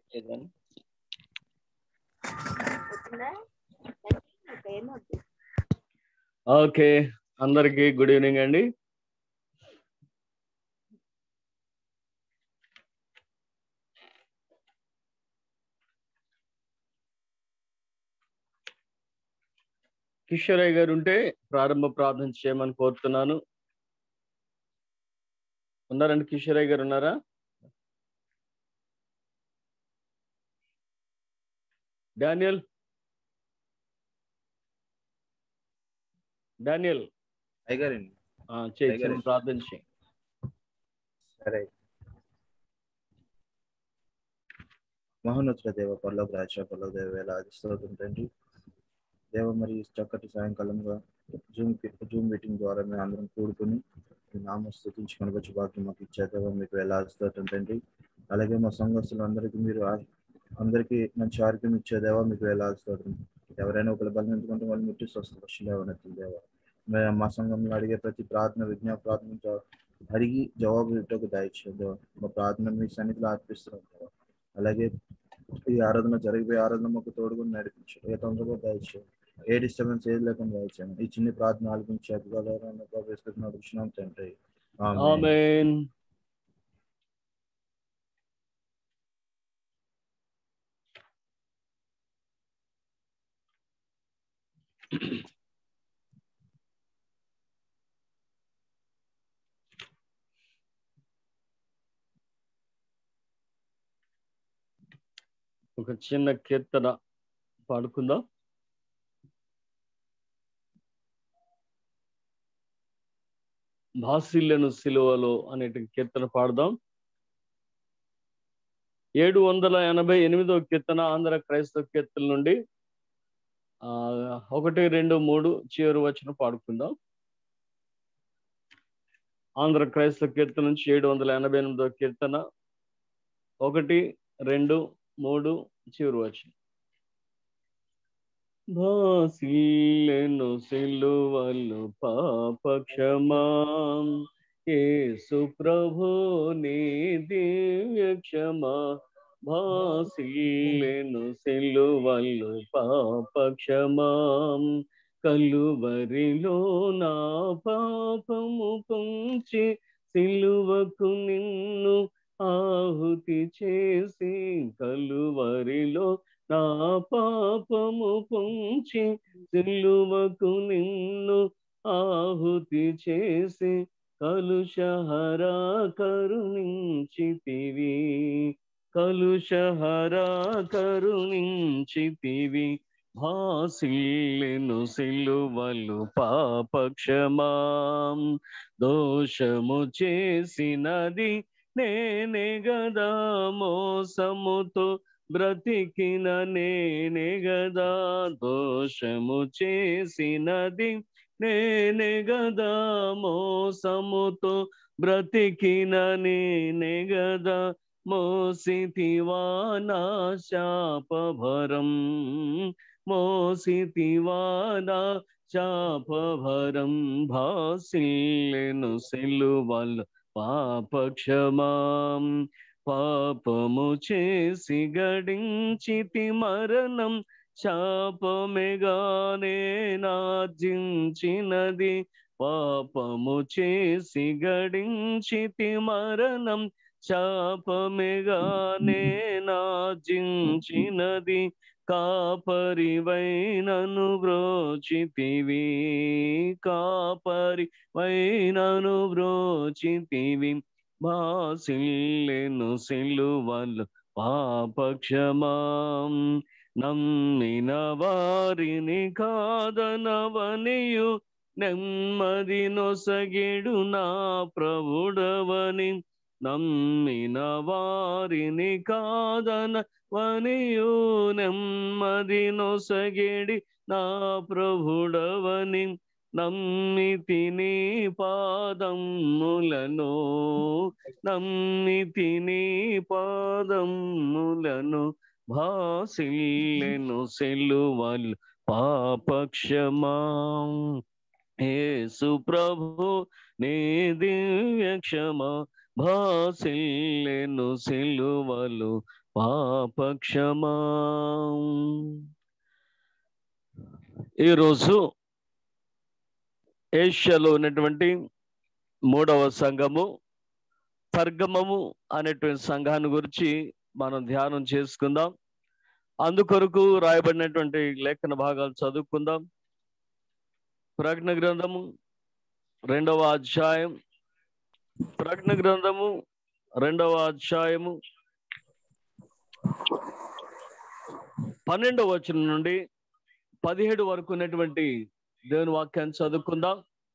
ఏదని వచ్చిందా పేరు వద్దు ఓకే అందరికి గుడ్ ఈవినింగ్ అండి కిషోరయ్య గారు ఉంటే ప్రారంభ ప్రార్థన చేయమని కోరుతున్నాను ఉన్నారండి కిషోరయ్య గారు ఉన్నారా డానియల్ డానియల్ అయ్యగారండి ఆ, చేయి అయ్యగారు. చిన్న ప్రార్థన చేయి సరే మహోన్నతుల దేవ పర్లోక రాజ పర్లోక దేవ వేళ స్తోత్రం తండ్రి దేవ మరి ఈ చక్కటి సాయంకాలంగా జూమ్ జూమ్ మీటింగ్ ద్వారా మేము అందరం కూడుకుని మీ నామ స్థుతించి కనబచ్చి భాగ్యం మాకు ఇచ్చే దేవ మీకు వేళ స్తోత్రం తండ్రి అలాగే మా సంఘస్థులు అందరికీ మీరు ఆ- అందరికీ మంచి ఆరోగ్యం ఇచ్చే దేవ మీకు వేళ స్తోత్రం ఎవరైనా ఒకరు బలం ఎందుకంటే వాళ్ళు ముట్టి స్వస్థ దేవ మే- మా సంఘంలో అడిగే ప్రతి ప్రార్థన విజ్ఞాప ప్రార్థన జా- అడిగి జవాబు ఇట్టకు దయచేద్దాం మా ప్రార్థన మీ సన్నిధిలో అర్పిస్తున్నాం దేవా. అలాగే ఈ ఆరాధన జరిగిపోయే ఆరాధన మాకు తోడుగా నడిపించు ఏ తొందరగా దయచేయండి ఏ డిస్టర్బెన్స్ ఏది లేకుండా దయచేయండి ఈ చిన్న ప్రార్థన ఆలపించి అధికారులను నడుచున్నాం తండ్రి ఆమేన్. ఆమేన్ ఒక చిన్న కీర్తన పాడుకుందాం భాసిల్యను సిలువలో అనే కీర్తన పాడదాం ఏడు వందల ఎనభై ఎనిమిదో కీర్తన ఆంధ్ర క్రైస్తవ కీర్తన నుండి ఆ ఒకటి రెండు మూడు చివరి వచ్చిన పాడుకుందాం ఆంధ్ర క్రైస్తవ కీర్తన నుంచి ఏడు వందల ఎనభై ఎనిమిదో కీర్తన ఒకటి రెండు మూడు చివరి వచ్చిన భాసిల్లెను సిలువలు పాప క్షమాం యేసు ప్రభు నీ దివ్య క్షమా భాసిల్లెను సిలువలు పాప క్షమాం కలువరిలో నా పాపము పొంచి సిలువకు నిన్ను ఆహుతి చేసి కలువరిలో నా పాపము పొంచి సిలువకు నిన్ను ఆహుతి చేసి కలుషహరా కరుణించితివి కలుషహరా కరుణించితివి భాసిల్లెను సిలువలు పాప క్షమాం దోషము చేసినది నేనే గదా మోసముతో బ్రతికిన నేనే గదా దోషము చేసినది నేనే గదా మోసముతో బ్రతికిన నేనే గదా మోసితివా నా శాపభరం మోసితివా నా శాపభరం భాసిల్లెను సిలువల్ పాప క్షమాం పాపము చేసి గడించితి మరణం శాపమెగానే నార్జించినది పాపము చేసి గడించితి మరణం శాపమెగానే నార్జించినది కాపరివైనను బ్రోచితివి కాపరి వైనను బ్రోచితివి భాసిల్లెను సిలువలు పాపక్షమాం నమ్మిన వారిని కాదనవనియు నెమ్మది నొసగిడు నా ప్రభుడవని నమ్మిన వారిని కాదన వనియు నెమ్మది నొసగిడి నా ప్రభుడవని నమ్మితి నీ పాదములను నమ్మితి నీ పాదములను భాసిల్లెను సెలువల్ పాపక్షమాం యేసు ప్రభు నీ దివ్య క్షమ భాసిల్లెను సిలువలు పాపక్షమా ఈరోజు ఏషియాలో ఉన్నటువంటి మూడవ సంఘము పర్గమము అనేటువంటి సంఘాన్ని గురించి మనం ధ్యానం చేసుకుందాం అందుకొరకు రాయబడినటువంటి లేఖన భాగాలు చదువుకుందాం ప్రజ్ఞ గ్రంథము రెండవ అధ్యాయం ప్రజ్ఞ గ్రంథము రెండవ అధ్యాయము పన్నెండవ వచనం నుండి పదిహేడు వరకు ఉన్నటువంటి దేవుని వాక్యాన్ని చదువుకుందాం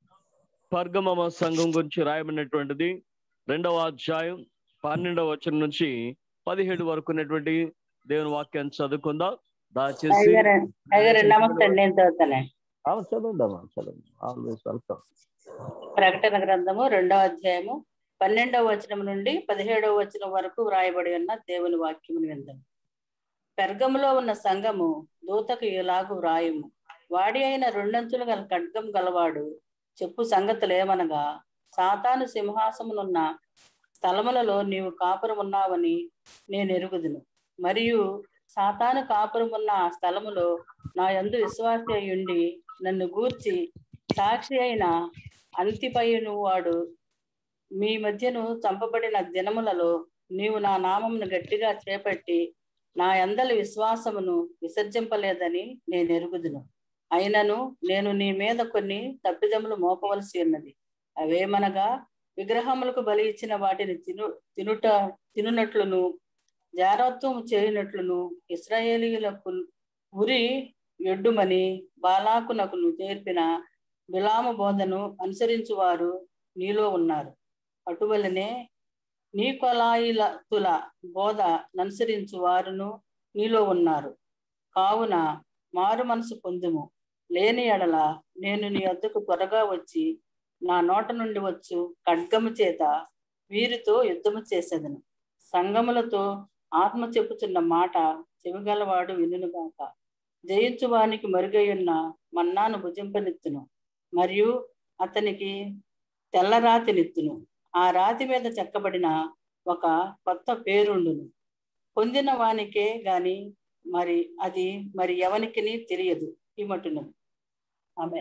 పర్గమమ సంఘం గురించి రాయబడినటువంటిది రెండవ అధ్యాయం పన్నెండవ వచనం నుంచి పదిహేడు వరకు ఉన్నటువంటి దేవుని వాక్యాన్ని చదువుకుందాం దయచేసి అయ్యగారు అయ్యగారు నమస్తే అండి నేను చదువుతానే ఆ, చదువుదామా చదువు ఆల్వేస్ వెల్కమ్ ప్రకటన గ్రంథము రెండవ అధ్యాయము పన్నెండవ వచనం నుండి పదిహేడవ వచనం వరకు వ్రాయబడి ఉన్న దేవుని వాక్యమును విందాం పెర్గములో ఉన్న సంఘము దూతకు ఇలాగు వ్రాయము వాడి అయిన రెండంచులు గల ఖడ్గం గలవాడు చెప్పు సంగతులేమనగా సాతాను సింహాసమునున్న స్థలములలో నీవు కాపురం ఉన్నావని నేను ఎరుగుదును మరియు సాతాను కాపురం ఉన్న ఆ స్థలములో నా యందు విశ్వాసి అయ్యుండి నన్ను గూర్చి సాక్షి అయిన అంతిపైను వాడు మీ మధ్యను చంపబడిన దినములలో నీవు నా నామమును గట్టిగా చేపట్టి నా అందలి విశ్వాసమును విసర్జింపలేదని నేను ఎరుగుదును అయినను నేను నీ మీద కొన్ని తప్పిదములు మోపవలసి ఉన్నది అవేమనగా విగ్రహములకు బలి ఇచ్చిన వాటిని తిను తినుట తినునట్లును జారత్వం చేయనట్లును ఇస్రాయేలీలకు ఉరి ఎడ్డుమని బాలాకునకును నేర్పిన బిలాము బోధను అనుసరించువారు నీలో ఉన్నారు అటువలనే నీ కొలాయిలతుల బోధ అనుసరించు వారును నీలో ఉన్నారు కావున మారు మనసు పొందుము లేని ఎడల నేను నీ వద్దకు త్వరగా వచ్చి నా నోట నుండి వచ్చు ఖడ్గము చేత వీరితో యుద్ధము చేసేదను సంగములతో ఆత్మ చెప్పుచున్న మాట చెవిగలవాడు వినుగాక జయించు వానికి మరుగయ్యున్న మన్నాను భుజింపనెత్తును మరియు అతనికి తెల్ల రాతినెత్తును ఆ రాతి మీద చెక్కబడిన ఒక కొత్త పేరుండును పొందిన వానికే గాని మరి అది మరి ఎవనికిని తెలియదు ఈ మటును ఆమె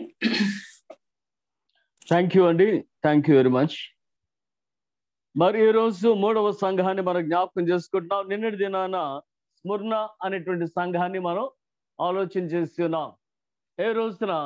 థ్యాంక్ యూ అండి థ్యాంక్ యూ వెరీ మచ్ మరి ఈ రోజు మూడవ సంఘాన్ని మనం జ్ఞాపకం చేసుకుంటున్నాం నిన్నటి దినాన స్మరణ అనేటువంటి సంఘాన్ని మనం ఆలోచన చేస్తున్నాం ఏ రోజున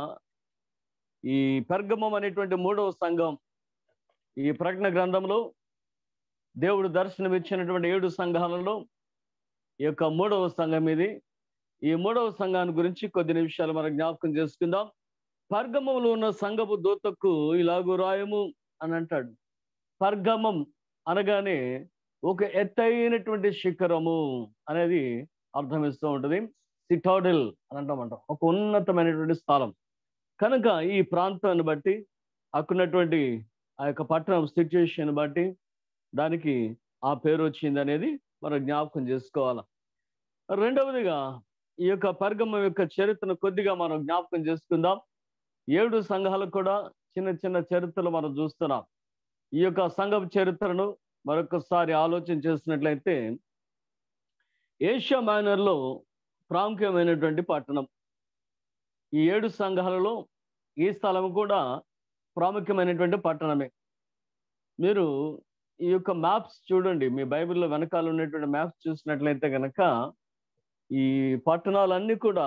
ఈ పెర్గమం అనేటువంటి మూడవ సంఘం ఈ ప్రకటన గ్రంథంలో దేవుడు దర్శనం ఇచ్చినటువంటి ఏడు సంఘాలలో ఈ యొక్క మూడవ సంఘం ఇది ఈ మూడవ సంఘాన్ని గురించి కొద్ది నిమిషాలు మనం జ్ఞాపకం చేసుకుందాం పర్గమంలో ఉన్న సంఘపు దూతకు ఇలాగు రాయము అని అంటాడు పర్గమం అనగానే ఒక ఎత్తైనటువంటి శిఖరము అనేది అర్థమిస్తూ ఉంటుంది సిటాడెల్ అని అంటామంట ఒక ఉన్నతమైనటువంటి స్థలం కనుక ఈ ప్రాంతాన్ని బట్టి అక్కడున్నటువంటి ఆ యొక్క పట్టణం సిచ్యుయేషన్ బట్టి దానికి ఆ పేరు వచ్చింది అనేది మనం జ్ఞాపకం చేసుకోవాలి రెండవదిగా ఈ యొక్క పర్గమం యొక్క చరిత్రను కొద్దిగా మనం జ్ఞాపకం చేసుకుందాం ఏడు సంఘాలకు కూడా చిన్న చిన్న చరిత్రలు మనం చూస్తున్నాం ఈ యొక్క సంఘం చరిత్రను మరొకసారి ఆలోచన చేసినట్లయితే ఏషియా మైనర్లో ప్రాముఖ్యమైనటువంటి పట్టణం ఈ ఏడు సంఘాలలో ఈ స్థలం కూడా ప్రాముఖ్యమైనటువంటి పట్టణమే మీరు ఈ యొక్క మ్యాప్స్ చూడండి మీ బైబిల్లో వెనకాల ఉన్నటువంటి మ్యాప్స్ చూసినట్లయితే కనుక ఈ పట్టణాలన్నీ కూడా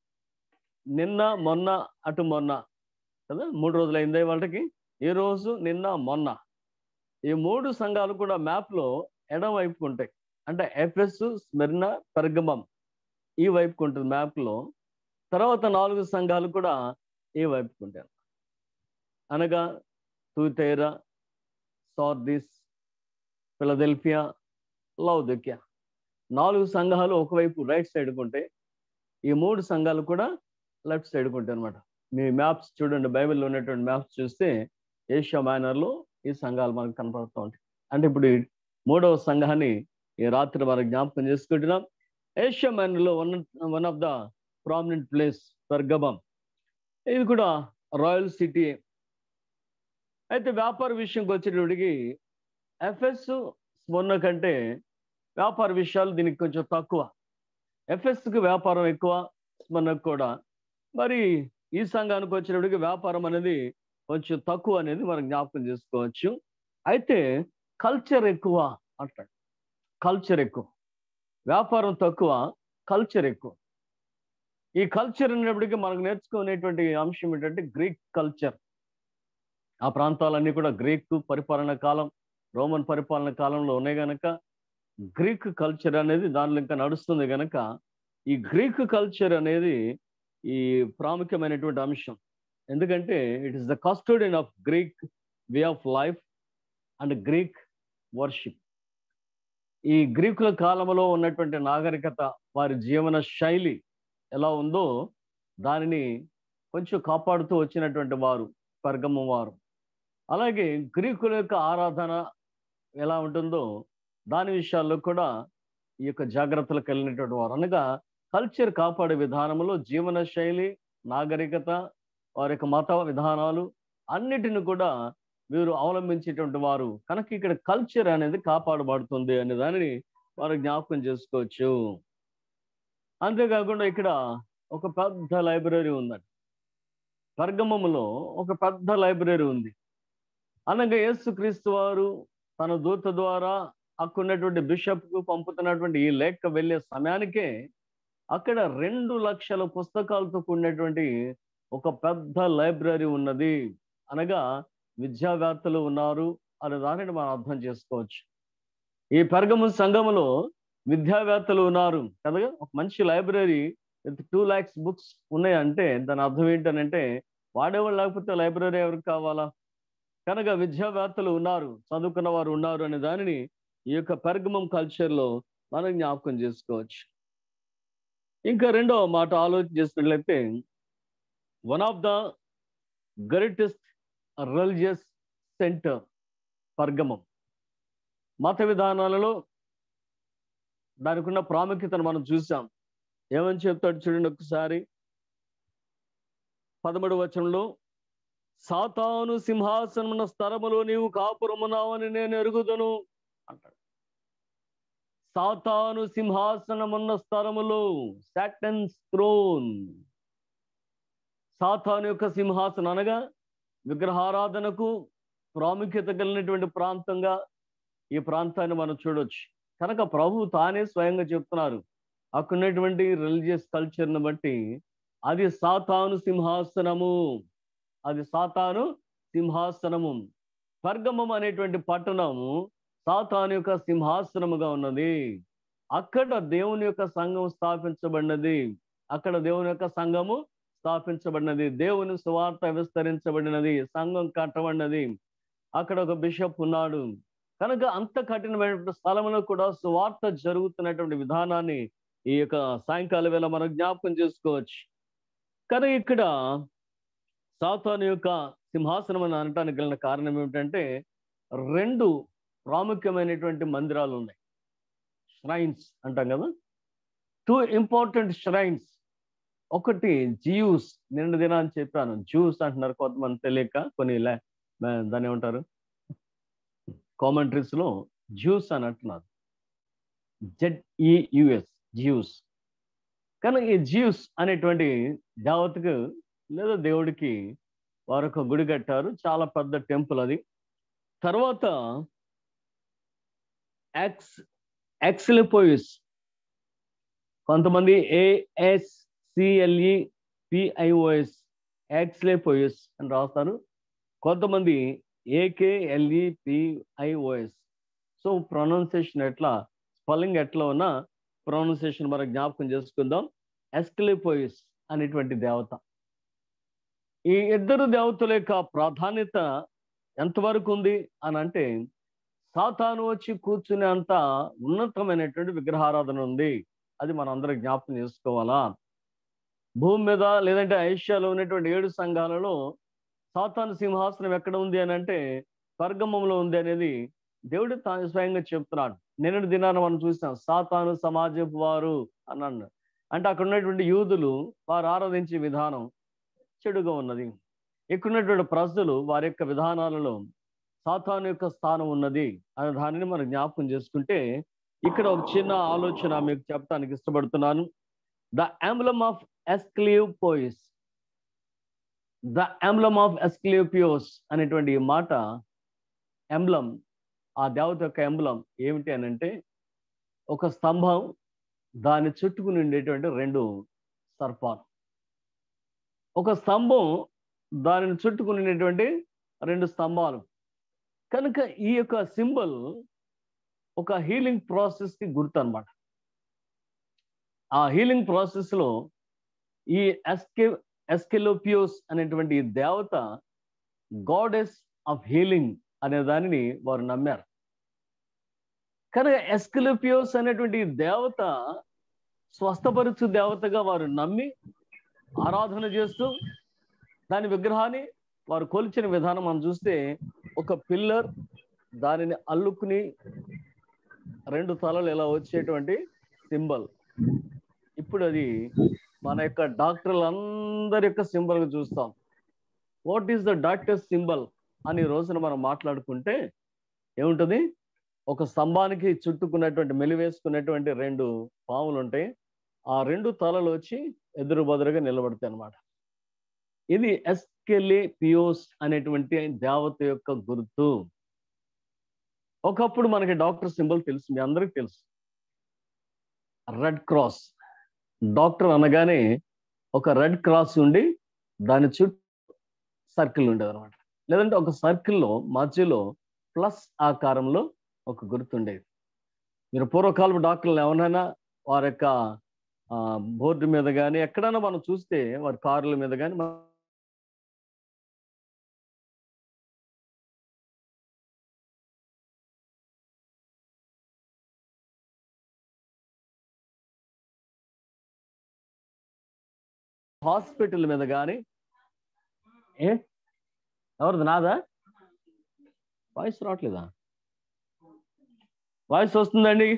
నిన్న మొన్న అటు మొన్న కదా మూడు రోజులు అయిందే వాళ్ళకి ఈ రోజు నిన్న మొన్న ఈ మూడు సంఘాలు కూడా మ్యాప్లో ఎడం వైపుకు ఉంటాయి అంటే ఎఫెస్ స్మెర్న పెర్గమం ఈ వైపుకు ఉంటుంది మ్యాప్లో తర్వాత నాలుగు సంఘాలు కూడా ఈ వైపుకు ఉంటాయి అనగా తూతేరా సార్దిస్ ఫిలదెల్ఫియా లౌదక్యా నాలుగు సంఘాలు ఒకవైపు రైట్ సైడ్ ఉంటాయి ఈ మూడు సంఘాలు కూడా లెఫ్ట్ సైడ్ ఉంటాయి అనమాట మీ మ్యాప్స్ చూడండి బైబిల్లో ఉన్నటువంటి మ్యాప్స్ చూస్తే ఏషియా మైనర్లో ఈ సంఘాలు మనకు కనపడుతూ ఉంటాయి అంటే ఇప్పుడు ఈ మూడవ సంఘాన్ని ఈ రాత్రి మనం జ్ఞాపకం చేసుకుంటున్నాం ఏషియా మైనర్లో one one of the prominent place Pergamum ఇది కూడా రాయల్ సిటీ అయితే వ్యాపార విషయంకి వచ్చేటప్పటికి ఎఫ్ఎస్ స్మరణ కంటే వ్యాపార విషయాలు దీనికి కొంచెం తక్కువ ఎఫ్ఎస్కి వ్యాపారం ఎక్కువ స్మరణకు కూడా మరి ఈ సంఘానికి వచ్చినప్పటికి వ్యాపారం అనేది కొంచెం తక్కువ అనేది మనం జ్ఞాపకం చేసుకోవచ్చు అయితే కల్చర్ ఎక్కువ అంటాడు కల్చర్ ఎక్కువ వ్యాపారం తక్కువ కల్చర్ ఎక్కువ ఈ కల్చర్ అనేప్పటికీ మనకు నేర్చుకునేటువంటి అంశం ఏంటంటే గ్రీక్ కల్చర్ ఆ ప్రాంతాలన్నీ కూడా గ్రీక్ పరిపాలన కాలం రోమన్ పరిపాలన కాలంలో ఉన్నాయి గనక గ్రీక్ కల్చర్ అనేది దానిలో ఇంకా నడుస్తుంది గనక ఈ గ్రీక్ కల్చర్ అనేది ఈ ప్రాముఖ్యమైనటువంటి అంశం ఎందుకంటే it is the custodian of Greek way of life and Greek worship ఈ గ్రీకుల కాలంలో ఉన్నటువంటి నాగరికత వారి జీవన శైలి ఎలా ఉందో దానిని కొంచెం కాపాడుతూ వచ్చినటువంటి వారు పర్గమ వారు అలాగే గ్రీకుల యొక్క ఆరాధన ఎలా ఉంటుందో దాని విషయాల్లో కూడా ఈ యొక్క జాగ్రత్తలు కలిగినటువంటి వారు అనగా కల్చర్ కాపాడే విధానంలో జీవన శైలి నాగరికత వారి యొక్క మత విధానాలు అన్నిటిని కూడా వీరు అవలంబించేటువంటి వారు కనుక ఇక్కడ కల్చర్ అనేది కాపాడబడుతుంది అనే దానిని వారు జ్ఞాపకం చేసుకోవచ్చు అంతేకాకుండా ఇక్కడ ఒక పెద్ద లైబ్రరీ ఉందండి పర్గమములో ఒక పెద్ద లైబ్రరీ ఉంది అనగా యేసుక్రీస్తు వారు తన దూత ద్వారా అక్కడున్నటువంటి బిషప్కు పంపుతున్నటువంటి ఈ లేఖ వెళ్ళే సమయానికే అక్కడ రెండు లక్షల పుస్తకాలతో కూడినటువంటి ఒక పెద్ద లైబ్రరీ ఉన్నది అనగా విద్యావేత్తలు ఉన్నారు అనే దానిని మనం అర్థం చేసుకోవచ్చు ఈ పెరగము సంఘములో విద్యావేత్తలు ఉన్నారు కదా ఒక మంచి లైబ్రరీ టూ ల్యాక్స్ బుక్స్ ఉన్నాయంటే దాని అర్థం ఏంటనంటే వాడేవాళ్ళు లేకపోతే లైబ్రరీ ఎవరికి కావాలా కనుక విద్యావేత్తలు ఉన్నారు చదువుకున్న వారు ఉన్నారు అనే దానిని ఈ యొక్క పెర్గమం కల్చర్లో మనం జ్ఞాపకం చేసుకోవచ్చు ఇంకా రెండవ మాట ఆలోచన చేసినట్లయితే one of the greatest religious center Pergamum మత విధానాలలో దానికి ఉన్న ప్రాముఖ్యతను మనం చూసాం ఏమని చెప్తాడు చూడండి ఒకసారి పదమూడు వచనంలో సాతాను సింహాసనమున్న స్థలములో నీవు కాపురమున్నావని నేను ఎరుగుదను అంటాడు సాతాను సింహాసనమున్న స్థలములో సాటన్స్ థ్రోన్ సాతాను యొక్క సింహాసనం అనగా విగ్రహారాధనకు ప్రాముఖ్యత కలిగినటువంటి ప్రాంతంగా ఈ ప్రాంతాన్ని మనం చూడొచ్చు కనుక ప్రభు తానే స్వయంగా చెప్తున్నారు అక్కడున్నటువంటి రిలీజియస్ కల్చర్ని బట్టి అది సాతాను సింహాసనము అది సాతాను సింహాసనము పర్గమం అనేటువంటి పట్టణము సాతాను యొక్క సింహాసనముగా ఉన్నది అక్కడ దేవుని యొక్క సంఘం స్థాపించబడినది అక్కడ దేవుని యొక్క సంఘము స్థాపించబడినది దేవుని సువార్త విస్తరించబడినది సంఘం కట్టబడినది అక్కడ ఒక బిషప్ ఉన్నాడు కనుక అంత కఠినమైన స్థలంలో కూడా సువార్త జరుగుతున్నటువంటి విధానాన్ని ఈ యొక్క సాయంకాల వేళ మనం జ్ఞాపకం చేసుకోవచ్చు కానీ ఇక్కడ సాతాను యొక్క సింహాసనం అని అనటానికి గల కారణం ఏమిటంటే రెండు ప్రాముఖ్యమైనటువంటి మందిరాలు ఉన్నాయి ష్రైన్స్ అంటాం కదా టూ ఇంపార్టెంట్ ష్రైన్స్ ఒకటి జియూస్ నిన్న దిన అని చెప్పాను జ్యూస్ అంటున్నారు కొంతమంది తెలియక కొన్ని దాన్ని ఏమంటారు కామెంట్రీస్ లో జ్యూస్ అని అంటున్నారు జెడ్ఈయుఎస్ జ్యూస్ కానీ ఈ జ్యూస్ అనేటువంటి దేవతకు లేదా దేవుడికి వారు ఒక గుడి కట్టారు చాలా పెద్ద టెంపుల్ అది తర్వాత ఎక్స్ ఎక్స్లిపోయిస్ కొంతమంది ఏఎస్ సిఎల్ఈ పిఐఓఎస్ ఎక్స్లేపోయిస్ అని రాస్తారు కొంతమంది ఏకేఎల్ఈ పిఐఓఎస్ సో ప్రొనౌన్సియేషన్ ఎట్లా స్పెల్లింగ్ ఎట్లా ఉన్నా ప్రొనౌన్సియేషన్ మనం జ్ఞాపకం చేసుకుందాం ఎస్క్లిపోయిస్ అనేటువంటి దేవత ఈ ఇద్దరు దేవతల యొక్క ప్రాధాన్యత ఎంతవరకు ఉంది అని అంటే సాతాను వచ్చి కూర్చునే అంత ఉన్నతమైనటువంటి విగ్రహారాధన ఉంది అది మనం అందరం జ్ఞాపకం చేసుకోవాలా భూమి మీద లేదంటే ఐష్యాలో ఉన్నటువంటి ఏడు సంఘాలలో సాతాను సింహాసనం ఎక్కడ ఉంది అని అంటే స్వర్గమంలో ఉంది అనేది దేవుడు తాను స్వయంగా చెప్తున్నాడు నిన్నటి దినాన్ని మనం చూసాం సాతాను సమాజపు వారు అన్నాడు అంటే అక్కడ ఉన్నటువంటి యూదులు వారు ఆరాధించే విధానం చెడుగా ఉన్నది ఇక్కడ ఉన్నటువంటి ప్రజలు వారి యొక్క విధానాలలో సాతాను యొక్క స్థానం ఉన్నది అనే దానిని మనం జ్ఞాపకం చేసుకుంటే ఇక్కడ ఒక చిన్న ఆలోచన మీకు చెప్పడానికి ఇష్టపడుతున్నాను the emblem of Asclepius the emblem of Asclepius అనేటువంటి ఈ మాట ఎంబ్లం ఆ దేవత యొక్క ఎంబ్లం ఏమిటి అని అంటే ఒక స్తంభం దాని చుట్టుకుని ఉండేటువంటి రెండు సర్పాలు ఒక స్తంభం దానిని చుట్టుకుని ఉండేటువంటి రెండు స్తంభాలు కనుక ఈ యొక్క సింబల్ ఒక హీలింగ్ ప్రాసెస్కి గుర్తు అనమాట ఆ హీలింగ్ ప్రాసెస్లో ఈ ఎస్కే ఎస్కెలోపియోస్ అనేటువంటి ఈ దేవత గాడెస్ ఆఫ్ హీలింగ్ అనే దానిని వారు నమ్మారు కనుక ఎస్కెలోపియోస్ అనేటువంటి ఈ దేవత స్వస్థపరచు దేవతగా వారు నమ్మి ఆరాధన చేస్తూ దాని విగ్రహాన్ని వారు కొలిచిన విధానం మనం చూస్తే ఒక పిల్లర్ దానిని అల్లుకుని రెండు తలలు ఇలా వచ్చేటువంటి సింబల్ ఇప్పుడు అది మన యొక్క డాక్టర్లు అందరి యొక్క సింబల్ చూస్తాం what is the doctor symbol అని ఈ రోజున మనం మాట్లాడుకుంటే ఏముంటుంది ఒక స్తంభానికి చుట్టుకున్నటువంటి మెలివేసుకున్నటువంటి రెండు పాములు ఉంటాయి ఆ రెండు తలలు వచ్చి ఎదురు బదురుగా నిలబడతాయి అన్నమాట ఇది ఎస్కెలే పియోస్ అనేటువంటి దేవత యొక్క గుర్తు ఒకప్పుడు మనకి డాక్టర్ సింబల్ తెలుసు మీ అందరికి తెలుసు రెడ్ క్రాస్ డాక్టర్ అనగానే ఒక రెడ్ క్రాస్ ఉండి దాని చుట్టూ సర్కిల్ ఉండేది అనమాట లేదంటే ఒక సర్కిల్లో మధ్యలో ప్లస్ ఆకారంలో ఒక గుర్తు ఉండేది మీరు పూర్వకాలపు డాక్టర్లు ఎవరైనా వారి యొక్క బోర్డు మీద కానీ ఎక్కడైనా మనం చూస్తే వారి కార్ల మీద కానీ హాస్పిటల్ మీద కానీ ఏ ఎవరిది నాదా వాయిస్ రావట్లేదా వాయిస్ వస్తుందండి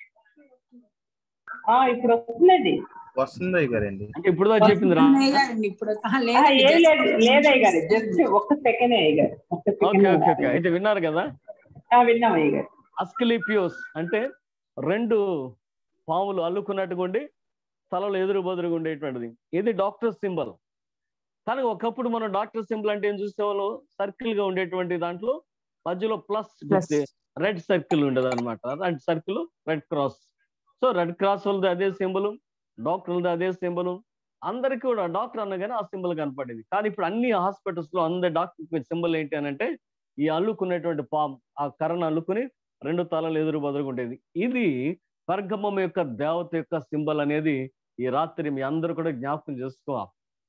ఆ, ఇప్పుడు వస్తుందండి వస్తుంది గారండి అంటే ఇప్పుడు దాకా చెప్పింది రా లేదండి ఇప్పుడు ఆహా, ఆ, లేదండి, ఏం just లేదు కొంచెం లేదు అయ్యగారు చూస్తాను. జస్ట్ ఒక్క సెకండ్ అయ్యగారు ఒక్క ఓకే సెకండ్ ఓకే ఓకే అయితే విన్నారు కదా విన్నాం అయ్యగారు అస్కిలిపియోస్ అంటే రెండు పాములు అల్లుకున్నట్టుగా ఉండి తలలో ఎదురు బదురుగా ఉండేటువంటిది ఇది డాక్టర్ సింబల్ కానీ ఒకప్పుడు మనం డాక్టర్ సింబల్ అంటే ఏం చూసేవాళ్ళు సర్కిల్ గా ఉండేటువంటి దాంట్లో మధ్యలో ప్లస్ Plus. రెడ్ సర్కిల్ ఉండేది అనమాట red circle red cross so red cross వాళ్ళది అదే సింబల్ డాక్టర్లది అదే సింబల్ అందరికీ కూడా డాక్టర్ అనగానే ఆ సింబల్ కనపడేది కానీ ఇప్పుడు అన్ని హాస్పిటల్స్ లో అందరి డాక్టర్ సింబల్ ఏంటి అని అంటే ఈ అల్లుకునేటువంటి పామ్ ఆ కర్రను అల్లుకుని రెండు తలలు ఎదురు బదురుగా ఉండేది ఇది పర్గమం యొక్క దేవత యొక్క సింబల్ అనేది ఈ రాత్రి మీ అందరూ కూడా జ్ఞాపకం చేసుకోవాలి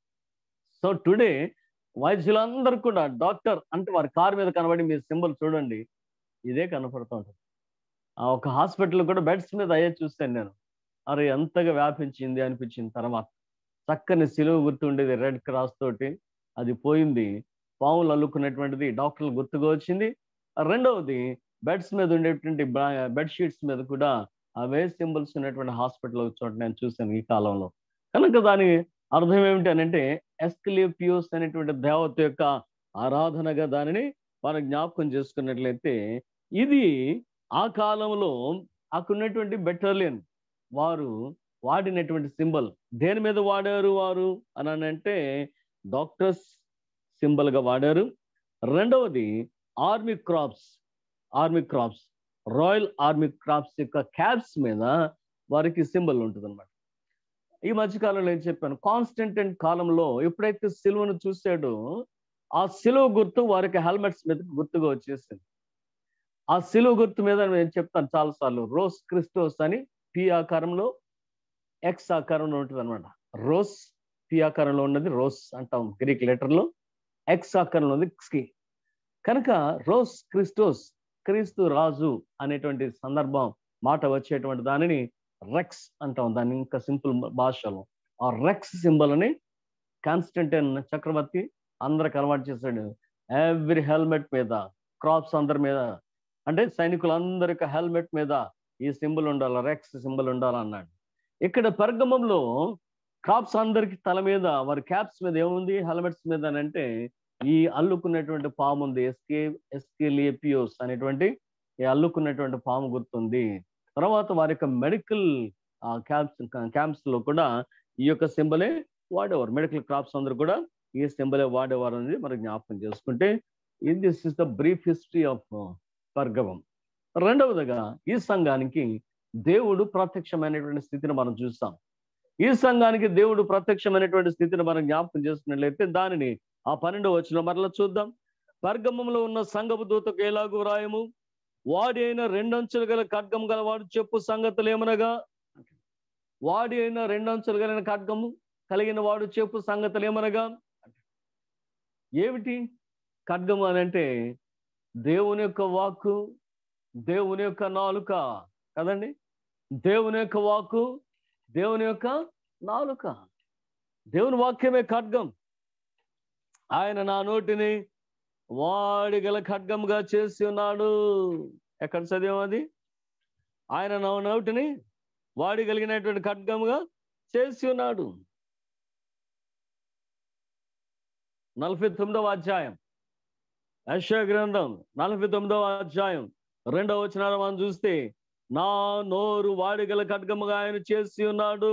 సో టుడే వైద్యులందరూ కూడా డాక్టర్ అంటే వారి కారు మీద కనబడి మీ సింబల్ చూడండి ఇదే కనపడుతూ ఉంటుంది ఆ ఒక హాస్పిటల్ కూడా బెడ్స్ మీద అయ్యే చూస్తాను నేను అరే ఎంతగా వ్యాపించింది అనిపించిన తర్వాత చక్కని సిలువ గుర్తు ఉండేది రెడ్ క్రాస్ తోటి అది పోయింది పాములు అల్లుకున్నటువంటిది డాక్టర్లు గుర్తుగా వచ్చింది రెండవది బెడ్స్ మీద ఉండేటువంటి బెడ్ షీట్స్ మీద కూడా అవే సింబల్స్ ఉన్నటువంటి హాస్పిటల్ చోట నేను చూశాను ఈ కాలంలో కనుక దాని అర్థం ఏమిటి అని అంటే ఎస్కలిపియోస్ అనేటువంటి దేవత యొక్క ఆరాధనగా దానిని మనం జ్ఞాపకం చేసుకున్నట్లయితే ఇది ఆ కాలంలో అక్కడున్నటువంటి బెటాలియన్ వారు వాడినటువంటి సింబల్ దేని మీద వాడారు వారు అని అంటే డాక్టర్స్ సింబల్ గా వాడారు రెండవది army corps army corps royal army corps యొక్క క్యాప్స్ మీద వారికి సింబల్ ఉంటుంది అనమాట ఈ మధ్యకాలంలో ఏం చెప్పాను కాన్స్టెంటెంట్ కాలంలో ఎప్పుడైతే సిలువను చూశాడో ఆ సిలువ గుర్తు వారికి హెల్మెట్స్ మీద గుర్తుగా వచ్చేసింది ఆ సిలువ గుర్తు మీద నేను చెప్తాను చాలాసార్లు రోస్ క్రిస్టోస్ అని పి ఆకారంలో ఎక్స్ ఆకారంలో ఉంటుంది అనమాట రోస్ పి ఆకారంలో ఉన్నది రోస్ అంటాం గ్రీక్ లెటర్లో ఎక్స్ ఆకారంలో ఉంది క్స్కి కనుక రోస్ క్రిస్టోస్ క్రీస్తు రాజు అనేటువంటి సందర్భం మాట వచ్చేటువంటి దానిని రెక్స్ అంటాం దాన్ని ఇంకా సింపుల్ భాషలో ఆ రెక్స్ సింబల్ అని కాన్స్టంటైన్ చక్రవర్తి అందరికి అలవాటు చేశాడు ఎవ్రీ హెల్మెట్ మీద క్రాప్స్ అందరి మీద అంటే సైనికులందరి యొక్క హెల్మెట్ మీద ఈ సింబల్ ఉండాలి రెక్స్ సింబల్ ఉండాలి అన్నాడు ఇక్కడ పెర్గమంలో క్రాప్స్ అందరికి తల మీద వారి క్యాప్స్ మీద ఏముంది హెల్మెట్స్ మీద అని అంటే ఈ అల్లుకున్నటువంటి పాము ఉంది ఎస్కే ఎస్కేలియపియోస్ అనేటువంటి ఈ అల్లుకున్నటువంటి పాము గుర్తుంది తర్వాత వారి యొక్క మెడికల్ క్యాంప్స్ క్యాంప్స్ లో కూడా ఈ యొక్క సింబలే వాడేవారు మెడికల్ క్రాప్స్ అందరూ కూడా ఈ సింబలే వాడేవారు అనేది మనం జ్ఞాపకం చేసుకుంటే this is the brief history of Pergamum రెండవదిగా ఈ సంఘానికి దేవుడు ప్రత్యక్షమైనటువంటి స్థితిని మనం చూస్తాం ఈ సంఘానికి దేవుడు ప్రత్యక్షమైనటువంటి స్థితిని మనం జ్ఞాపకం చేసుకున్నట్లయితే దానిని ఆ పన్నెండవ వచ్చిన మరలా చూద్దాం పర్గమంలో ఉన్న సంఘపు దూతకు ఎలాగూ రాయము వాడి అయిన రెండంచులు గల ఖడ్గం గల వాడు చెప్పు సంగతులు ఏమనగా వాడి అయిన రెండంచులు గల ఖడ్గము కలిగిన వాడు చెప్పు సంగతులు ఏమనగా ఏమిటి ఖడ్గము అని అంటే దేవుని యొక్క వాక్కు దేవుని యొక్క నాలుక కదండి దేవుని యొక్క వాక్కు దేవుని యొక్క నాలుక దేవుని వాక్యమే ఖడ్గం ఆయన నా నోటిని వాడి గల ఖడ్గంగా చేసి ఉన్నాడు ఎక్కడ చదివాం అది ఆయన నా నోటిని వాడి కలిగినటువంటి ఖడ్గముగా చేసి ఉన్నాడు నలభై తొమ్మిదవ అధ్యాయం యశ గ్రంథం నలభై తొమ్మిదవ అధ్యాయం రెండవ వచనాల మనం చూస్తే నా నోరు వాడిగల ఖడ్గముగా ఆయన చేసి ఉన్నాడు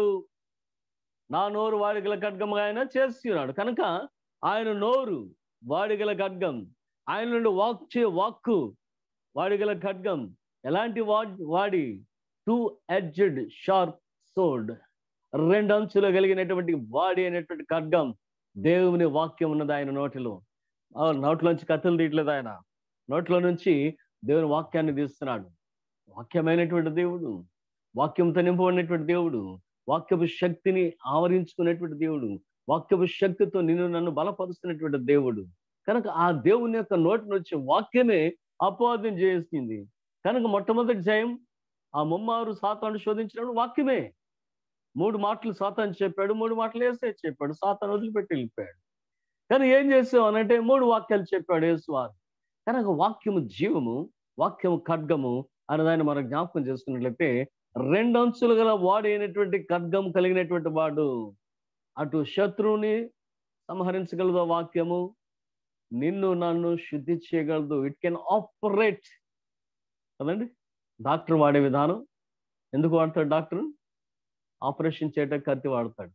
నా నోరు వాడిగల ఖడ్గముగా ఆయన చేసి ఉన్నాడు కనుక ఆయన నోరు వాడిగల ఖడ్గం ఆయన నుండి వాక్ చే వాక్కు వాడిగల ఖడ్గం ఎలాంటి వా వాడి టూ ఎడ్జెడ్ షార్ప్ సోడ్ రెండు అంచులు కలిగినటువంటి వాడి అనేటువంటి ఖడ్గం దేవుని వాక్యం ఉన్నది ఆయన నోటిలో ఆ నోట్లోంచి కత్తులు తీయట్లేదు ఆయన నోట్లో నుంచి దేవుని వాక్యాన్ని తీస్తున్నాడు వాక్యమైనటువంటి దేవుడు వాక్యంతో నింపబడినటువంటి దేవుడు వాక్యపు శక్తిని ఆవరించుకునేటువంటి దేవుడు వాక్యపు శక్తితో నిన్ను నన్ను బలపరుస్తున్నటువంటి దేవుడు కనుక ఆ దేవుని యొక్క నోటి నుంచి వాక్యమే అపవాదం చేసింది కనుక మొట్టమొదటి జయం ఆ ముమ్మారు సాతాను శోధించినప్పుడు వాక్యమే మూడు మాటలు సాతాను చెప్పాడు మూడు మాటలు వేసే చెప్పాడు సాతాను వదిలిపెట్టి వెళ్ళిపోయాడు కానీ ఏం చేసావు అనంటే మూడు వాక్యాలు చెప్పాడు యేసువారు కనుక వాక్యము జీవము వాక్యము ఖడ్గము అని దాన్ని మనం జ్ఞాపకం చేసుకున్నట్లయితే రెండు అంచులు గల వాడు అయినటువంటి ఖడ్గం కలిగినటువంటి వాడు అటు శత్రువుని సంహరించగలదు ఆ వాక్యము నిన్ను నన్ను శుద్ధి చేయగలదు ఇట్ కెన్ ఆపరేట్ కదండి డాక్టర్ వాడే విధానం ఎందుకు వాడతాడు డాక్టర్ ఆపరేషన్ చేయటం కత్తి వాడతాడు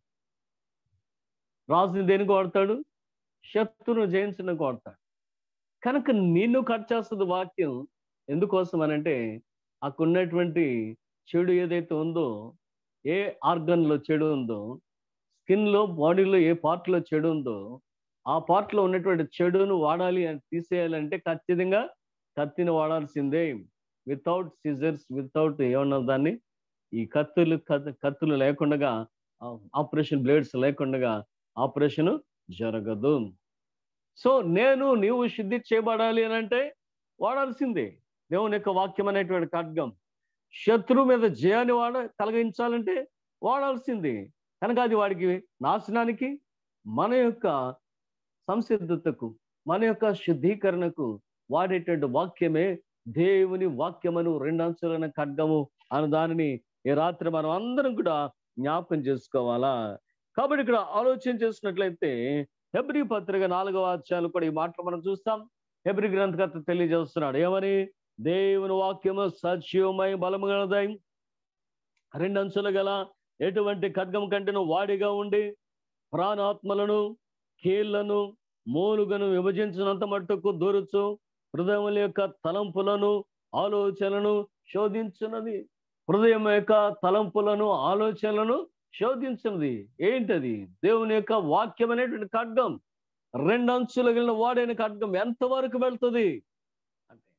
రాజుని దేనికి వాడతాడు శత్రువును జయించడానికి వాడతాడు కనుక నిన్ను కట్ చేస్తుంది వాక్యం ఎందుకోసం అనంటే అక్కడున్నటువంటి చెడు ఏదైతే ఉందో ఏ ఆర్గన్లో చెడు ఉందో స్కిన్లో బాడీలో ఏ పార్ట్లో చెడు ఉందో ఆ పార్ట్లో ఉన్నటువంటి చెడును వాడాలి అని తీసేయాలంటే ఖచ్చితంగా కత్తిని వాడాల్సిందే వితౌట్ సిజర్స్ వితౌట్ ఏమన్నా దాన్ని ఈ కత్తులు కత్తులు లేకుండా ఆపరేషన్ బ్లేడ్స్ లేకుండా ఆపరేషన్ జరగదు సో నేను నీవు శుద్ధి చేయబడాలి అని అంటే వాడాల్సిందే దేవుని యొక్క వాక్యం అనేటువంటి ఖడ్గం శత్రువు మీద జయాన్ని వాడ కలిగించాలంటే వాడాల్సిందే కనుక అది వాడికి నాశనానికి మన యొక్క సంసిద్ధతకు మన యొక్క శుద్ధీకరణకు వాడేటువంటి వాక్యమే దేవుని వాక్యమను రెండంచులైన ఖడ్గము అను దానిని ఈ రాత్రి మనం అందరం కూడా జ్ఞాపకం చేసుకోవాలా కాబట్టి ఇక్కడ ఆలోచన చేసినట్లయితే హెబ్రి పత్రిక నాలుగవ అధ్యాయాలు కూడా ఈ మాటలు మనం చూస్తాం హెబ్రి గ్రంథకర్త తెలియజేస్తున్నాడు ఏమని దేవుని వాక్యము సత్యమై బలము గలదై రెండంచులు గల ఎటువంటి ఖడ్గం కంటేను వాడిగా ఉండి ప్రాణాత్మలను కీళ్లను మూలుగను విభజించినంత మట్టుకు దూరుచు హృదయముల యొక్క తలంపులను ఆలోచనలను శోధించున్నది హృదయం యొక్క తలంపులను ఆలోచనలను శోధించినది ఏంటది దేవుని యొక్క వాక్యం అనేటువంటి ఖడ్గం రెండు అంచులు కలిగిన వాడైన ఖడ్గం ఎంతవరకు వెళ్తుంది అంటే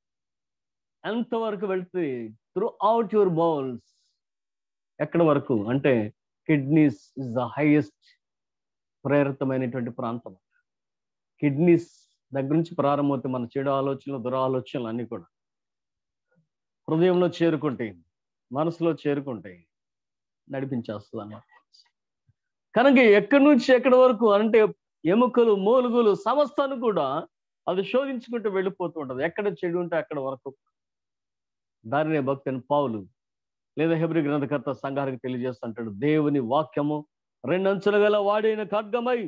ఎంతవరకు వెళ్తుంది త్రూ అవుట్ యువర్ బౌల్స్ ఎక్కడ వరకు అంటే కిడ్నీస్ ఇస్ ద హైయెస్ట్ ప్రేరితమైనటువంటి ప్రాంతం కిడ్నీస్ దగ్గర నుంచి ప్రారంభమవుతాయి మన చెడు ఆలోచనలు దురాలోచనలు అన్ని కూడా హృదయంలో చేరుకుంటాయి మనసులో చేరుకుంటాయి నడిపించేస్తుంది అన్నమాట కనుక ఎక్కడి నుంచి ఎక్కడి వరకు అంటే ఎముకలు మూలుగులు సమస్తాన్ని కూడా అది శోధించుకుంటూ వెళ్ళిపోతూ ఉంటుంది ఎక్కడ చెడు ఉంటే అక్కడ వరకు దారినే భక్తుని పావులు లేదా హెబ్రి గ్రంథకర్త సంఘానికి తెలియజేస్తుంటాడు దేవుని వాక్యము రెండంచుల గల వాడైన ఖడ్గమై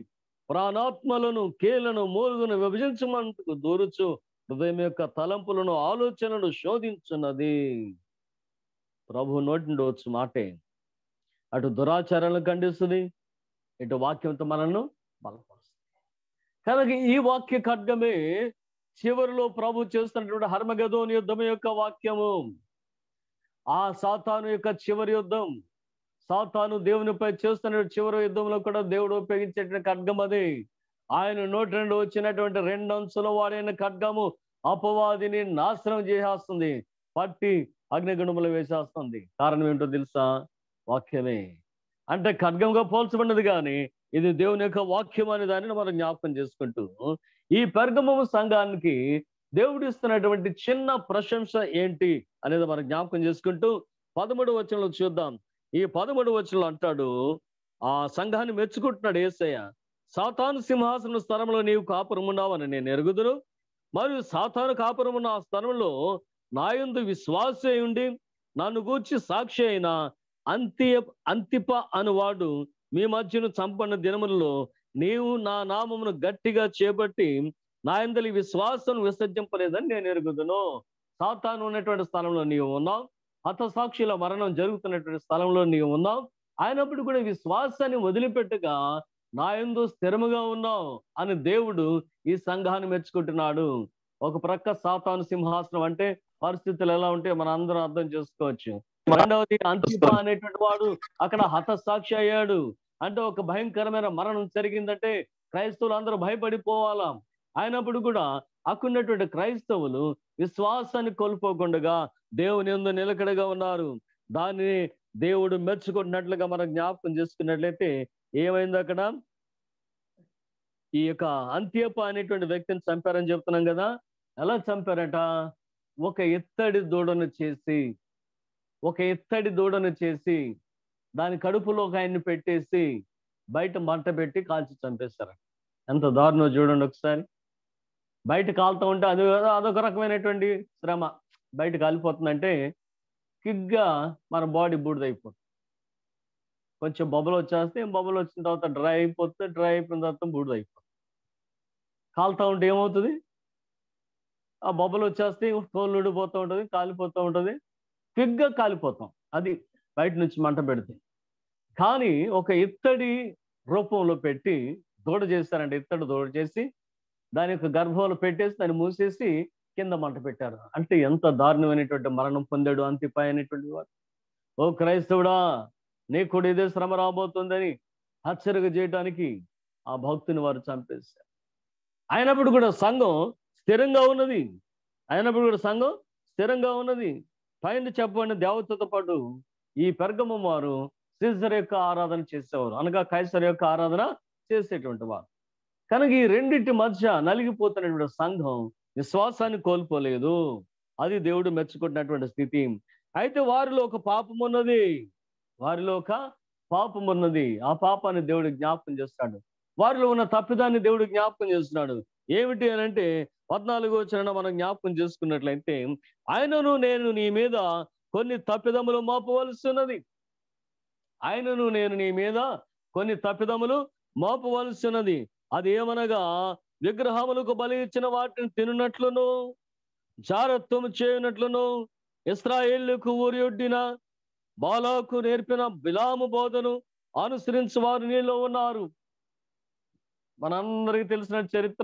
ప్రాణాత్మలను కీలను మూలుగును విభజించమంటూ దూరుచు హృదయం యొక్క తలంపులను ఆలోచనలు శోధించున్నది ప్రభు నోటి నుండి వచ్చు మాటే అటు దురాచారాలను ఖండిస్తుంది ఇటు వాక్యంతో మనల్ని బలపరుస్తుంది కనుక ఈ వాక్య ఖడ్గమే చివరిలో ప్రభు చేస్తున్నటువంటి హర్మగదోని యుద్ధం యొక్క వాక్యము ఆ సాతాను యొక్క చివరి యుద్ధం సాతాను దేవునిపై చేస్తున్న చివరి యుద్ధంలో కూడా దేవుడు ఉపయోగించేటువంటి ఖడ్గం అది ఆయన నోటి నుండి వచ్చినటువంటి రెండు అంచుల వాడైన ఖడ్గము అపవాదిని నాశనం చేసేస్తుంది పట్టి అగ్నిగుణములు వేసేస్తుంది కారణం ఏంటో తెలుసా వాక్యమే అంటే ఖడ్గంగా పోల్చబడినది కానీ ఇది దేవుని యొక్క వాక్యం అనే దానిని మనం జ్ఞాపకం చేసుకుంటూ ఈ పెర్గమము సంఘానికి దేవుడు ఇస్తున్నటువంటి చిన్న ప్రశంస ఏంటి అనేది మనం జ్ఞాపకం చేసుకుంటూ పదమూడు వచనంలో చూద్దాం ఈ పదమూడు వచనంలో అంటాడు ఆ సంఘాన్ని మెచ్చుకుంటున్నాడు ఏసయ్య సాతాను సింహాసన స్థలంలో నీవు కాపురమున్నావని నేను ఎరుగుదును మరియు సాతాను కాపురమున్న ఆ స్థలంలో నాయందు విశ్వాస ఉండి నన్ను గూర్చి సాక్షి అయిన అంత్య అంతిప అనువాడు మీ మధ్యను చంపన్న దినములలో నీవు నా నామమును గట్టిగా చేపట్టి నా ఎందలి విశ్వాసం విసర్జింపలేదని నేను ఎరుగుదును సాతాను ఉన్నటువంటి స్థలంలో నీవు ఉన్నావు హతసాక్షుల మరణం జరుగుతున్నటువంటి స్థలంలో నీవు ఉన్నావు అయినప్పుడు కూడా విశ్వాసాన్ని వదిలిపెట్టగా నా ఎందు స్థిరముగా ఉన్నావు అని దేవుడు ఈ సంఘాన్ని మెచ్చుకుంటున్నాడు ఒక ప్రక్క సాతాను సింహాసనం అంటే పరిస్థితులు ఎలా ఉంటే మన అందరం అర్థం చేసుకోవచ్చు రెండవది అంతిప అనేటువంటి వాడు అక్కడ హతసాక్షి అయ్యాడు అంటే ఒక భయంకరమైన మరణం జరిగిందంటే క్రైస్తవులు అందరూ భయపడిపోవాలా అయినప్పుడు కూడా అక్కడున్నటువంటి క్రైస్తవులు విశ్వాసాన్ని కోల్పోకుండా దేవుని ఎందు నిలకడగా ఉన్నారు దాన్ని దేవుడు మెచ్చుకుంటున్నట్లుగా మనం జ్ఞాపకం చేసుకున్నట్లయితే ఏమైంది అక్కడ ఈ యొక్క అంత్యప అనేటువంటి వ్యక్తిని చంపారని చెప్తున్నాం కదా ఎలా చంపారట ఒక ఎత్తడి దూడను చేసి ఒక ఎత్తడి దూడను చేసి దాని కడుపులో ఒక ఆయన్ని పెట్టేసి బయట మంట పెట్టి కాల్చి చంపేస్తారు ఎంత దారుణం చూడండి ఒకసారి బయట కాలుతూ ఉంటే అది అదొక రకమైనటువంటి శ్రమ బయట కాలిపోతుందంటే కిగ్గా మన బాడీ బూడిదైపోతుంది కొంచెం బొబ్బలు వచ్చేస్తే బొబ్బలు వచ్చిన తర్వాత డ్రై అయిపోతే డ్రై అయిపోయిన తర్వాత బూడిదైపోతుంది కాలుతూ ఉంటే ఏమవుతుంది ఆ బొబ్బలు వచ్చేస్తే తోలు ఊడిపోతూ ఉంటుంది కాలిపోతూ ఉంటుంది క్విక్గా కాలిపోతాం అది బయట నుంచి మంట పెడితే కానీ ఒక ఇత్తడి రూపంలో పెట్టి దూడ చేస్తారంటే ఇత్తడి దూడ చేసి దాని యొక్క గర్భంలో పెట్టేసి దాన్ని మూసేసి కింద మంట పెట్టారు అంటే ఎంత దారుణమైనటువంటి మరణం పొందాడు అంతిపాయ అనేటువంటి వాడు ఓ క్రైస్తవుడా నీ కూడా ఇదే శ్రమ రాబోతుందని హెచ్చరిక చేయడానికి ఆ భక్తుని వారు చంపేశారు అయినప్పుడు కూడా సంఘం స్థిరంగా ఉన్నది అయినప్పుడు కూడా సంఘం స్థిరంగా ఉన్నది పైన చెప్పబడిన దేవతతో పాటు ఈ పెర్గమం వారు సీజర్ యొక్క ఆరాధన చేసేవారు అనగా కైసర్ యొక్క ఆరాధన చేసేటువంటి వారు కనుక ఈ రెండింటి మధ్య నలిగిపోతున్నటువంటి సంఘం విశ్వాసాన్ని కోల్పోలేదు అది దేవుడు మెచ్చుకుంటున్నటువంటి స్థితి అయితే వారిలో ఒక పాపం ఉన్నది వారిలో ఒక పాపం ఉన్నది ఆ పాపాన్ని దేవుడు జ్ఞాపకం చేస్తాడు వారిలో ఉన్న తప్పిదాన్ని దేవుడు జ్ఞాపకం చేస్తున్నాడు ఏమిటి అని అంటే పద్నాలుగో వచ్చిన మనం జ్ఞాపకం చేసుకున్నట్లయితే ఆయనను నేను నీ మీద కొన్ని తప్పిదములు మోపవలసి ఉన్నది ఆయనను నేను నీ మీద కొన్ని తప్పిదములు మోపవలసి ఉన్నది అది ఏమనగా విగ్రహములకు బలి ఇచ్చిన వాటిని తినున్నట్లును జారత్వం చేయనట్లును ఇస్రాయేళ్లకు ఊరియొడ్డిన బాలాకు నేర్పిన బిలాము బోధను అనుసరించి వారు నీలో ఉన్నారు మనందరికీ తెలిసిన చరిత్ర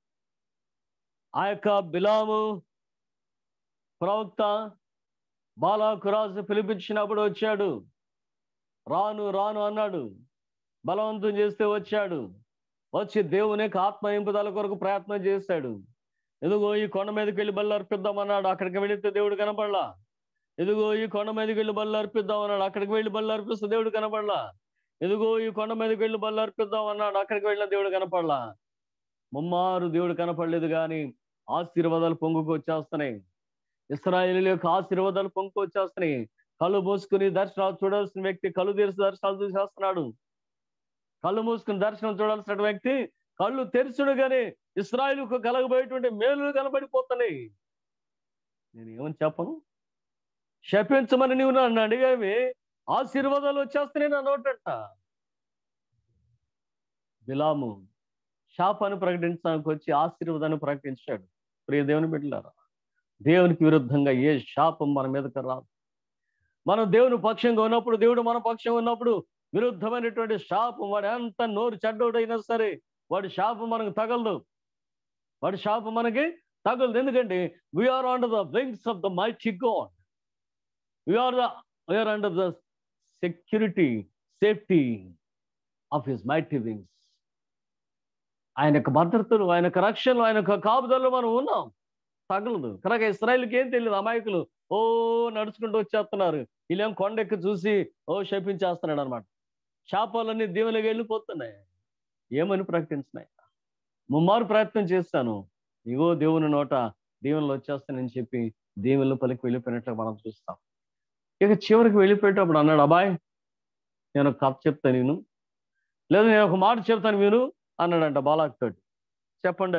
ఆ యొక్క బిలాము ప్రవక్త బాలాకు రాజు పిలిపించినప్పుడు వచ్చాడు రాను రాను అన్నాడు బలవంతం చేస్తే వచ్చాడు వచ్చి దేవుని యొక్క ఆత్మ ఇంపుదల కొరకు ప్రయత్నం చేశాడు ఎదుగో ఈ కొండ మీదకి వెళ్ళి బళ్ళు అర్పిద్దామన్నాడు అక్కడికి వెళితే దేవుడు కనపడలా ఎదుగో ఈ కొండ మీదకి వెళ్ళి బళ్ళు అర్పిద్దాం అన్నాడు అక్కడికి వెళ్ళి బళ్ళు అర్పిస్తే దేవుడు కనపడలా ఎదుగో ఈ కొండ మీదకి వెళ్ళి బళ్ళు అర్పిద్దాం అన్నాడు అక్కడికి వెళ్ళిన దేవుడు కనపడలా ముమ్మారు దేవుడు కనపడలేదు కానీ ఆశీర్వాదాలు పొంగుకు వచ్చేస్తున్నాయి ఇస్రాయేల్ యొక్క ఆశీర్వాదాలు పొంగుకు వచ్చేస్తున్నాయి కళ్ళు మూసుకుని దర్శనాలు చూడాల్సిన వ్యక్తి కళ్ళు తెరిచి దర్శనాలు చూసేస్తున్నాడు కళ్ళు మూసుకుని దర్శనం చూడాల్సిన వ్యక్తి కళ్ళు తెరుచుడుగానే ఇస్రాయిల్కు కలగబోయేటువంటి మేలులు కనబడిపోతున్నాయి నేను ఏమని చెప్పను శపించమని నీవు నన్ను అడిగావి ఆశీర్వాదాలు వచ్చేస్తున్నాయి నా నోటంట బిలాము శాపాన్ని ప్రకటించడానికి వచ్చి ఆశీర్వాదాన్ని ప్రకటించాడు ప్రియ దేవుని బిడ్డలారా దేవునికి విరుద్ధంగా ఏ శాపం మన మీదకి రాదు మనం దేవుని పక్షంగా ఉన్నప్పుడు దేవుడు మన పక్షంగా ఉన్నప్పుడు విరుద్ధమైనటువంటి శాపం వాడు ఎంత నోరు చెడ్డోడైనా సరే వాడి శాపం మనకు తగలదు వాడి శాపం మనకి తగలదు ఎందుకంటే we are under the wings of the mighty God we are the we are under the security safety of his mighty wings ఆయన యొక్క భద్రతలు ఆయన యొక్క రక్షణలు ఆయన యొక్క కాపుదల్లో మనం ఉన్నాం తగలదు కనుక ఇస్రాయల్కి ఏం తెలియదు అమాయకులు ఓ నడుచుకుంటూ వచ్చేస్తున్నారు వీళ్ళేం కొండెక్కి చూసి ఓ శపించేస్తున్నాడు అనమాట శాపాలన్నీ దీవెనకి వెళ్ళిపోతున్నాయి ఏమని ప్రకటించినాయి ముమ్మారు ప్రయత్నం చేస్తాను ఇగో దేవుని నోట దీవెనలు వచ్చేస్తానని చెప్పి దీవెనలు పలికి వెళ్ళిపోయినట్లు మనం చూస్తాం ఇక చివరికి వెళ్ళిపోయేటప్పుడు అన్నాడు అబ్బాయ్ నేను ఒక కథ చెప్తాను నేను లేదు నేను ఒక మాట చెప్తాను మీరు అన్నాడంట బాలాక్ తోటి చెప్పండి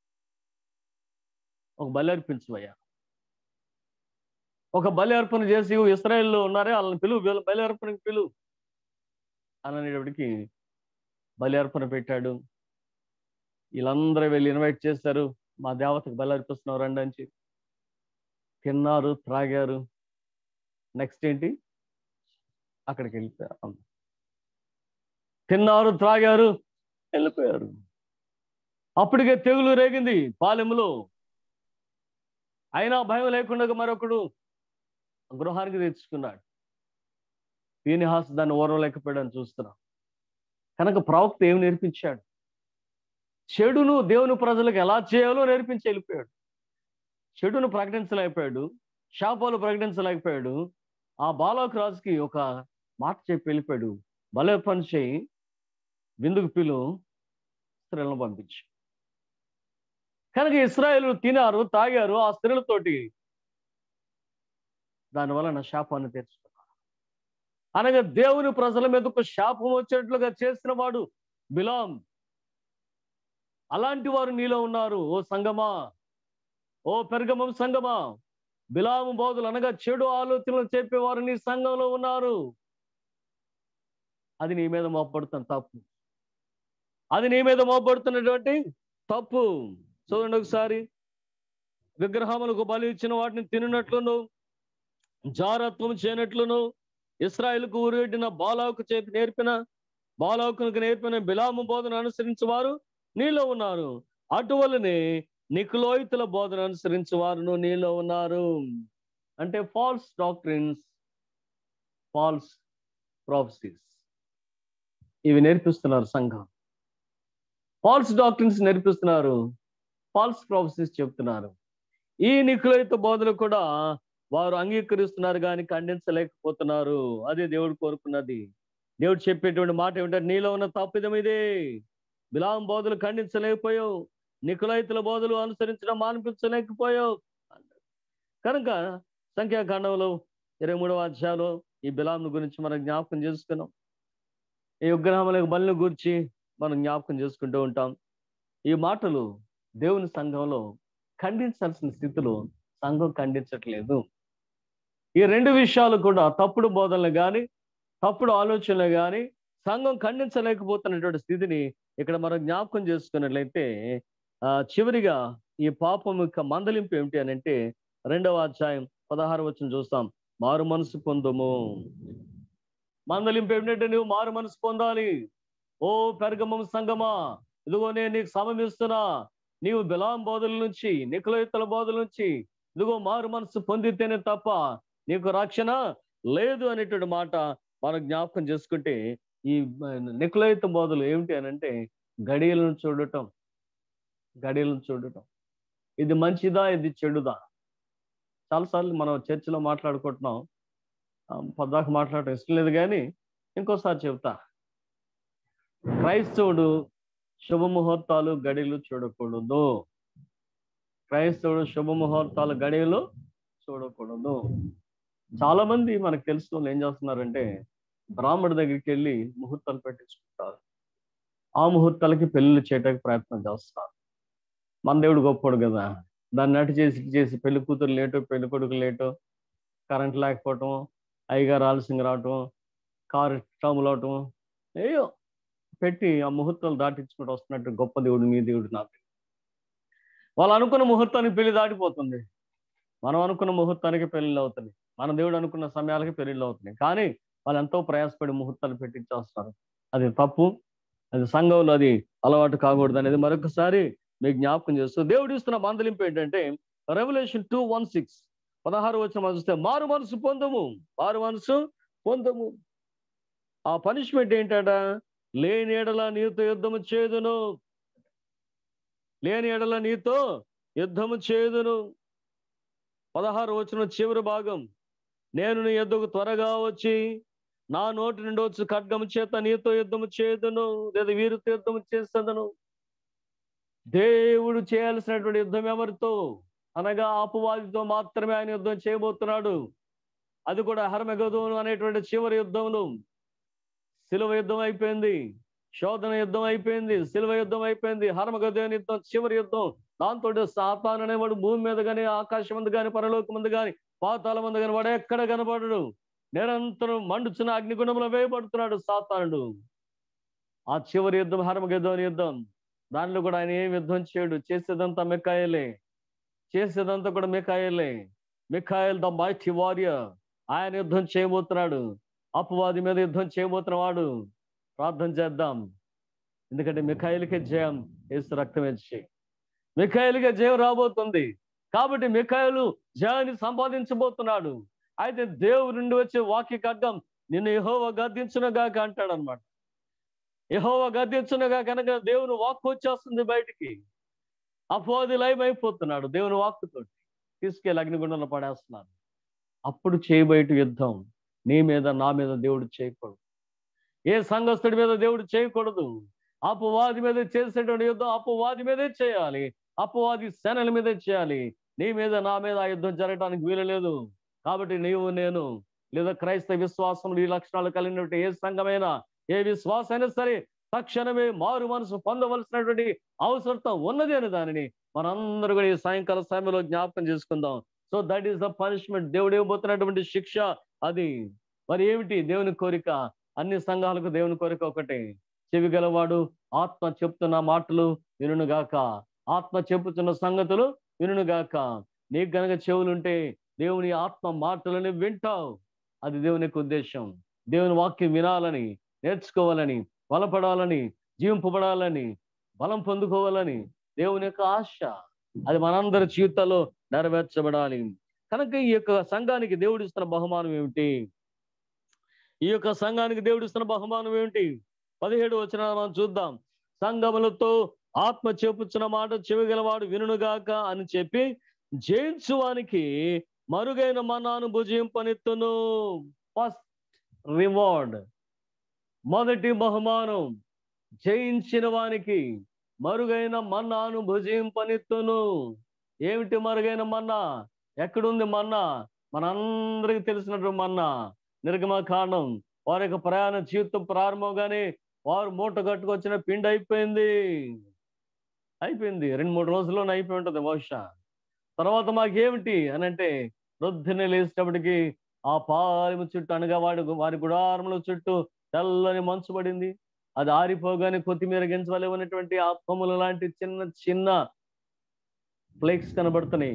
ఒక బలి అర్పించవయ్యా ఒక బలి అర్పణ చేసి ఇస్రాయేల్లో ఉన్నారే వాళ్ళని పిలువు వీళ్ళ బలి అర్పణకి పిలువు అని అనేటప్పటికి బలి అర్పణ పెట్టాడు వీళ్ళందరూ వెళ్ళి ఇన్వైట్ చేశారు మా దేవతకు బలి అర్పిస్తున్నావు రండి అని చెప్పి తిన్నారు త్రాగారు నెక్స్ట్ ఏంటి అక్కడికి వెళ్ళిపోయారు తిన్నారు త్రాగారు వెళ్ళిపోయారు అప్పటికే తెగులు రేగింది పాలెములో అయినా భయం లేకుండా మరొకడు గృహానికి తెచ్చుకున్నాడు పీనిహాస్ దాన్ని ఓర్వలేకపోయాడని చూస్తున్నాం కనుక ప్రవక్త ఏమి నేర్పించాడు చెడును దేవుని ప్రజలకు ఎలా చేయాలో నేర్పించి వెళ్ళిపోయాడు చెడును ప్రకటించలేకపోయాడు శాపాలు ప్రకటించలేకపోయాడు ఆ బాలోక్ రాజుకి ఒక మాట చెప్పి వెళ్ళిపోయాడు భలే పని చేయి విందుకు పిలు స్త్రీలను పంపించి కనుక ఇస్రాయేల్ తినారు తాగారు ఆ స్త్రీలతోటి దానివల్ల నా శాపాన్ని తీర్చుకున్నారు అనగా దేవుని ప్రజల మీదకు శాపం వచ్చేట్లుగా చేసిన వాడు బిలాం అలాంటి వారు నీలో ఉన్నారు ఓ సంగమా ఓ పెరగమం సంగమా బిలాము బోధులు అనగా చెడు ఆలోచనలు చెప్పేవారు నీ సంఘంలో ఉన్నారు అది నీ మీద మోపడుతున్న తప్పు అది నీ మీద మోపడుతున్నటువంటి తప్పు చూడండి ఒకసారి విగ్రహములకు బలి ఇచ్చిన వాటిని తినట్లును జారత్వం చేయనట్లును ఇస్రాయిల్కు ఊరిడిన బాలాకు చేతి నేర్పిన బాలాకునికి నేర్పిన బిలాము బోధన అనుసరించి వారు నీలో ఉన్నారు అటువలనే నికులోయితుల బోధన అనుసరించి వారు నీలో ఉన్నారు అంటే ఫాల్స్ డాక్టరీన్స్ ఫాల్స్ ప్రాఫెసీస్ ఇవి నేర్పిస్తున్నారు సంఘం ఫాల్స్ డాక్టరీన్స్ నేర్పిస్తున్నారు ఫాల్స్ ప్రాఫెసీస్ చెప్తున్నారు ఈ నికులైత బోధలు కూడా వారు అంగీకరిస్తున్నారు కానీ ఖండించలేకపోతున్నారు అదే దేవుడు కోరుకున్నది దేవుడు చెప్పేటువంటి మాట ఏమిటంటే నీలో ఉన్న తప్పిదం ఇదే బిలాం బోధలు ఖండించలేకపోయావు నికులైతుల బోధలు అనుసరించడం మానిపించలేకపోయావు కనుక సంఖ్యాకాండంలో ఇరవై మూడవ అధ్యాయంలో ఈ బిలాంను గురించి మనం జ్ఞాపకం చేసుకున్నాం ఈ విగ్రహములకు బలిని గురించి మనం జ్ఞాపకం చేసుకుంటూ ఉంటాం ఈ మాటలు దేవుని సంఘంలో ఖండించాల్సిన స్థితిలో సంఘం ఖండించట్లేదు ఈ రెండు విషయాలు కూడా తప్పుడు బోధనలు కానీ తప్పుడు ఆలోచనలు కానీ సంఘం ఖండించలేకపోతున్నటువంటి స్థితిని ఇక్కడ మనం జ్ఞాపకం చేసుకున్నట్లయితే ఆ చివరిగా ఈ పాపం యొక్క మందలింపు ఏమిటి అని అంటే రెండవ అధ్యాయం పదహారు వచ్చిన చూస్తాం మారు మనసు పొందము మందలింపు ఏమిటంటే నువ్వు మారు మనసు పొందాలి ఓ పెరగమం సంగమా ఇదిగో నేను నీకు సమమిస్తున్నా నీవు బిలాం బోధల నుంచి నికులయుత్తల బోధల నుంచి ఇదిగో మారు మనసు పొందితేనే తప్ప నీకు రక్షణ లేదు అనేటువంటి మాట మనం జ్ఞాపకం చేసుకుంటే ఈ నికులయుత బోధలు ఏమిటి అని అంటే గడియలను చూడటం గడియలను చూడటం ఇది మంచిదా ఇది చెడుదా చాలాసార్లు మనం చర్చిలో మాట్లాడుకుంటున్నాం పద్దాక మాట్లాడటం ఇష్టం లేదు కానీ ఇంకోసారి చెప్తా క్రైస్తవుడు శుభముహూర్తాలు గడియలు చూడకూడదు క్రైస్తవుడు శుభముహూర్తాలు గడియలు చూడకూడదు చాలా మంది మనకు తెలిసిన వాళ్ళు ఏం చేస్తున్నారంటే బ్రాహ్మణుడి దగ్గరికి వెళ్ళి ముహూర్తాలు పెట్టించుకుంటారు ఆ ముహూర్తాలకి పెళ్లిళ్ళు చేయడానికి ప్రయత్నం చేస్తారు మన దేవుడు గొప్పడు కదా దాన్ని నటి చేసి చేసి పెళ్లి కూతురు లేటో పెళ్లి కొడుకు లేటో కరెంట్ లేకపోవటం అయ్యగారు ఆలస్యంగా రావటం కారు ట్రబుల్ అవటం అయ్యో పెట్టి ఆ ముహూర్తాలు దాటించుకుంటూ వస్తున్నట్టు గొప్ప దేవుడు మీ దేవుడు నా దేవుడు. వాళ్ళు అనుకున్న ముహూర్తానికి పెళ్లి దాటిపోతుంది మనం అనుకున్న ముహూర్తానికి పెళ్లిళ్ళు అవుతుంది మన దేవుడు అనుకున్న సమయాలకి పెళ్లిళ్ళు అవుతున్నాయి కానీ వాళ్ళు ఎంతో ప్రయాసపడి ముహూర్తాలు పెట్టించేస్తారు అది తప్పు అది సంఘంలో అది అలవాటు కాకూడదు అనేది మరొకసారి మీకు జ్ఞాపకం చేస్తూ దేవుడు ఇస్తున్న మందలింపు ఏంటంటే రెవల్యూషన్ టూ వన్ సిక్స్ పదహారు వచ్చిన చూస్తే మారు మనసు పొందము మారు మనసు పొందము ఆ పనిష్మెంట్ ఏంటట లేని ఎడల నీతో యుద్ధము చేదును లేని ఎడల నీతో యుద్ధము చేదును పదహారు వచ్చిన చివరి భాగం నేను నీ యుద్ధకు త్వరగా వచ్చి నా నోటి నుండి వచ్చి ఖడ్గము చేత నీతో యుద్ధము చేదును లేదా వీరితో యుద్ధము చేసేదను దేవుడు చేయాల్సినటువంటి యుద్ధం ఎవరితో అనగా అపవాదితో మాత్రమే ఆయన యుద్ధం చేయబోతున్నాడు అది కూడా హర్మగదోను అనేటువంటి చివరి యుద్ధంలో శిలువ యుద్ధం అయిపోయింది శోధన యుద్ధం అయిపోయింది శిలువ యుద్ధం అయిపోయింది హర్మగదోని యుద్ధం చివరి యుద్ధం దాంతో సాతాన్ అనేవాడు భూమి మీద కానీ ఆకాశం ముందు కానీ పరలోకం ముందు కానీ పాతాల ముందు కానీ వాడు ఎక్కడ కనపడడు నిరంతరం మండుచున్న అగ్నిగుండంలో వేయబడుతున్నాడు సాతానుడు ఆ చివరి యుద్ధం హర్మగదోని యుద్ధం దానిలో కూడా ఆయన ఏం యుద్ధం చేయడు చేసేదంతా మికాయలే చేసేదంతా కూడా మికాయలే మికాయల్ ద మైటీ వారియర్ ఆయన యుద్ధం చేయబోతున్నాడు అపవాది మీద యుద్ధం చేయబోతున్నవాడు ప్రార్థన చేద్దాం ఎందుకంటే మిఖాయిలకే జయం ఏసు రక్తం ఇచ్చి మిఖాయిలకే జయం రాబోతుంది కాబట్టి మిఖాయిలు జయాన్ని సంపాదించబోతున్నాడు అయితే దేవుడి నుండి వచ్చే వాక్య ఖడ్గం నిన్ను యహోవ గద్దించునగాక అంటాడు అనమాట యహోవ గద్దించునగా కనుక దేవుని వాక్కు వచ్చేస్తుంది బయటికి అపవాది లైవ్ అయిపోతున్నాడు దేవుని వాక్కుతో తీసుకెళ్ళి అగ్నిగుండంలో పడేస్తున్నాడు అప్పుడు చేయబయట యుద్ధం నీ మీద నా మీద దేవుడు చేయకూడదు ఏ సంఘస్థుడి మీద దేవుడు చేయకూడదు అపవాది మీద చేసేటువంటి యుద్ధం అపవాది మీదే చేయాలి అపవాది సేనల మీదే చేయాలి నీ మీద నా మీద ఆ యుద్ధం జరగడానికి వీలు లేదు కాబట్టి నీవు నేను లేదా క్రైస్తవ విశ్వాసం ఈ లక్షణాలు కలిగినటువంటి ఏ సంఘమైనా ఏ విశ్వాసమైనా సరే తక్షణమే మారు మనసు పొందవలసినటువంటి అవసరత ఉన్నది అని దానిని మనందరూ కూడా ఈ సాయంకాల సమయంలో జ్ఞాపకం చేసుకుందాం so that is the punishment దేవుడు ఇవ్వబోతున్నటువంటి శిక్ష అది మరి ఏమిటి దేవుని కోరిక అన్ని సంఘాలకు దేవుని కోరిక ఒకటే చెవి గలవాడు ఆత్మ చెప్తున్న మాటలు వినుగాక ఆత్మ చెప్పుతున్న సంగతులు వినుగాక నీకు గనక చెవులుంటే దేవుని ఆత్మ మాటలని వింటావు అది దేవుని యొక్క ఉద్దేశం దేవుని వాక్యం వినాలని నేర్చుకోవాలని బలపడాలని జీవింపబడాలని బలం పొందుకోవాలని దేవుని యొక్క ఆశ అది మనందరి జీవితాల్లో నెరవేర్చబడాలి కనుక ఈ యొక్క సంఘానికి దేవుడు ఇస్తున్న బహుమానం ఏమిటి ఈ యొక్క సంఘానికి దేవుడు ఇస్తున్న బహుమానం ఏమిటి పదిహేడు వచ్చిన మనం చూద్దాం సంఘములతో ఆత్మ చెప్పుచున్న మాట చెవిగలవాడు వినుగాక అని చెప్పి జయించువానికి మరుగైన మనాను భుజింపనెత్తును ఫస్ట్ రివార్డ్ మొదటి బహుమానం జయించిన వానికి మరుగైన మన్నాను భుజింపనెత్తును ఏమిటి మరుగైన మన్నా ఎక్కడుంది మన్నా మనందరికి తెలిసినటువంటి మన్నా నిర్గమకాండం వారి యొక్క ప్రయాణ జీవితం ప్రారంభంగానే వారు మూట కట్టుకొచ్చిన పిండి అయిపోయింది అయిపోయింది రెండు మూడు రోజుల్లోనే అయిపోయి ఉంటుంది బహుశా తర్వాత మాకేమిటి అని అంటే రొద్దున లేచేటప్పటికి ఆ పాలెము చుట్టూ అనగా వాడి వారి గుడారముల చుట్టూ తెల్లని మంచు పడింది అది ఆరిపోగానే కొత్తిమీర గింజవలే ఉన్నటువంటి ఆ కొమ్ముల లాంటి చిన్న చిన్న ఫ్లేక్స్ కనబడుతున్నాయి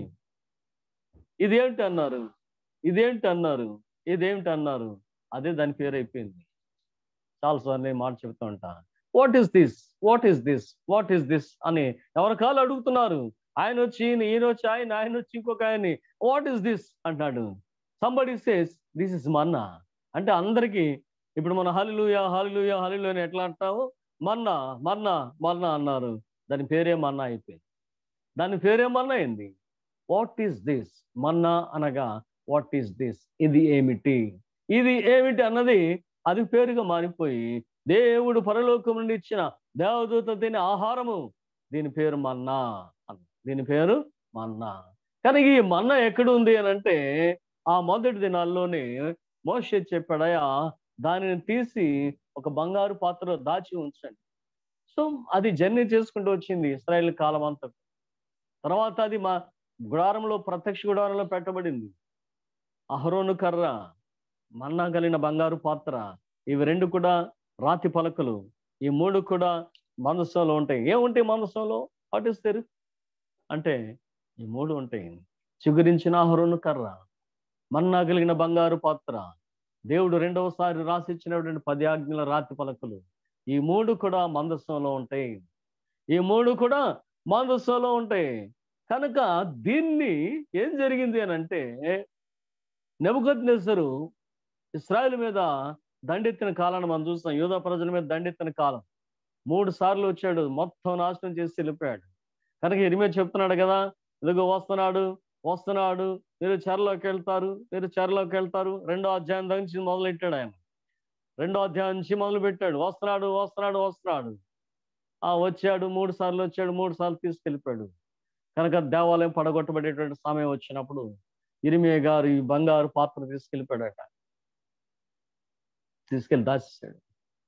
ఇదేంటి అన్నారు ఇదేంటి అన్నారు ఇదేంటి అన్నారు అదే దాని పేరు అయిపోయింది చాలా సార్లు నేను మాట చెప్తూ ఉంటా what is this what is this what is this అని ఎవరి కాళ్ళు అడుగుతున్నారు ఆయన వచ్చి ఈయన ఈయన వచ్చి ఆయన ఆయన వచ్చి ఇంకొక ఆయన్ని వాట్ ఈస్ దిస్ అంటాడు somebody says this is manna అంటే అందరికీ ఇప్పుడు మన హలిలుయ హలిలుయ హలిలు అని ఎట్లా అంటాము మన్నా మన్నా మన్నా అన్నారు దాని పేరే మన్నా అయిపోయింది దాని పేరే మన్నా అయింది వాట్ ఈస్ దిస్ మన్నా అనగా వాట్ ఈస్ దిస్ ఇది ఏమిటి ఇది ఏమిటి అన్నది అది పేరుగా మారిపోయి దేవుడు పరలోకం నుండి ఇచ్చిన దేవదూత తినే ఆహారము దీని పేరు మన్నా అన్న దీని పేరు మన్నా కానీ ఈ మన్నా ఎక్కడ ఉంది అని అంటే ఆ మొదటి దినాల్లోనే మోషే చెప్పాడయా దానిని తీసి ఒక బంగారు పాత్రలో దాచి ఉంచండి సో అది జర్నీ చేసుకుంటూ వచ్చింది ఇస్రాయేల్ కాలం అంతా తర్వాత అది మా గుడారంలో ప్రత్యక్ష గుడారంలో పెట్టబడింది అహరోను కర్ర మన్నా కలిగిన బంగారు పాత్ర ఇవి రెండు కూడా రాతి పలకలు ఈ మూడు కూడా మందసంలో ఉంటాయి ఏముంటాయి మందసంలో పాటిస్తారు అంటే ఈ మూడు ఉంటాయి చిగురించిన ఆహరును కర్ర మన్నా కలిగిన బంగారు పాత్ర దేవుడు రెండవసారి రాసిచ్చినటువంటి పది ఆజ్ఞల రాతి పలకలు ఈ మూడు కూడా మందస్సంలో ఉంటాయి ఈ మూడు కూడా మందస్సంలో ఉంటాయి కనుక దీన్ని ఏం జరిగింది అని అంటే నెబుకద్నెసరు ఇస్రాయల్ మీద దండెత్తిన కాలాన్ని మనం చూస్తాం యూదా ప్రజల మీద దండెత్తిన కాలం మూడు సార్లు వచ్చాడు మొత్తం నాశనం చేసి వెళ్ళిపోయాడు కనుక ఇరిమే చెప్తున్నాడు కదా ఇదిగో వస్తున్నాడు వస్తున్నాడు మీరు చెరలోకి వెళ్తారు మీరు చెరలోకి వెళ్తారు రెండో అధ్యాయం దగ్గర నుంచి మొదలెట్టాడు ఆయన రెండో అధ్యాయం నుంచి మొదలు పెట్టాడు వస్తున్నాడు వస్తున్నాడు వస్తున్నాడు ఆ వచ్చాడు మూడు సార్లు వచ్చాడు మూడు సార్లు తీసుకెళ్ళిపోయాడు కనుక దేవాలయం పడగొట్టబడేటువంటి సమయం వచ్చినప్పుడు ఇరిమే గారు ఈ బంగారు పాత్ర తీసుకెళ్ళిపోయాడట తీసుకెళ్ళి దాచేశాడు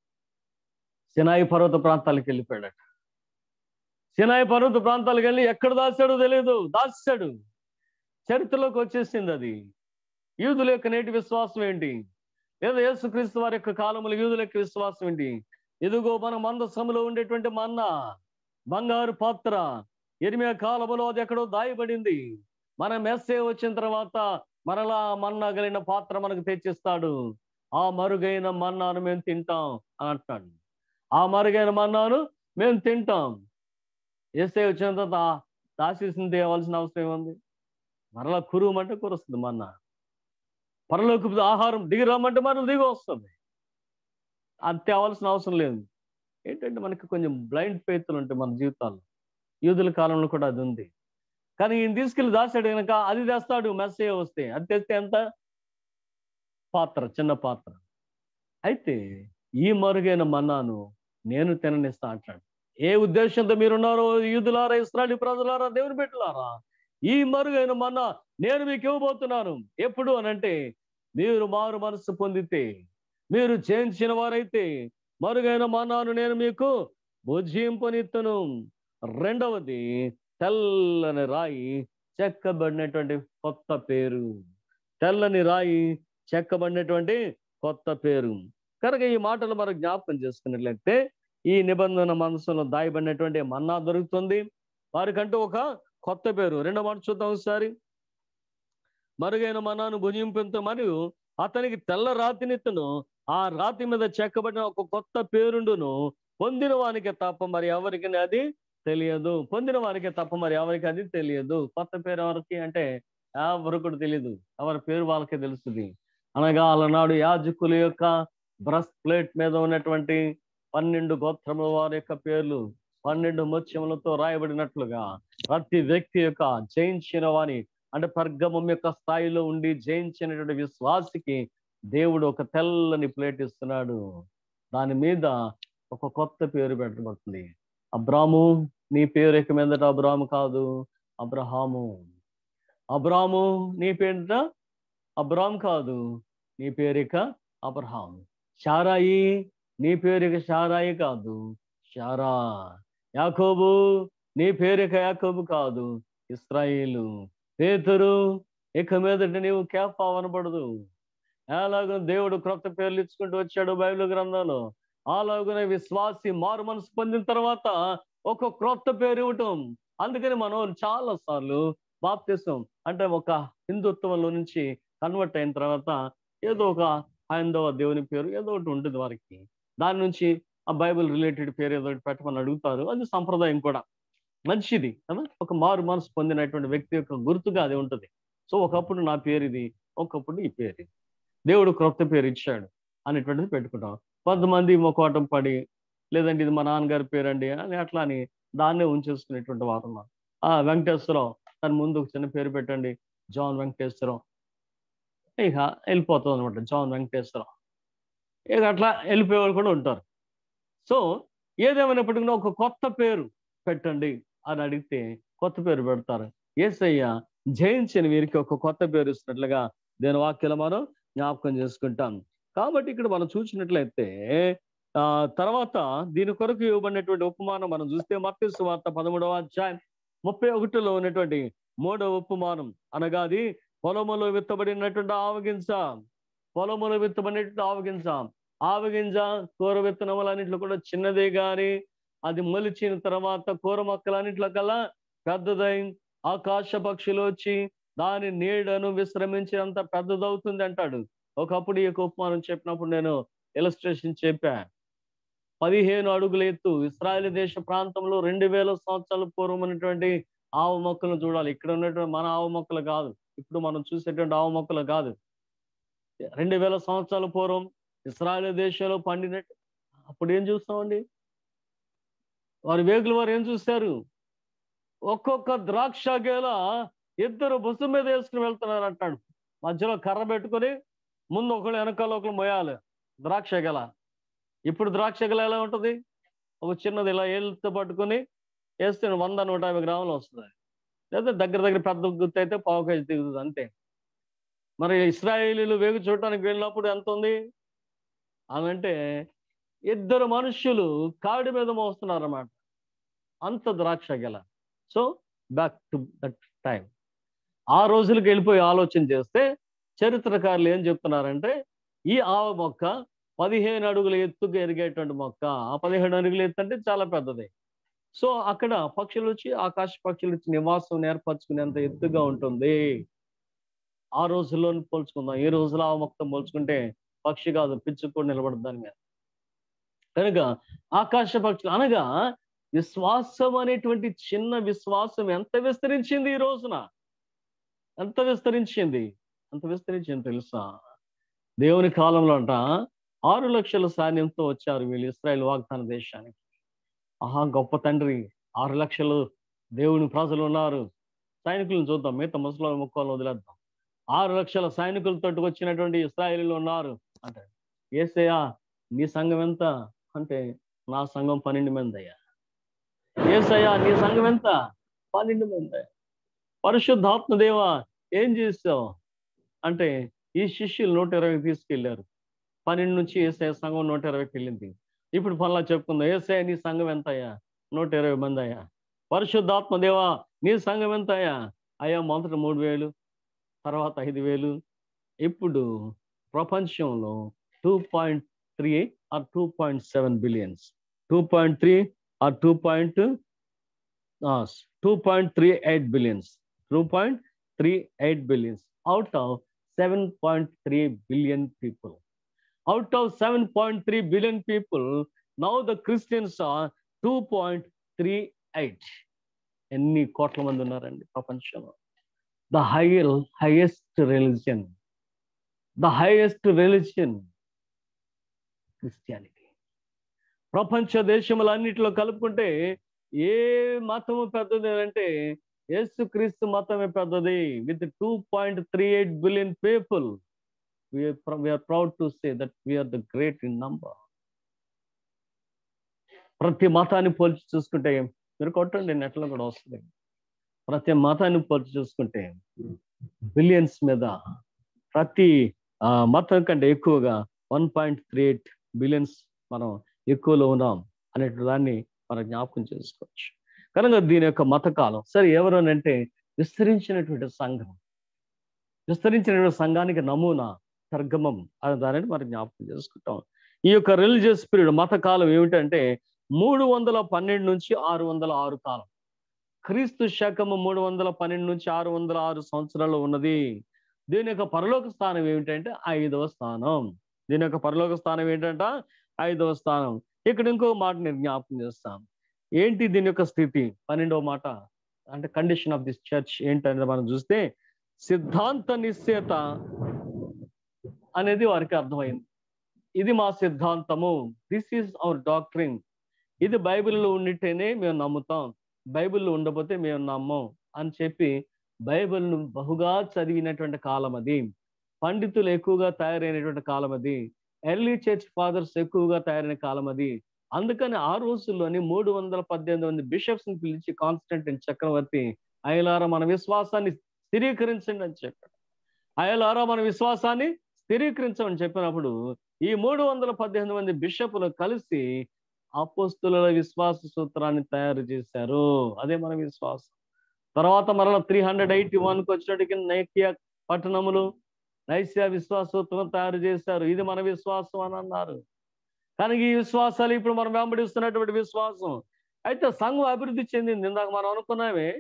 సినాయి పర్వత ప్రాంతాలకు వెళ్ళిపోయాడట సినాయి పర్వత ప్రాంతాలకు వెళ్ళి ఎక్కడ దాచాడో తెలియదు దాచాడు చరిత్రలోకి వచ్చేసింది అది యూదుల యొక్క నేటి విశ్వాసం ఏంటి లేదా యేసుక్రీస్తు వారి యొక్క కాలములు యూదుల యొక్క విశ్వాసం ఏంటి ఇదిగో మన మందసములో ఉండేటువంటి మన్న బంగారు పాత్ర ఎనిమిది కాలములో అది ఎక్కడో దాయబడింది మన మెస్సే వచ్చిన తర్వాత మరలా మన్నా కలిగిన పాత్ర మనకు తెచ్చిస్తాడు ఆ మరుగైన మన్నాను మేము తింటాం అని అంటున్నాడు ఆ మరుగైన మన్నాను మేము తింటాం ఏసే వచ్చిన తర్వాత దాసేసింది తేవాల్సిన అవసరం ఏముంది మరలా కురుమంటే కురుస్తుంది మన్న పరలోకి ఆహారం దిగి రమ్మంటే మరలా దిగి వస్తుంది అది తేవాల్సిన అవసరం లేదు ఏంటంటే మనకి కొంచెం బ్లైండ్ ఫెయిత్లు ఉంటాయి మన జీవితాల్లో యూదుల కాలంలో కూడా అది ఉంది కానీ ఈయన తీసుకెళ్ళి దాచాడు కనుక అది తెస్తాడు మెస్సే వస్తే అది తెస్తే ఎంత పాత్ర చిన్న పాత్ర అయితే ఈ మరుగైన మన్నాను నేను తిననిస్తా అంటాడు ఏ ఉద్దేశంతో మీరున్నారో యూదులారా ఇస్రాయలి ప్రజలారా దేవుని పెట్టలారా ఈ మరుగైన మన్నా నేను మీకు ఇవ్వబోతున్నాను ఎప్పుడు అనంటే మీరు మారు మనసు పొందితే మీరు చేయించిన వారైతే మరుగైన మన్నాను నేను మీకు భుజింపనిత్తును రెండవది తెల్లని రాయి చెక్కబడినటువంటి కొత్త పేరు తెల్లని రాయి చెక్కబడినటువంటి కొత్త పేరు కనుక ఈ మాటలు మనం జ్ఞాపకం చేసుకున్నట్లయితే ఈ నిబంధన మనసులో దాయబడినటువంటి మన్నా దొరుకుతుంది వారికంటూ ఒక కొత్త పేరు రెండో మాట చూద్దాం ఒకసారి మరుగైన మన్నాను భుజింపు మరియు అతనికి తెల్ల రాతినిత్తును ఆ రాతి మీద చెక్కబడిన ఒక కొత్త పేరుండును పొందిన వానికి తప్ప మరి ఎవరికి అది తెలియదు పొందిన వారికి తప్ప మరి ఎవరికి అది తెలియదు కొత్త పేరు ఎవరికి అంటే ఎవరు కూడా తెలియదు ఎవరి పేరు వాళ్ళకే తెలుస్తుంది అనగా అలనాడు యాజకుల యొక్క బ్రష్ ప్లేట్ మీద ఉన్నటువంటి పన్నెండు గోత్రముల వారి యొక్క పేర్లు పన్నెండు ముత్యములతో రాయబడినట్లుగా ప్రతి వ్యక్తి యొక్క జయించిన వాని అంటే పర్గమం యొక్క స్థాయిలో ఉండి జయించినటువంటి విశ్వాసికి దేవుడు ఒక తెల్లని ప్లేట్ ఇస్తున్నాడు దాని మీద ఒక కొత్త పేరు పెట్టబడుతుంది అబ్రాము నీ పేరు ఇక మీదట అబ్రాము కాదు అబ్రహాము అబ్రాము నీ పేరిట అబ్రామ్ కాదు నీ పేరిక అబ్రహాం షారాయి నీ పేరిక షారాయి కాదు షారా యాకోబు నీ పేరిక యాకోబు కాదు ఇస్రాయిలు పేతురు ఇక మీదట నీవు కేఫా అనబడదు ఎలాగో దేవుడు క్రొత్త పేర్లు ఇచ్చుకుంటూ వచ్చాడు బైబిల్ గ్రంథంలో అలాగనే విశ్వాసి మారు మనసు పొందిన తర్వాత ఒక క్రొత్త పేరు ఇవ్వటం అందుకని మనం చాలా సార్లు బాప్తిసం అంటే ఒక హిందుత్వంలో నుంచి కన్వర్ట్ అయిన తర్వాత ఏదో ఒక హైందవ దేవుని పేరు ఏదో ఒకటి ఉంటుంది వారికి దాని నుంచి ఆ బైబిల్ రిలేటెడ్ పేరు ఏదో ఒకటి పెట్టమని అడుగుతారు అది సంప్రదాయం కూడా మంచిది కదా ఒక మారు మనసు పొందినటువంటి వ్యక్తి యొక్క గుర్తుగా అది ఉంటుంది సో ఒకప్పుడు నా పేరు ఇది ఒకప్పుడు ఈ పేరు ఇది దేవుడు క్రొత్త పేరు ఇచ్చాడు అనేటువంటిది పెట్టుకుంటాం కొంతమంది మొకోటం పడి లేదంటే ఇది మా నాన్నగారి పేరండి అని అట్లా అని దాన్నే ఉంచేసుకునేటువంటి వారు ఉన్నారు ఆ వెంకటేశ్వరరావు దాని ముందు ఒక చిన్న పేరు పెట్టండి జాన్ వెంకటేశ్వరరావు ఇక వెళ్ళిపోతుంది అనమాట జాన్ వెంకటేశ్వరరావు ఇక అట్లా వెళ్ళిపోయే వాళ్ళు కూడా ఉంటారు సో ఏదేమైనప్పటికీ ఒక కొత్త పేరు పెట్టండి అని అడిగితే కొత్త పేరు పెడతారు ఏసయ్య జయించిన వీరికి ఒక కొత్త పేరు ఇస్తున్నట్లుగా దేని వాక్యాలు మనం జ్ఞాపకం చేసుకుంటాం కాబట్టి ఇక్కడ మనం చూసినట్లయితే ఆ తర్వాత దీని కొరకు ఇవ్వబడినటువంటి ఉపమానం మనం చూస్తే మత్స్సు వార్త పదమూడవ అధ్యాయం ముప్పై ఒకటిలో ఉన్నటువంటి మూడవ ఉపమానం అనగా అది పొలములో విత్తబడినటువంటి ఆవగించ పొలములో విత్తబడినటువంటి ఆవగించ ఆవగింజ కూర విత్తనములన్నింటిలో కూడా చిన్నదే గాని అది మొలిచిన తర్వాత కూర మొక్కలన్నింటిలో కల్లా పెద్దదై ఆకాశ పక్షులు వచ్చి దాని నీడను విశ్రమించినంత పెద్దదవుతుంది అంటాడు ఒకప్పుడు ఈ యొక్క ఉపమానం చెప్పినప్పుడు నేను ఇలస్ట్రేషన్ చెప్పా పదిహేను అడుగుల ఎత్తు ఇస్రాయేల్ దేశ ప్రాంతంలో రెండు వేల సంవత్సరాల పూర్వం ఉన్నటువంటి ఆవు మొక్కలను చూడాలి ఇక్కడ ఉన్నటువంటి మన ఆవు మొక్కలు కాదు ఇప్పుడు మనం చూసేటువంటి ఆవు మొక్కలు కాదు రెండు వేల సంవత్సరాల పూర్వం ఇస్రాయేల్ దేశంలో పండినట్టు అప్పుడు ఏం చూస్తామండి వారి వేగులు వారు ఏం చూశారు ఒక్కొక్క ద్రాక్ష గేల ఇద్దరు భుజం మీద వేసుకుని వెళ్తున్నారు అంటాడు మధ్యలో కర్ర పెట్టుకొని ముందు ఒకళ్ళు వెనకాల ఒకళ్ళు మొయాలి ద్రాక్ష గెల ఇప్పుడు ద్రాక్ష గెల ఎలా ఉంటుంది ఒక చిన్నది ఇలా ఏళ్ళతో పట్టుకొని వేస్తే వంద నూట యాభై గ్రాములు వస్తుంది లేదా దగ్గర దగ్గర పెద్ద గుర్తు అయితే పావు కేజీ దిగుతుంది అంతే మరి ఇస్రాయేలీలు వేగు చూడటానికి వెళ్ళినప్పుడు ఎంత ఉంది అనంటే ఇద్దరు మనుష్యులు కాడి మీద మోస్తున్నారు అన్నమాట అంత ద్రాక్ష గెల so back to that time ఆ రోజులకు వెళ్ళిపోయి ఆలోచన చేస్తే చరిత్రకారులు ఏం చెప్తున్నారంటే ఈ ఆవ మొక్క పదిహేను అడుగుల ఎత్తుకు ఎరిగేటువంటి మొక్క ఆ పదిహేను అడుగుల ఎత్తు అంటే చాలా పెద్దది సో అక్కడ పక్షులు వచ్చి ఆకాశ పక్షులు వచ్చి నివాసం ఏర్పరచుకునేంత ఎత్తుగా ఉంటుంది ఆ రోజుల్లో పోల్చుకుందాం ఈ రోజులో ఆ మొక్క పోల్చుకుంటే పక్షి కాదు పిచ్చి కూడా నిలబడదు దాని మీద కనుక ఆకాశ పక్షులు అనగా విశ్వాసం అనేటువంటి చిన్న విశ్వాసం ఎంత విస్తరించింది ఈ రోజున ఎంత విస్తరించింది ఎంత విస్తరించింది తెలుసా దేవుని కాలంలో అంట ఆరు లక్షల సైన్యంతో వచ్చారు వీళ్ళు ఇస్రాయల్ వాగ్దాన దేశానికి ఆహా గొప్ప తండ్రి ఆరు లక్షలు దేవుని ప్రజలు ఉన్నారు సైనికులను చూద్దాం మిగతా ముసలి ముక్కలు వదిలేద్దాం ఆరు లక్షల సైనికులతో వచ్చినటువంటి ఇస్రాయలీలు ఉన్నారు అంటే ఏసయ్యా నీ సంఘం ఎంత అంటే నా సంఘం పన్నెండు మంది అయ్యా ఏసయ్యా నీ సంఘం ఎంత పన్నెండు మంది పరిశుద్ధాత్మ దేవ ఏం చేస్తావు అంటే ఈ శిష్యులు నూట ఇరవై తీసుకెళ్లారు పన్నెండు నుంచి ఏసఐ సంఘం నూట ఇరవైకి వెళ్ళింది ఇప్పుడు పనులా చెప్పుకుందాం ఏసఐ నీ సంఘం ఎంత అయ్యా నూట ఇరవై మంది అయ్యా పరిశుద్ధాత్మ దేవా నీ సంఘం ఎంత అయ్యా అయ్యా మొదట మూడు వేలు తర్వాత ఐదు వేలు ఇప్పుడు ప్రపంచంలో two point three or two point seven billions two point three or two point two point three eight billions two point three eight billions out of seven point three billion people out of seven point three billion people now the Christians are two point three eight ఎన్ని కోట్ల మంది ఉన్నారండి ప్రపంచంలో the higher highest religion the highest religion Christianity ప్రపంచ దేశములన్నిటిలో కలుపుకుంటే ఏ మతము పెద్దది అంటే యేసు క్రీస్తు మతమే పెద్దది with two point three eight billion people we are proud to say that we are the great in number ప్రతి మతాన్ని పోల్చి చూసుకుంటే మీరు కొట్టండి నెట్లో కూడా వస్తుంది ప్రతి మతాన్ని పోల్చి చూసుకుంటే బిలియన్స్ మీద ప్రతి మతం కంటే ఎక్కువగా one point three eight billions మనం ఎక్కువలో ఉన్నాం అనే దాన్ని మనం జ్ఞాపకం చేసుకోవచ్చు కనుక దీని యొక్క మతకాలం సరే ఎవరనంటే విస్తరించినటువంటి సంఘం విస్తరించినటువంటి సంఘానికి నమూనా తర్గమం అనే దానిని మనం జ్ఞాపకం చేసుకుంటాం ఈ యొక్క రిలీజియస్ పీరియడ్ మతకాలం ఏమిటంటే మూడు వందల పన్నెండు నుంచి ఆరు వందల ఆరు కాలం క్రీస్తు శకము మూడు వందల పన్నెండు నుంచి ఆరు వందల ఆరు సంవత్సరాలు ఉన్నది దీని యొక్క పరలోక స్థానం ఏమిటంటే ఐదవ స్థానం దీని యొక్క పరలోక స్థానం ఏంటంట ఐదవ స్థానం ఇక్కడ ఇంకో మాట నేను జ్ఞాపకం చేస్తాం ఏంటి దీని యొక్క స్థితి పన్నెండవ మాట అంటే కండిషన్ ఆఫ్ దిస్ చర్చ్ ఏంటనేది మనం చూస్తే సిద్ధాంత నిశ్చేత అనేది వారికి అర్థమైంది ఇది మా సిద్ధాంతము దిస్ ఈజ్ అవర్ డాక్టరింగ్ ఇది బైబిల్లో ఉండితేనే మేము నమ్ముతాం బైబిల్లో ఉండకపోతే మేము నమ్మం అని చెప్పి బైబిల్ను బహుగా చదివినటువంటి కాలం అది పండితులు ఎక్కువగా తయారైనటువంటి కాలం అది ఎర్లీ చర్చ్ ఫాదర్స్ ఎక్కువగా తయారైన కాలం అది అందుకని ఆ రోజుల్లోని మూడు వందల పద్దెనిమిది మంది బిషప్స్ ని పిలిచి కాన్స్టంటిన్ చక్రవర్తి అయలారా మన విశ్వాసాన్ని స్థిరీకరించండి అని చెప్పాడు అయలారా మన విశ్వాసాన్ని స్థిరీకరించమని చెప్పినప్పుడు ఈ మూడు వందల పద్దెనిమిది మంది బిషపులు కలిసి అపోస్తుల విశ్వాస సూత్రాన్ని తయారు చేశారు అదే మన విశ్వాసం తర్వాత మరలా త్రీ హండ్రెడ్ ఎయిటీ వన్కి వచ్చినట్టుకి నైకియా పట్టణములు నైస్య విశ్వాసోత్తరం తయారు చేశారు ఇది మన విశ్వాసం అని అన్నారు కానీ ఈ విశ్వాసాలు ఇప్పుడు మనం వెంబడిస్తున్నటువంటి విశ్వాసం అయితే సంఘం అభివృద్ధి చెందింది ఇందాక మనం అనుకున్నామే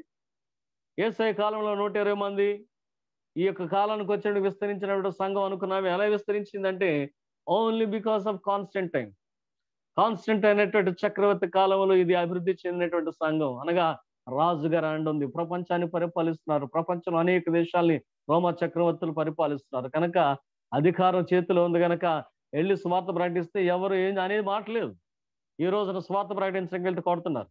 ఏసఐ కాలంలో నూట ఇరవై మంది ఈ యొక్క కాలానికి వచ్చినట్టు విస్తరించినటువంటి సంఘం అనుకున్నామే ఎలా విస్తరించిందంటే only because of Constantine time Constantine అయినటువంటి చక్రవర్తి కాలంలో ఇది అభివృద్ధి చెందినటువంటి సంఘం అనగా రాజుగారు అండి ఉంది ప్రపంచాన్ని పరిపాలిస్తున్నారు ప్రపంచంలో అనేక దేశాల్ని రోమా చక్రవర్తులు పరిపాలిస్తున్నారు కనుక అధికారం చేతిలో ఉంది కనుక వెళ్ళి స్వార్థ ప్రకటిస్తే ఎవరు ఏం అనేది మాట్లేదు ఈ రోజున స్వార్థ ప్రకటించడానికి వెళ్తే కొడుతున్నారు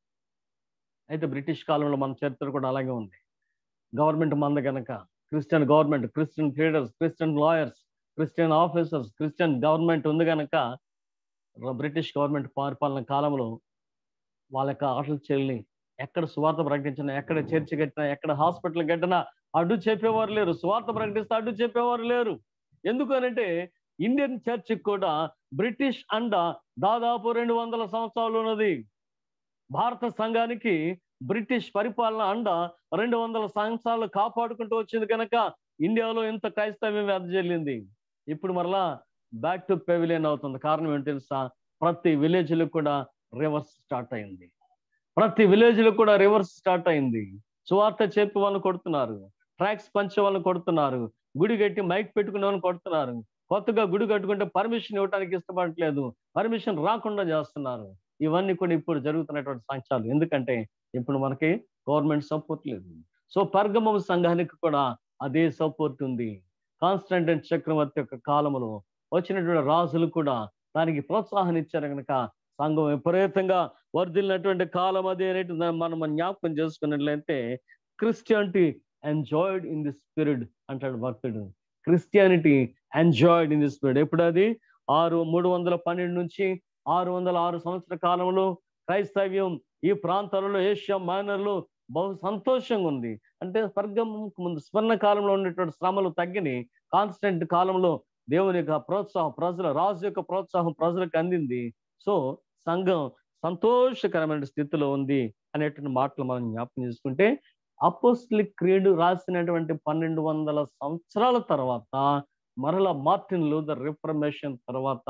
అయితే బ్రిటిష్ కాలంలో మన చరిత్ర కూడా అలాగే ఉంది గవర్నమెంట్ మంద కనుక Christian government Christian leaders Christian lawyers Christian officers Christian government ఉంది కనుక బ్రిటిష్ గవర్నమెంట్ పరిపాలన కాలంలో వాళ్ళ యొక్క ఆటలు చెల్లి ఎక్కడ సువార్త ప్రకటించినా ఎక్కడ చర్చి కట్టినా ఎక్కడ హాస్పిటల్ కట్టినా అడ్డు చెప్పేవారు లేరు సువార్త ప్రకటిస్తే అడ్డు చెప్పేవారు లేరు ఎందుకు అనంటే ఇండియన్ చర్చ్ కూడా బ్రిటిష్ అండ దాదాపు రెండు వందల సంవత్సరాలు ఉన్నది భారత సంఘానికి బ్రిటిష్ పరిపాలన అండ రెండు వందల సంవత్సరాలు కాపాడుకుంటూ వచ్చింది కనుక ఇండియాలో ఇంత క్రైస్తవ్యం వ్యాధి చెల్లింది ఇప్పుడు మరలా బ్యాక్ టు పెవిలియన్ అవుతుంది కారణం ఏంటి తెలుసా ప్రతి విలేజ్ లో కూడా రివర్స్ స్టార్ట్ అయింది ప్రతి విలేజ్ లో కూడా రివర్స్ స్టార్ట్ అయింది సువార్త చెప్పి వాళ్ళు కొడుతున్నారు ట్రాక్స్ పంచే వాళ్ళు కొడుతున్నారు గుడి కట్టి మైక్ పెట్టుకునే వాళ్ళు కొడుతున్నారు కొత్తగా గుడి కట్టుకుంటే పర్మిషన్ ఇవ్వడానికి ఇష్టపడట్లేదు పర్మిషన్ రాకుండా చేస్తున్నారు ఇవన్నీ కూడా ఇప్పుడు జరుగుతున్నటువంటి సాక్ష్యాలు ఎందుకంటే ఇప్పుడు మనకి గవర్నమెంట్ సపోర్ట్ లేదు సో పర్గమం సంఘానికి కూడా అదే సపోర్ట్ ఉంది కాన్స్టంటైన్ చక్రవర్తి యొక్క కాలంలో వచ్చినటువంటి రాజులు కూడా దానికి ప్రోత్సాహం ఇచ్చారు కనుక సంఘం విపరీతంగా వర్ధిల్లినటువంటి కాలం అదే అనేది మనం జ్ఞాపకం చేసుకున్నట్లయితే Christianity enjoyed in the spirit అంటాడు భక్తుడు Christianity enjoyed in the spirit ఎప్పుడు అది ఆరు మూడు వందల పన్నెండు నుంచి ఆరు వందల ఆరు సంవత్సర కాలంలో క్రైస్తవ్యం ఈ ప్రాంతాలలో ఏషియా మైనర్లు బహు సంతోషంగా ఉంది అంటే స్వర్గం ముందు స్వర్ణ కాలంలో ఉండేటువంటి శ్రమలు తగ్గిని కాన్స్టెంట్ కాలంలో దేవుని యొక్క ప్రోత్సాహం ప్రజల రాజు యొక్క ప్రోత్సాహం ప్రజలకు అందింది సో సంఘం సంతోషకరమైన స్థితిలో ఉంది అనేటువంటి మాటలు మనం జ్ఞాపకం చేసుకుంటే అపోస్లిక్ క్రీడు రాసినటువంటి పన్నెండు వందల సంవత్సరాల తర్వాత మరల మార్టిన్ లూథర్ రిఫర్మేషన్ తర్వాత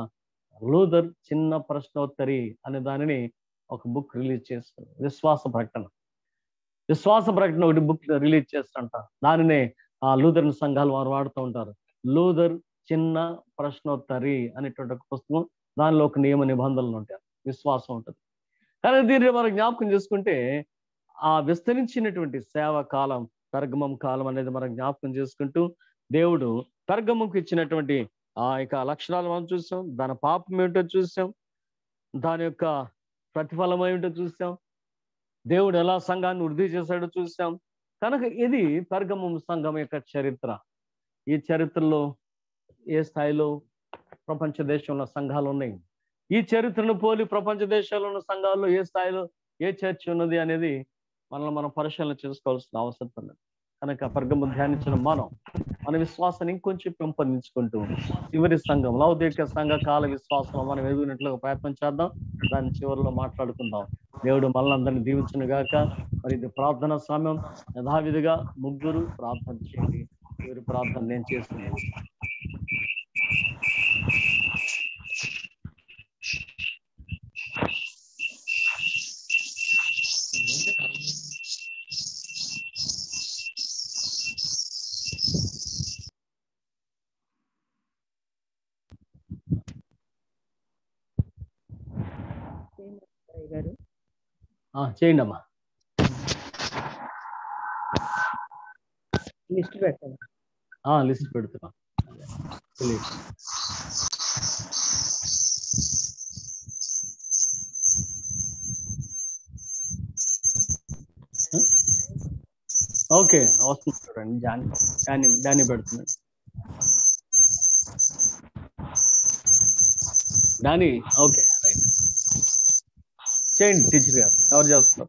లూథర్ చిన్న ప్రశ్నోత్తరి అనే దానిని ఒక బుక్ రిలీజ్ చేస్తారు విశ్వాస ప్రకటన విశ్వాస ప్రకటన ఒకటి బుక్ రిలీజ్ చేస్తుంట దానినే ఆ లూథర్ సంఘాలు వారు వాడుతూ ఉంటారు లూథర్ చిన్న ప్రశ్నోత్తరి అనేటువంటి ఒక పుస్తకం దానిలో ఒక నియమ నిబంధనలు ఉంటాయి విశ్వాసం ఉంటుంది కానీ దీన్ని మనం జ్ఞాపకం చేసుకుంటే ఆ విస్తరించినటువంటి సేవ కాలం తర్గమం కాలం అనేది మనం జ్ఞాపకం చేసుకుంటూ దేవుడు తర్గముకు ఇచ్చినటువంటి ఆ యొక్క లక్షణాలు మనం చూసాం దాని పాపం ఏమిటో చూసాం దాని యొక్క ప్రతిఫలం ఏమిటో చూసాం దేవుడు ఎలా సంఘాన్ని వృద్ధి చేశాడో చూసాం కనుక ఇది తర్గమం సంఘం యొక్క చరిత్ర ఈ చరిత్రలో ఏ స్థాయిలో ప్రపంచ దేశంలో సంఘాలు ఉన్నాయి ఈ చరిత్రను పోలి ప్రపంచ దేశాల్లో ఉన్న సంఘాల్లో ఏ స్థాయిలో ఏ చర్చ్ ఉన్నది అనేది మనల్ని మనం పరిశీలన చేసుకోవాల్సిన అవసరం ఉంది కనుక పర్గము ధ్యానించిన మనం మన విశ్వాసాన్ని ఇంకొంచెం పెంపొందించుకుంటూ చివరి సంఘం లౌకిక సంఘ కాల విశ్వాసం మనం ఎదుగునట్లుగా ప్రయత్నం చేద్దాం దాని చివరిలో మాట్లాడుకుందాం దేవుడు మనల్ని దీవించిన గాక మరి ఇది ప్రార్థన సమయం యథావిధిగా ముగ్గురు ప్రార్థన చేయండి చివరి ప్రార్థన నేను చేస్తున్నాను గారు ఆ, చేయండి అమ్మా లిస్ట్ పెట్టండి ఆ, లిస్ట్ పెడుతున్నా ప్లీజ్ ఓకే వస్తుంది చూడండి జాని దాన్ని దాన్ని పెడుతున్నాడు దాని ఓకే రైట్ చేయండి టీచర్ గారు ఎవరు చేస్తున్నారు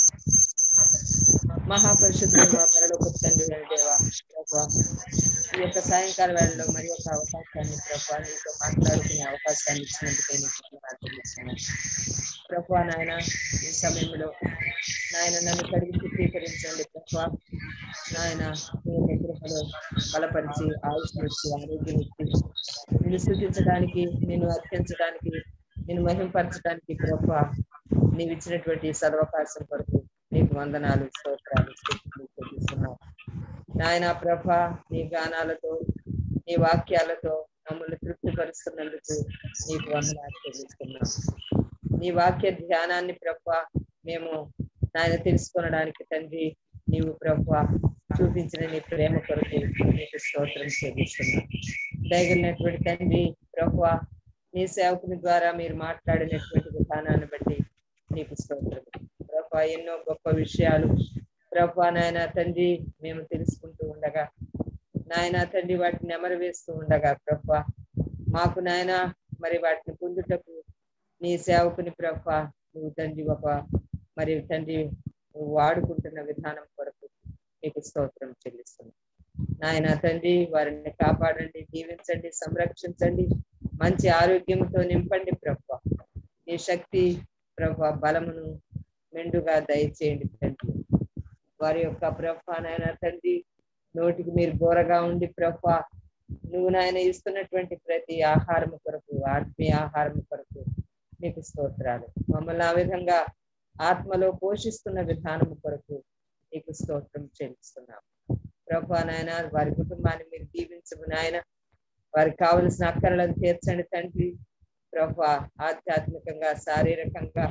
మహాపరిశుద్ధుడు పరలోక తండ్రి అయిన దేవా ప్రభా ఈ యొక్క సాయంకాల వేళలో మరి ఒక అవకాశాన్ని ప్రభా నీతో మాట్లాడుకునే అవకాశాన్ని ఇచ్చినందుకే నీకు వందనాలు చెల్లిస్తున్నాను. ప్రభా నాయన ఈ సమయంలో నాయన నన్ను కడిగి చిత్రీకరించండి ప్రభా నాయన నీ యొక్క కృపలో బలపరిచి ఆయుష్నిచ్చి ఆరోగ్యం ఇచ్చి నిన్ను స్థుతించడానికి నిన్ను అర్పించడానికి నిన్ను మహింపరచడానికి ప్రభా నీవు ఇచ్చినటువంటి సదవకాశం కొరకు నీకు వందనాలు స్తోత్రాలు స్తుతులు చెల్లిస్తున్నాం నాయన ప్రభ నీ గానాలతో నీ వాక్యాలతో మమ్మల్ని తృప్తిపరుస్తున్నందుకు నీకు వందనాలు చెల్లిస్తున్నాం నీ వాక్య ధ్యానాన్ని ప్రభ మేము నాయన తెలుసుకొనడానికి తండ్రి నీవు ప్రభ చూపించిన నీ ప్రేమ కొరకు నీకు స్తోత్రం చెల్లిస్తున్నాం దయగలిగినటువంటి తండ్రి ప్రభ నీ సేవకుని ద్వారా మీరు మాట్లాడినటువంటి విధానాన్ని బట్టి నీకు స్తోత్రం ప్రభా ఎన్నో గొప్ప విషయాలు ప్రభా నాయన తండ్రి మేము తెలుసుకుంటూ ఉండగా నాయన తండ్రి వాటిని నెమరు వేస్తూ ఉండగా ప్రభా మాకు నాయన మరి వాటిని పొందుటకు నీ సేవకుని ప్రభా నువ్వు తండ్రి ఒక మరి తండ్రి నువ్వు వాడుకుంటున్న విధానం కొరకు నీకు స్తోత్రం చెల్లిస్తున్నాం నాయన తండ్రి వారిని కాపాడండి దీవించండి సంరక్షించండి మంచి ఆరోగ్యంతో నింపండి ప్రభా నీ శక్తి ప్రభా బలమును మెండుగా దయచేయండి తండ్రి వారి యొక్క ప్రభా నాయన తండ్రి నోటికి మీరు ఘోరగా ఉండి ప్రభా నువ్వు నాయన ఇస్తున్నటువంటి ప్రతి ఆహారం కొరకు ఆత్మీయ ఆహారం కొరకు నీకు స్తోత్రాలు మమ్మల్ని ఆ విధంగా ఆత్మలో పోషిస్తున్న విధానం కొరకు నీకు స్తోత్రం చెల్లిస్తున్నాం ప్రభా నాయన వారి కుటుంబాన్ని మీరు దీవించము నాయన వారికి కావలసిన అక్కరలను తీర్చండి తండ్రి ప్రభా ఆధ్యాత్మికంగా శారీరకంగా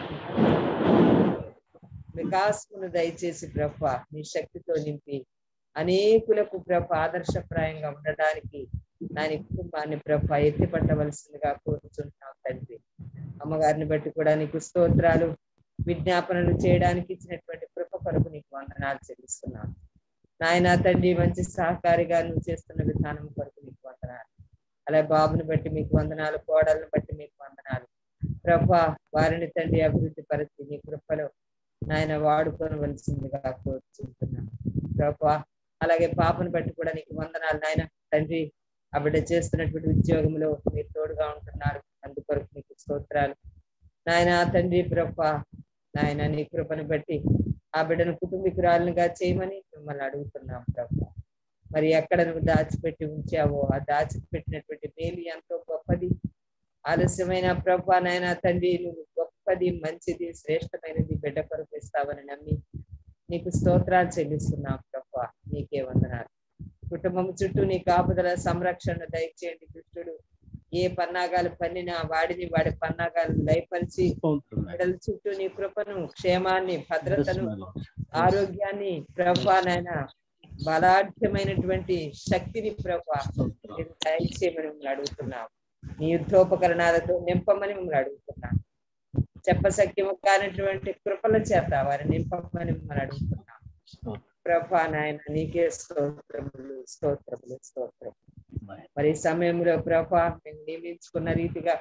వికాసమును దయచేసి ప్రభ నీ శక్తితో నింపి అనేకులకు ప్రభ ఆదర్శప్రాయంగా ఉండడానికి దాని కుటుంబాన్ని ప్రభ ఎత్తిపట్టవలసిందిగా కోరుచుంటున్నాం తండ్రి అమ్మగారిని బట్టి కూడా నీకు స్తోత్రాలు విజ్ఞాపనలు చేయడానికి ఇచ్చినటువంటి కృప కొరకు నీకు వందనాలు చెల్లిస్తున్నాను నాయన తండ్రి మంచి సహకారిగా నువ్వు చేస్తున్న విధానం కొరకు నీకు వందనాలు అలా బాబుని బట్టి మీకు వందనాలు కోడలను బట్టి మీకు వందనాలు ప్రభా వారిని తండ్రి అభివృద్ధి పరిస్థితి నీ కృపలో నాయన వాడుకోవలసిందిగా కోరుచుంటున్నాను ప్రభా అలాగే పాపను బట్టి కూడా నీకు వందనాలు నాయన తండ్రి ఆ బిడ్డ చేస్తున్నటువంటి ఉద్యోగంలో మీరు తోడుగా ఉంటున్నారు అందుకొరకు నీకు స్తోత్రాలు నాయన తండ్రి ప్రభా నాయన నీ కృపను బట్టి ఆ బిడ్డను కుటుంబీకురాలుగా చేయమని మిమ్మల్ని అడుగుతున్నాం ప్రభా మరి ఎక్కడ నువ్వు దాచిపెట్టి ఉంచావో ఆ దాచిపెట్టినటువంటి మేలు ఎంతో గొప్పది ఆలస్యమైన ప్రభా నాయన తండ్రి నువ్వు గొప్పది మంచిది శ్రేష్టమైనది బిడ్డ కొరకు ఇస్తావని నమ్మి నీకు స్తోత్రాలు చెల్లిస్తున్నాం ప్రభా నీకే వందనాలు కుటుంబం చుట్టూ నీ కాపుదల సంరక్షణ దయచేయండి దుష్టుడు ఏ పన్నాగాలు పన్నినా వాడిని వాడి పన్నాగాలు లయపరిచి బిడ్డల చుట్టూ నీ కృపను క్షేమాన్ని భద్రతను ఆరోగ్యాన్ని ప్రభా నాయన బలాఢ్యమైనటువంటి శక్తిని ప్రభా మీరు దయచేయమని మిమ్మల్ని అడుగుతున్నాం నీ యుద్ధోపకరణాలతో నింపమని మిమ్మల్ని అడుగుతున్నాం చెప్పశక్యము కానటువంటి కృపల చేత వారిని నింపమని మిమ్మల్ని అడుగుతున్నాం ప్రభా నాయన నీకే స్తోత్రములు స్తోత్రములు స్తోత్రం మరి ఈ సమయంలో ప్రభా మేము నియమించుకున్న రీతిగా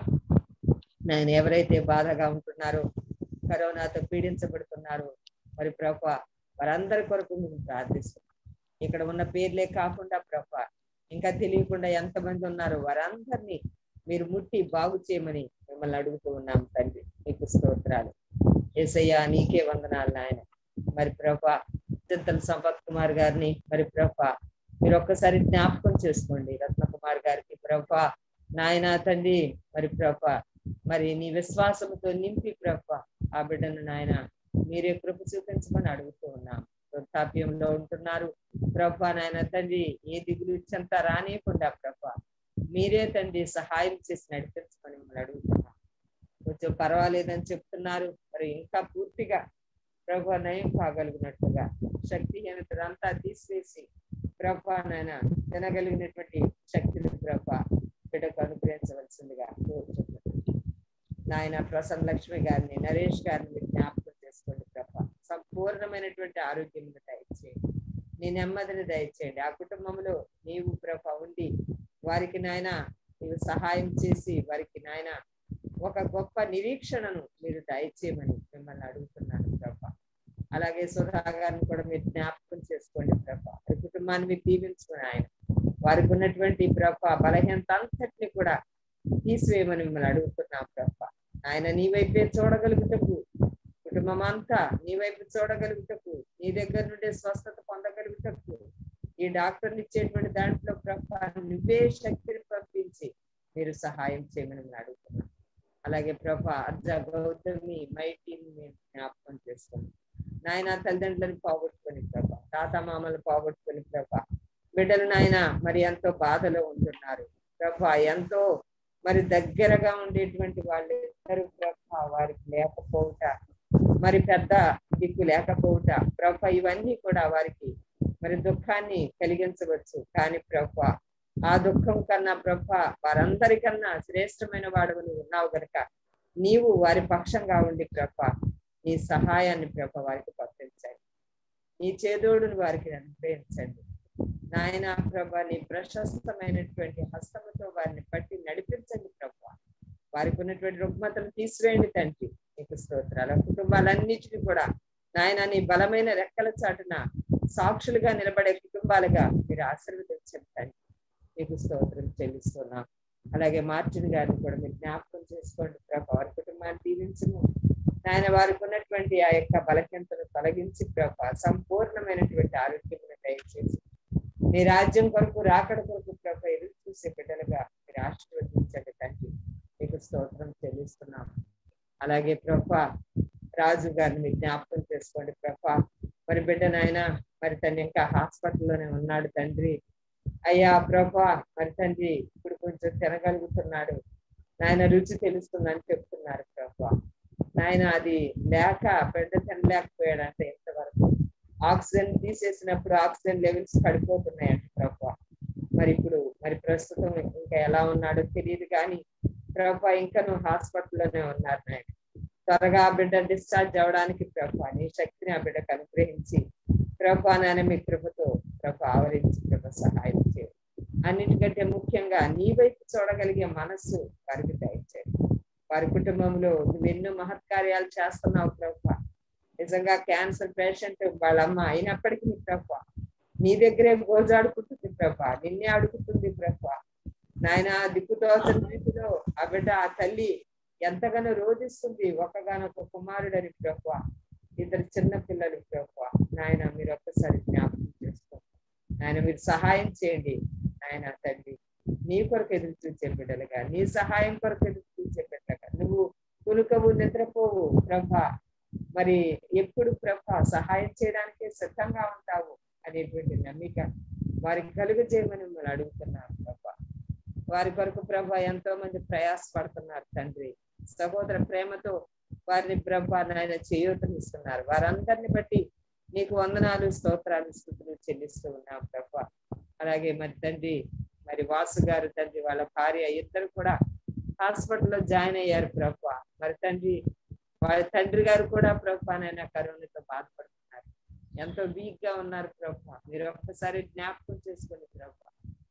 నేను ఎవరైతే బాధగా ఉంటున్నారో కరోనాతో పీడించబడుతున్నారో మరి ప్రభా వారందరి కొరకు మేము ప్రార్థిస్తున్నాం ఇక్కడ ఉన్న పేర్లే కాకుండా ప్రభా ఇంకా తెలియకుండా ఎంతమంది ఉన్నారో వారందరినీ మీరు ముట్టి బాగు చేయమని మిమ్మల్ని అడుగుతూ ఉన్నాం తండ్రి నీకు స్తోత్రాలు ఏసయ్యా నీకే వందనాలు నాయన మరి ప్రభా చింతల సంపత్ కుమార్ గారిని మరి ప్రభా మీరు ఒక్కసారి జ్ఞాపకం చేసుకోండి రత్నకుమార్ గారికి ప్రభా నాయన తండ్రి మరి ప్రభా మరి నీ విశ్వాసంతో నింపి ప్రభా ఆ బిడ్డను నాయన మీరే కృప చూపించమని అడుగుతూ ఉన్నాం వృద్ధాప్యంలో ఉంటున్నారు ప్రభా నాయన తండ్రి ఏ దిగులు ఇచ్చంత రానియకుండా ప్రభా మీరే తండ్రి సహాయం చేసి నడిపించమని మిమ్మల్ని అడుగుతున్నాం కొంచెం పర్వాలేదని చెప్తున్నారు మరి ఇంకా పూర్తిగా ప్రభా నయం కాగలిగినట్టుగా శక్తిహీనతనంతా తీసివేసి ప్రభా నాయన తినగలిగినటువంటి శక్తిని ప్రభా బిడ్డకు అనుగ్రహించవలసిందిగా కోరుచున్నాను నాయన ప్రసన్న లక్ష్మి గారిని నరేష్ గారిని మీరు జ్ఞాపకం చేసుకోండి ప్రభా సంపూర్ణమైనటువంటి ఆరోగ్యం దయచేయండి నీ నెమ్మదిని దయచేయండి ఆ కుటుంబంలో నీవు ప్రభ ఉండి వారికి నాయన నీవు సహాయం చేసి వారికి నాయన ఒక గొప్ప నిరీక్షణను మీరు దయచేయమని మిమ్మల్ని అడుగుతున్నాను ప్రభ అలాగే సుధా గారిని కూడా మీరు జ్ఞాపకం చేసుకోండి ప్రభ వారి కుటుంబాన్ని మీరు దీవించుకుని ఆయన వారికి ఉన్నటువంటి ప్రభ బలహీనత అంతటిని కూడా తీసివేయమని మిమ్మల్ని అడుగుతున్నాం ప్రభ ఆయన నీ వైపే చూడగలుగుటకు కుటుంబం అంతా నీ వైపు చూడగలుగుటకు నీ దగ్గర నుండి స్వస్థత పొందగలుగుటకు ఈ డాక్టర్లు ఇచ్చేటువంటి దాంట్లో ప్రభా నువ్వే శక్తిని పంపించి మీరు సహాయం చేయమని నేను అడుగుతున్నాను అలాగే ప్రభా అర్జ గౌతమి మైటీని మేము జ్ఞాపకం చేసుకున్నాం నాయన తల్లిదండ్రులను పోగొట్టుకొని ప్రభా తాత మామలు పోగొట్టుకొని ప్రభా బిడ్డలు నాయన మరి ఎంతో బాధలో ఉంటున్నారు ప్రభా ఎంతో మరి దగ్గరగా ఉండేటువంటి వాళ్ళు ఇద్దరు ప్రభా వారికి లేకపోవుట మరి పెద్ద దిక్కు లేకపోవుట ప్రభ ఇవన్నీ కూడా వారికి మరి దుఃఖాన్ని కలిగించవచ్చు కానీ ప్రభ ఆ దుఃఖం కన్నా ప్రభ వారందరికన్నా శ్రేష్టమైన వాడు నువ్వు ఉన్నావు గనుక నీవు వారి పక్షంగా ఉండి ప్రభ నీ సహాయాన్ని ప్రభ వారికి పంపించండి నీ చేదోడుని వారికి అనుగ్రహించండి నాయన ప్రభ నీ ప్రశస్తమైనటువంటి హస్తముతో వారిని పట్టి నడిపించండి ప్రభ వారికి ఉన్నటువంటి రుగ్మతలు తీసివేయండి తండ్రి నీకు స్తోత్రాలు ఆ కుటుంబాలన్నిటిని కూడా నాయన నీ బలమైన రెక్కల చాటున సాక్షులుగా నిలబడే కుటుంబాలుగా మీరు ఆశీర్వదించండి తండ్రి నీకు స్తోత్రం చెల్లిస్తున్నాం అలాగే మార్టిన్ గారిని కూడా మీరు జ్ఞాపకం చేసుకోండి ప్రభా వారి కుటుంబాన్ని దీవించము నాయన వారికి ఉన్నటువంటి ఆ యొక్క బలహీనతను తొలగించి ప్రభా సంపూర్ణమైనటువంటి ఆరోగ్యం దయచేసి నీ రాజ్యం కొరకు రాకడ కొరకు ప్రభ ఎదురు చూసే బిడ్డలుగా మీరు ఆశీర్వదించండి తండ్రి మీకు స్తోత్రం చెల్లిస్తున్నాం అలాగే ప్రభ రాజు గారిని మీరు జ్ఞాపకం చేసుకోండి ప్రభ మరి బిడ్డ నాయన మరి తను ఇంకా హాస్పిటల్లోనే ఉన్నాడు తండ్రి అయ్యా ప్రభ మరి తండ్రి ఇప్పుడు కొంచెం తినగలుగుతున్నాడు నాయన రుచి తెలుస్తుందని చెప్తున్నారు ప్రభ నాయన అది లేక బిడ్డ తినలేకపోయాడు అంటే ఇంతవరకు ఆక్సిజన్ తీసేసినప్పుడు ఆక్సిజన్ లెవెల్స్ పడిపోతున్నాయంట ప్రభా మరి ఇప్పుడు మరి ప్రస్తుతం ఇంకా ఎలా ఉన్నాడో తెలియదు కానీ ప్రభా ఇంకా నువ్వు హాస్పిటల్లోనే ఉన్నారు నాయన త్వరగా ఆ బిడ్డ డిశ్చార్జ్ అవడానికి ప్రభా నీ శక్తిని ఆ బిడ్డకు అనుగ్రహించి ప్రభా నాయన మీ కృపతో ప్రభ ఆవరించి ప్రభ సహాయం చేయండి అన్నిటికంటే ముఖ్యంగా నీ వైపు చూడగలిగే మనస్సు వారికి దయచేయండి వారి కుటుంబంలో నువ్వు ఎన్నో మహత్కార్యాలు చేస్తున్నావు ప్రభా నిజంగా క్యాన్సర్ పేషెంట్ వాళ్ళ అమ్మ అయినప్పటికీ నీ ప్రభ నీ దగ్గరే గోజాడుకుంటుంది ప్రభ నిన్నే అడుగుతుంది ప్రభ నాయన దిక్కుతోచని రీతిలో ఆ బిడ్డ ఆ తల్లి ఎంతగానో రోధిస్తుంది ఒకగానొక కుమారుడని ప్రభ ఇద్దరు చిన్న పిల్లలు ప్రభ నాయన మీరు ఒక్కసారి జ్ఞాపకం చేసుకోండి నాయన మీరు సహాయం చేయండి నాయన తండ్రి నీ కొరకు ఎదురు చూసే బిడ్డలుగా నీ సహాయం కొరకు ఎదురు చూసే బిడ్డలుగా నువ్వు కునుకవు నిద్రపోవు ప్రభ మరి ఎప్పుడు ప్రభ సహాయం చేయడానికి సిద్ధంగా ఉంటావు అనేటువంటి నమ్మిక వారికి కలుగు చేయమని మిమ్మల్ని అడుగుతున్నాను ప్రభ వారి కొరకు ప్రభ ఎంతో మంది ప్రయాసపడుతున్నారు తండ్రి సహోదర ప్రేమతో వారిని ప్రభ నాయన చేయూతనిస్తున్నారు వారందరిని బట్టి నీకు వందనాలు స్తోత్రాలు స్థుతులు చెల్లిస్తూ ఉన్నాం ప్రభ అలాగే మరి తండ్రి మరి వాసు గారు తండ్రి వాళ్ళ భార్య ఇద్దరు కూడా హాస్పిటల్లో జాయిన్ అయ్యారు ప్రభ మరి తండ్రి వాళ్ళ తండ్రి గారు కూడా ప్రభానైనా కరోనాతో బాధపడుతున్నారు ఎంతో వీక్ గా ఉన్నారు ప్రభా మీరు ఒక్కసారి జ్ఞాపకం చేసుకోండి ప్రభా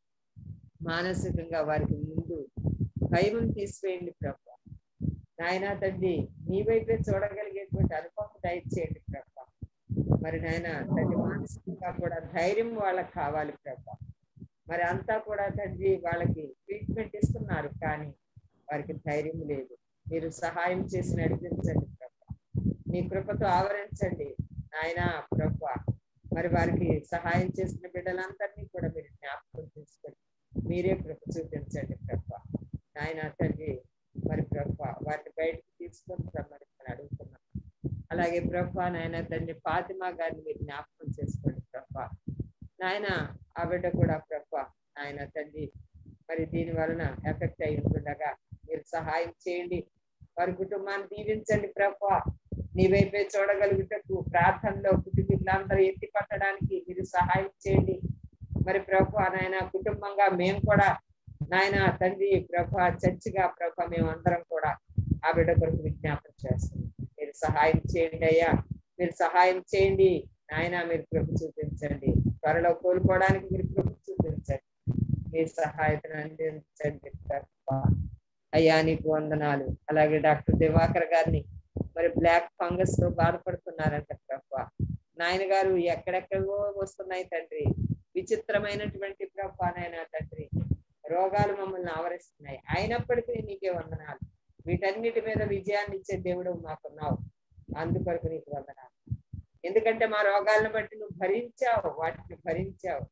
మానసికంగా వారికి ముందు భయం తీసివేయండి ప్రభా నాయన తండ్రి నీ వైపే చూడగలిగేటువంటి అనుభవం దయచేయండి ప్రభా మరి నాయన తండ్రి మానసికంగా కూడా ధైర్యం వాళ్ళకి కావాలి ప్రభా మరి అంతా కూడా తండ్రి వాళ్ళకి ట్రీట్మెంట్ ఇస్తున్నారు కానీ వారికి ధైర్యం లేదు మీరు సహాయం చేసి నడిపించండి ప్రభా మీ కృపతో ఆవరించండి నాయన ప్రభా మరి వారికి సహాయం చేసిన బిడ్డలందరినీ కూడా మీరు జ్ఞాపకం చేసుకొని మీరే కృప చూపించండి ప్రభా నాయన తండ్రి మరి ప్రభా వారిని బయటకు తీసుకొని రమ్మని నేను అడుగుతున్నాను అలాగే ప్రభా నాయన తండ్రి ఫాతిమా గారిని మీరు జ్ఞాపకం చేసుకోండి ప్రభా నాయన ఆ బిడ్డ కూడా ప్రభా నాయన తండ్రి మరి దీని వలన ఎఫెక్ట్ అయి ఉంటుండగా మీరు సహాయం చేయండి వారి కుటుంబాన్ని దీవించండి ప్రభా నీ వైపే చూడగలుగుటకు ప్రార్థనలో కుటుంబీకులందరూ ఎత్తి పట్టడానికి మీరు సహాయం చేయండి మరి ప్రభా నాయన కుటుంబంగా మేము కూడా నాయన తండ్రి ప్రభా చర్చిగా ప్రభా మేము అందరం కూడా ఆ బిడ్డ కొరకు విజ్ఞాపన చేస్తున్నాం మీరు సహాయం చేయండి అయ్యా మీరు సహాయం చేయండి నాయన మీరు కృప చూపించండి త్వరలో కోలుకోవడానికి మీరు కృప చూపించండి మీ సహాయతను అందించండి ప్రభా అయ్యా నీకు వందనాలు అలాగే డాక్టర్ దివాకర్ గారిని మరి బ్లాక్ ఫంగస్ తో బాధపడుతున్నారంట ప్రభా నాయన గారు ఎక్కడెక్కడో వస్తున్నాయి తండ్రి విచిత్రమైనటువంటి ప్రభా నాయన తండ్రి రోగాలు మమ్మల్ని ఆవరిస్తున్నాయి అయినప్పటికీ నీకే వందనాలు వీటన్నిటి మీద విజయాన్ని ఇచ్చే దేవుడు మాకున్నావు అందుకొరకు నీకు వందనాలు ఎందుకంటే మా రోగాలను బట్టి నువ్వు భరించావు వాటిని భరించావు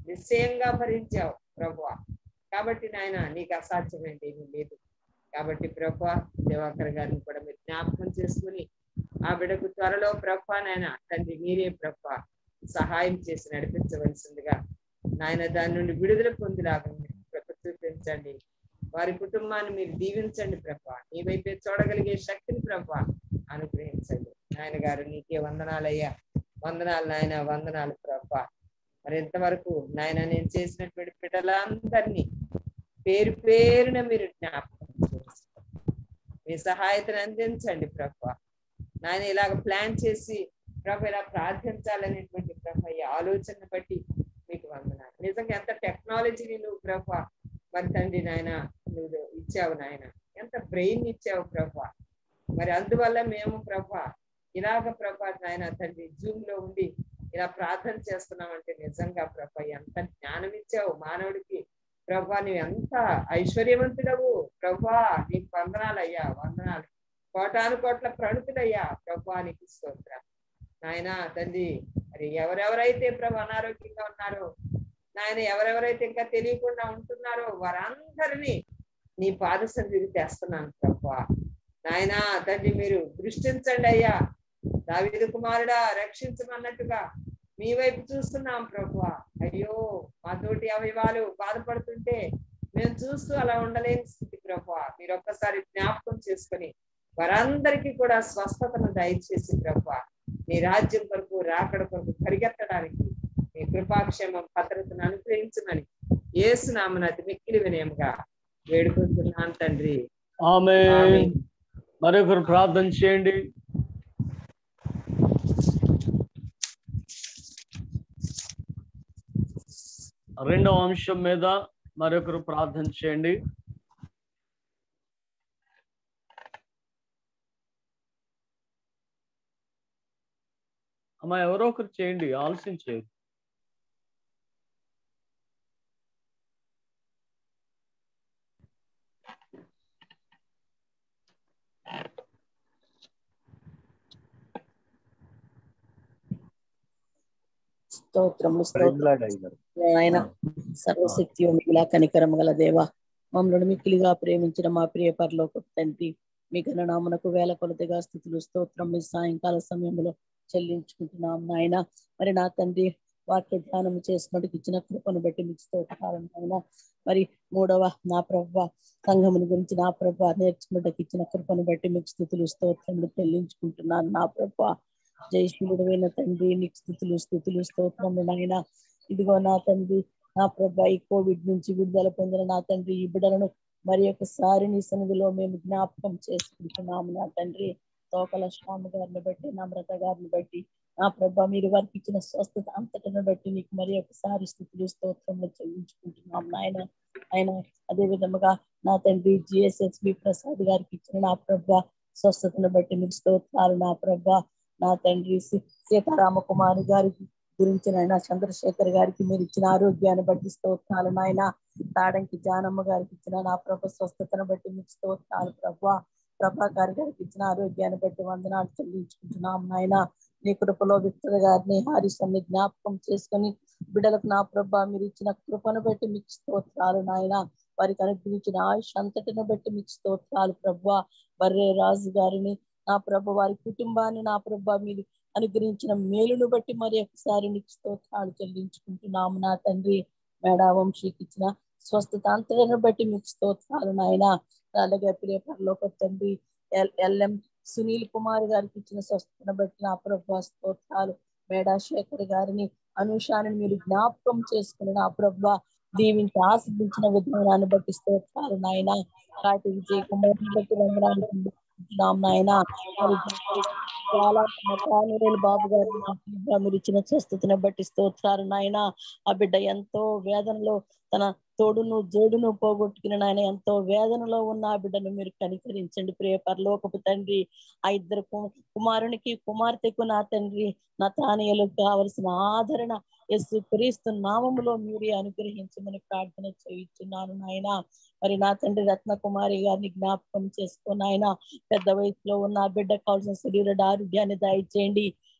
నిశ్చయంగా భరించావు ప్రభు కాబట్టి నాయన నీకు అసాధ్యమైంది ఏమీ లేదు కాబట్టి ప్రభు దివాకర్ గారిని కూడా మీరు జ్ఞాపకం చేసుకుని ఆ బిడకు త్వరలో ప్రభా నాయన తండ్రి మీరే ప్రభా సహాయం చేసి నడిపించవలసిందిగా నాయన దాని నుండి విడుదల పొందిలాగా మీరు కృప చూపించండి వారి కుటుంబాన్ని మీరు దీవించండి ప్రభా నీ వైపే చూడగలిగే శక్తిని ప్రభా అనుగ్రహించండి నాయన గారు నీకే వందనాలయ్యా వందనాలు నాయన వందనాలు ప్రభా మరి ఇంతవరకు నాయన నేను చేసినటువంటి బిడ్డలందరినీ పేరు పేరున మీరు జ్ఞాపకం చేసుకోండి మీ సహాయతను అందించండి ప్రభా నాయన ఇలాగ ప్లాన్ చేసి ప్రభు ఇలా ప్రార్థించాలనేటువంటి ప్రభు ఈ ఆలోచన బట్టి మీకు వందనాలు నిజంగా ఎంత టెక్నాలజీని నువ్వు ప్రభా మరి తండ్రి నాయన నువ్వు ఇచ్చావు నాయన ఎంత బ్రెయిన్ ఇచ్చావు ప్రభా మరి అందువల్ల మేము ప్రభా ఇలాగ ప్రభా నాయన తండ్రి జూమ్ లో ఉండి ఇలా ప్రార్థన చేస్తున్నామంటే నిజంగా ప్రభా ఎంత జ్ఞానం ఇచ్చావు మానవుడికి ప్రభా నువ్వు ఎంత ఐశ్వర్యవంతుడవు ప్రభా నీకు వందనాలయ్యా వందనాలు కోటాను కోట్ల ప్రణుతులయ్యా ప్రభా నీకు స్తోత్ర నాయన తండ్రి మరి ఎవరెవరైతే ప్రభు అనారోగ్యంగా ఉన్నారో నాయన ఎవరెవరైతే ఇంకా తెలియకుండా ఉంటున్నారో వారందరినీ నీ పాద సన్నిధికి తెస్తున్నాను ప్రభా నాయన తండ్రి మీరు దృష్టించండి అయ్యా దావిదు కుమారుడా రక్షించమన్నట్టుగా మీ వైపు చూస్తున్నాం ప్రభు అయ్యో మా తోటి అవయవాలు బాధపడుతుంటే మేము చూస్తూ అలా ఉండలేని స్థితి ప్రభు మీరు ఒక్కసారి జ్ఞాపకం చేసుకొని వారందరికీ కూడా స్వస్థతను దయచేసి ప్రభు మీ రాజ్యం కొరకు రాకడ కొరకు పరిగెత్తడానికి మీ కృపాక్షేమం భద్రతను అనుగ్రహించమని ఏసునామను అతి మిక్కిలి వినయముగా వేడుకుంటున్నాను తండ్రి ఆమె ఆమేన్. మరొకరు ప్రార్థన చేయండి రెండవ అంశం మీద మరొకరు ప్రార్థన చేయండి అమ్మా ఎవరో ఒకరు చేయండి ఆలస్యం చేయండి స్తోత్రములు స్తోత్రం ఆయన సర్వశక్తి మిగిలా కనికరము గల దేవ మమ్మల్ని మిక్కిలిగా ప్రేమించిన మా ప్రియ పరలోక తండ్రి మీ ఘననామునకు వేల కొలతగా స్థితులు స్తోత్రం మీ సాయంకాల సమయంలో చెల్లించుకుంటున్నాం నాయన మరి నా తండ్రి వాక్య ధ్యానం చేసినట్టుకు ఇచ్చిన కృపను బట్టి మీకు స్తోత్రాలు నాయన మరి మూడవ నా ప్రభ సంఘముని గురించి నా ప్రభ నేర్చుకున్నట్టుకు ఇచ్చిన కృపను బట్టి మీకు స్థుతులు స్తోత్రములు చెల్లించుకుంటున్నాను నా ప్రభ జయశీలుడైన తండ్రి నీకు స్థుతులు స్థుతులు స్తోత్రములు నాయన ఇదిగో నా తండ్రి నా ప్రభా ఈ కోవిడ్ నుంచి విడుదల పొందిన నా తండ్రి ఈ బిడ్డలను మరి ఒకసారి నీ సన్నిధిలో మేము జ్ఞాపకం చేసుకుంటున్నాము నా తండ్రి తోకల స్వామి గారిని బట్టి నమ్రత గారిని బట్టి నా ప్రభా మీరు వారికి ఇచ్చిన స్వస్థత అంతటిని బట్టి నీకు మరి ఒకసారి స్థితులు స్తోత్రంలో చెల్లించుకుంటున్నాం నాయన ఆయన అదే విధముగా నా తండ్రి జిఎస్ఎస్బి ప్రసాద్ గారికి ఇచ్చిన నా ప్రభా స్వస్థతను బట్టి మీకు స్తోత్రాలు నా ప్రభా నా తండ్రి సీ- సీతారామ కుమారి గారికి గురించి నాయన చంద్రశేఖర్ గారికి మీరు ఇచ్చిన ఆరోగ్యాన్ని బట్టి స్తోత్రాలు నాయన తాడంకి జానమ్మ గారికి ఇచ్చిన నా ప్రభ స్వస్థతను బట్టి మీకు స్తోత్రాలు ప్రభా ప్రభాకర్ గారికి ఇచ్చిన ఆరోగ్యాన్ని బట్టి వందనాలు చెల్లించుకుంటున్నాం నాయన నీ కృపలో విక్టర్ గారిని హారిసన్ని జ్ఞాపకం చేసుకొని బిడ్డలకు నా ప్రభ మీరు ఇచ్చిన కృపను బట్టి మీకు స్తోత్రాలు నాయన వారికి అనుగ్రహించిన ఆయుష్ అంతటిని బట్టి మీకు స్తోత్రాలు ప్రభా బర్రే రాజు గారిని నా ప్రభ వారి కుటుంబాన్ని నా ప్రభ మీరు అనుగ్రహించిన మేలును బట్టి మరి ఒకసారి నీకు స్తోత్రాలు చెల్లించుకుంటున్నాము నా తండ్రి మేడా వంశీకి ఇచ్చిన స్వస్థత అంతటిని బట్టి మీకు స్తోత్రాలు నాయన అలాగే ప్రియ పరలోక తండ్రి ఎల్- ఎల్ఎం సునీల్ కుమార్ గారికి ఇచ్చిన స్వస్థతను బట్టి నా ప్రభ స్తోత్రాలు మేడా శేఖర్ గారిని అనుషాన్ని మీరు జ్ఞాపకం చేసుకుని నా ప్రభ దీవించి ఆశించిన విధానాన్ని బట్టి స్తోత్రాలు నాయన కాటి విజయ్ కుమార్ బట్టి వందనాలు చెల్లిస్తున్నాం నాయన మరి చాలా మతానురేలు బాబు గారు నా బిడ్డ మీరు ఇచ్చిన స్వస్థతను బట్టి స్తోత్రాలు నాయన ఆ బిడ్డ ఎంతో వేదనలో తన తోడును జోడును పోగొట్టుకుని నాయన ఎంతో వేదనలో ఉన్న ఆ బిడ్డను మీరు కనికరించండి ప్రియ పరలోకపు తండ్రి ఆ ఇద్దరు కు- కుమారునికి కుమార్తెకు నా తండ్రి నా తానీయులకు కావలసిన ఆదరణ యేసు క్రీస్తు నామములో మీరే అనుగ్రహించమని ప్రార్థన చేయించున్నాను నాయన మరి నా తండ్రి రత్న కుమారి గారిని జ్ఞాపకం చేసుకుని ఆయన పెద్ద వయసులో ఉన్న ఆ బిడ్డ కావాల్సిన శరీర ఆరోగ్యాన్ని దయచేయండి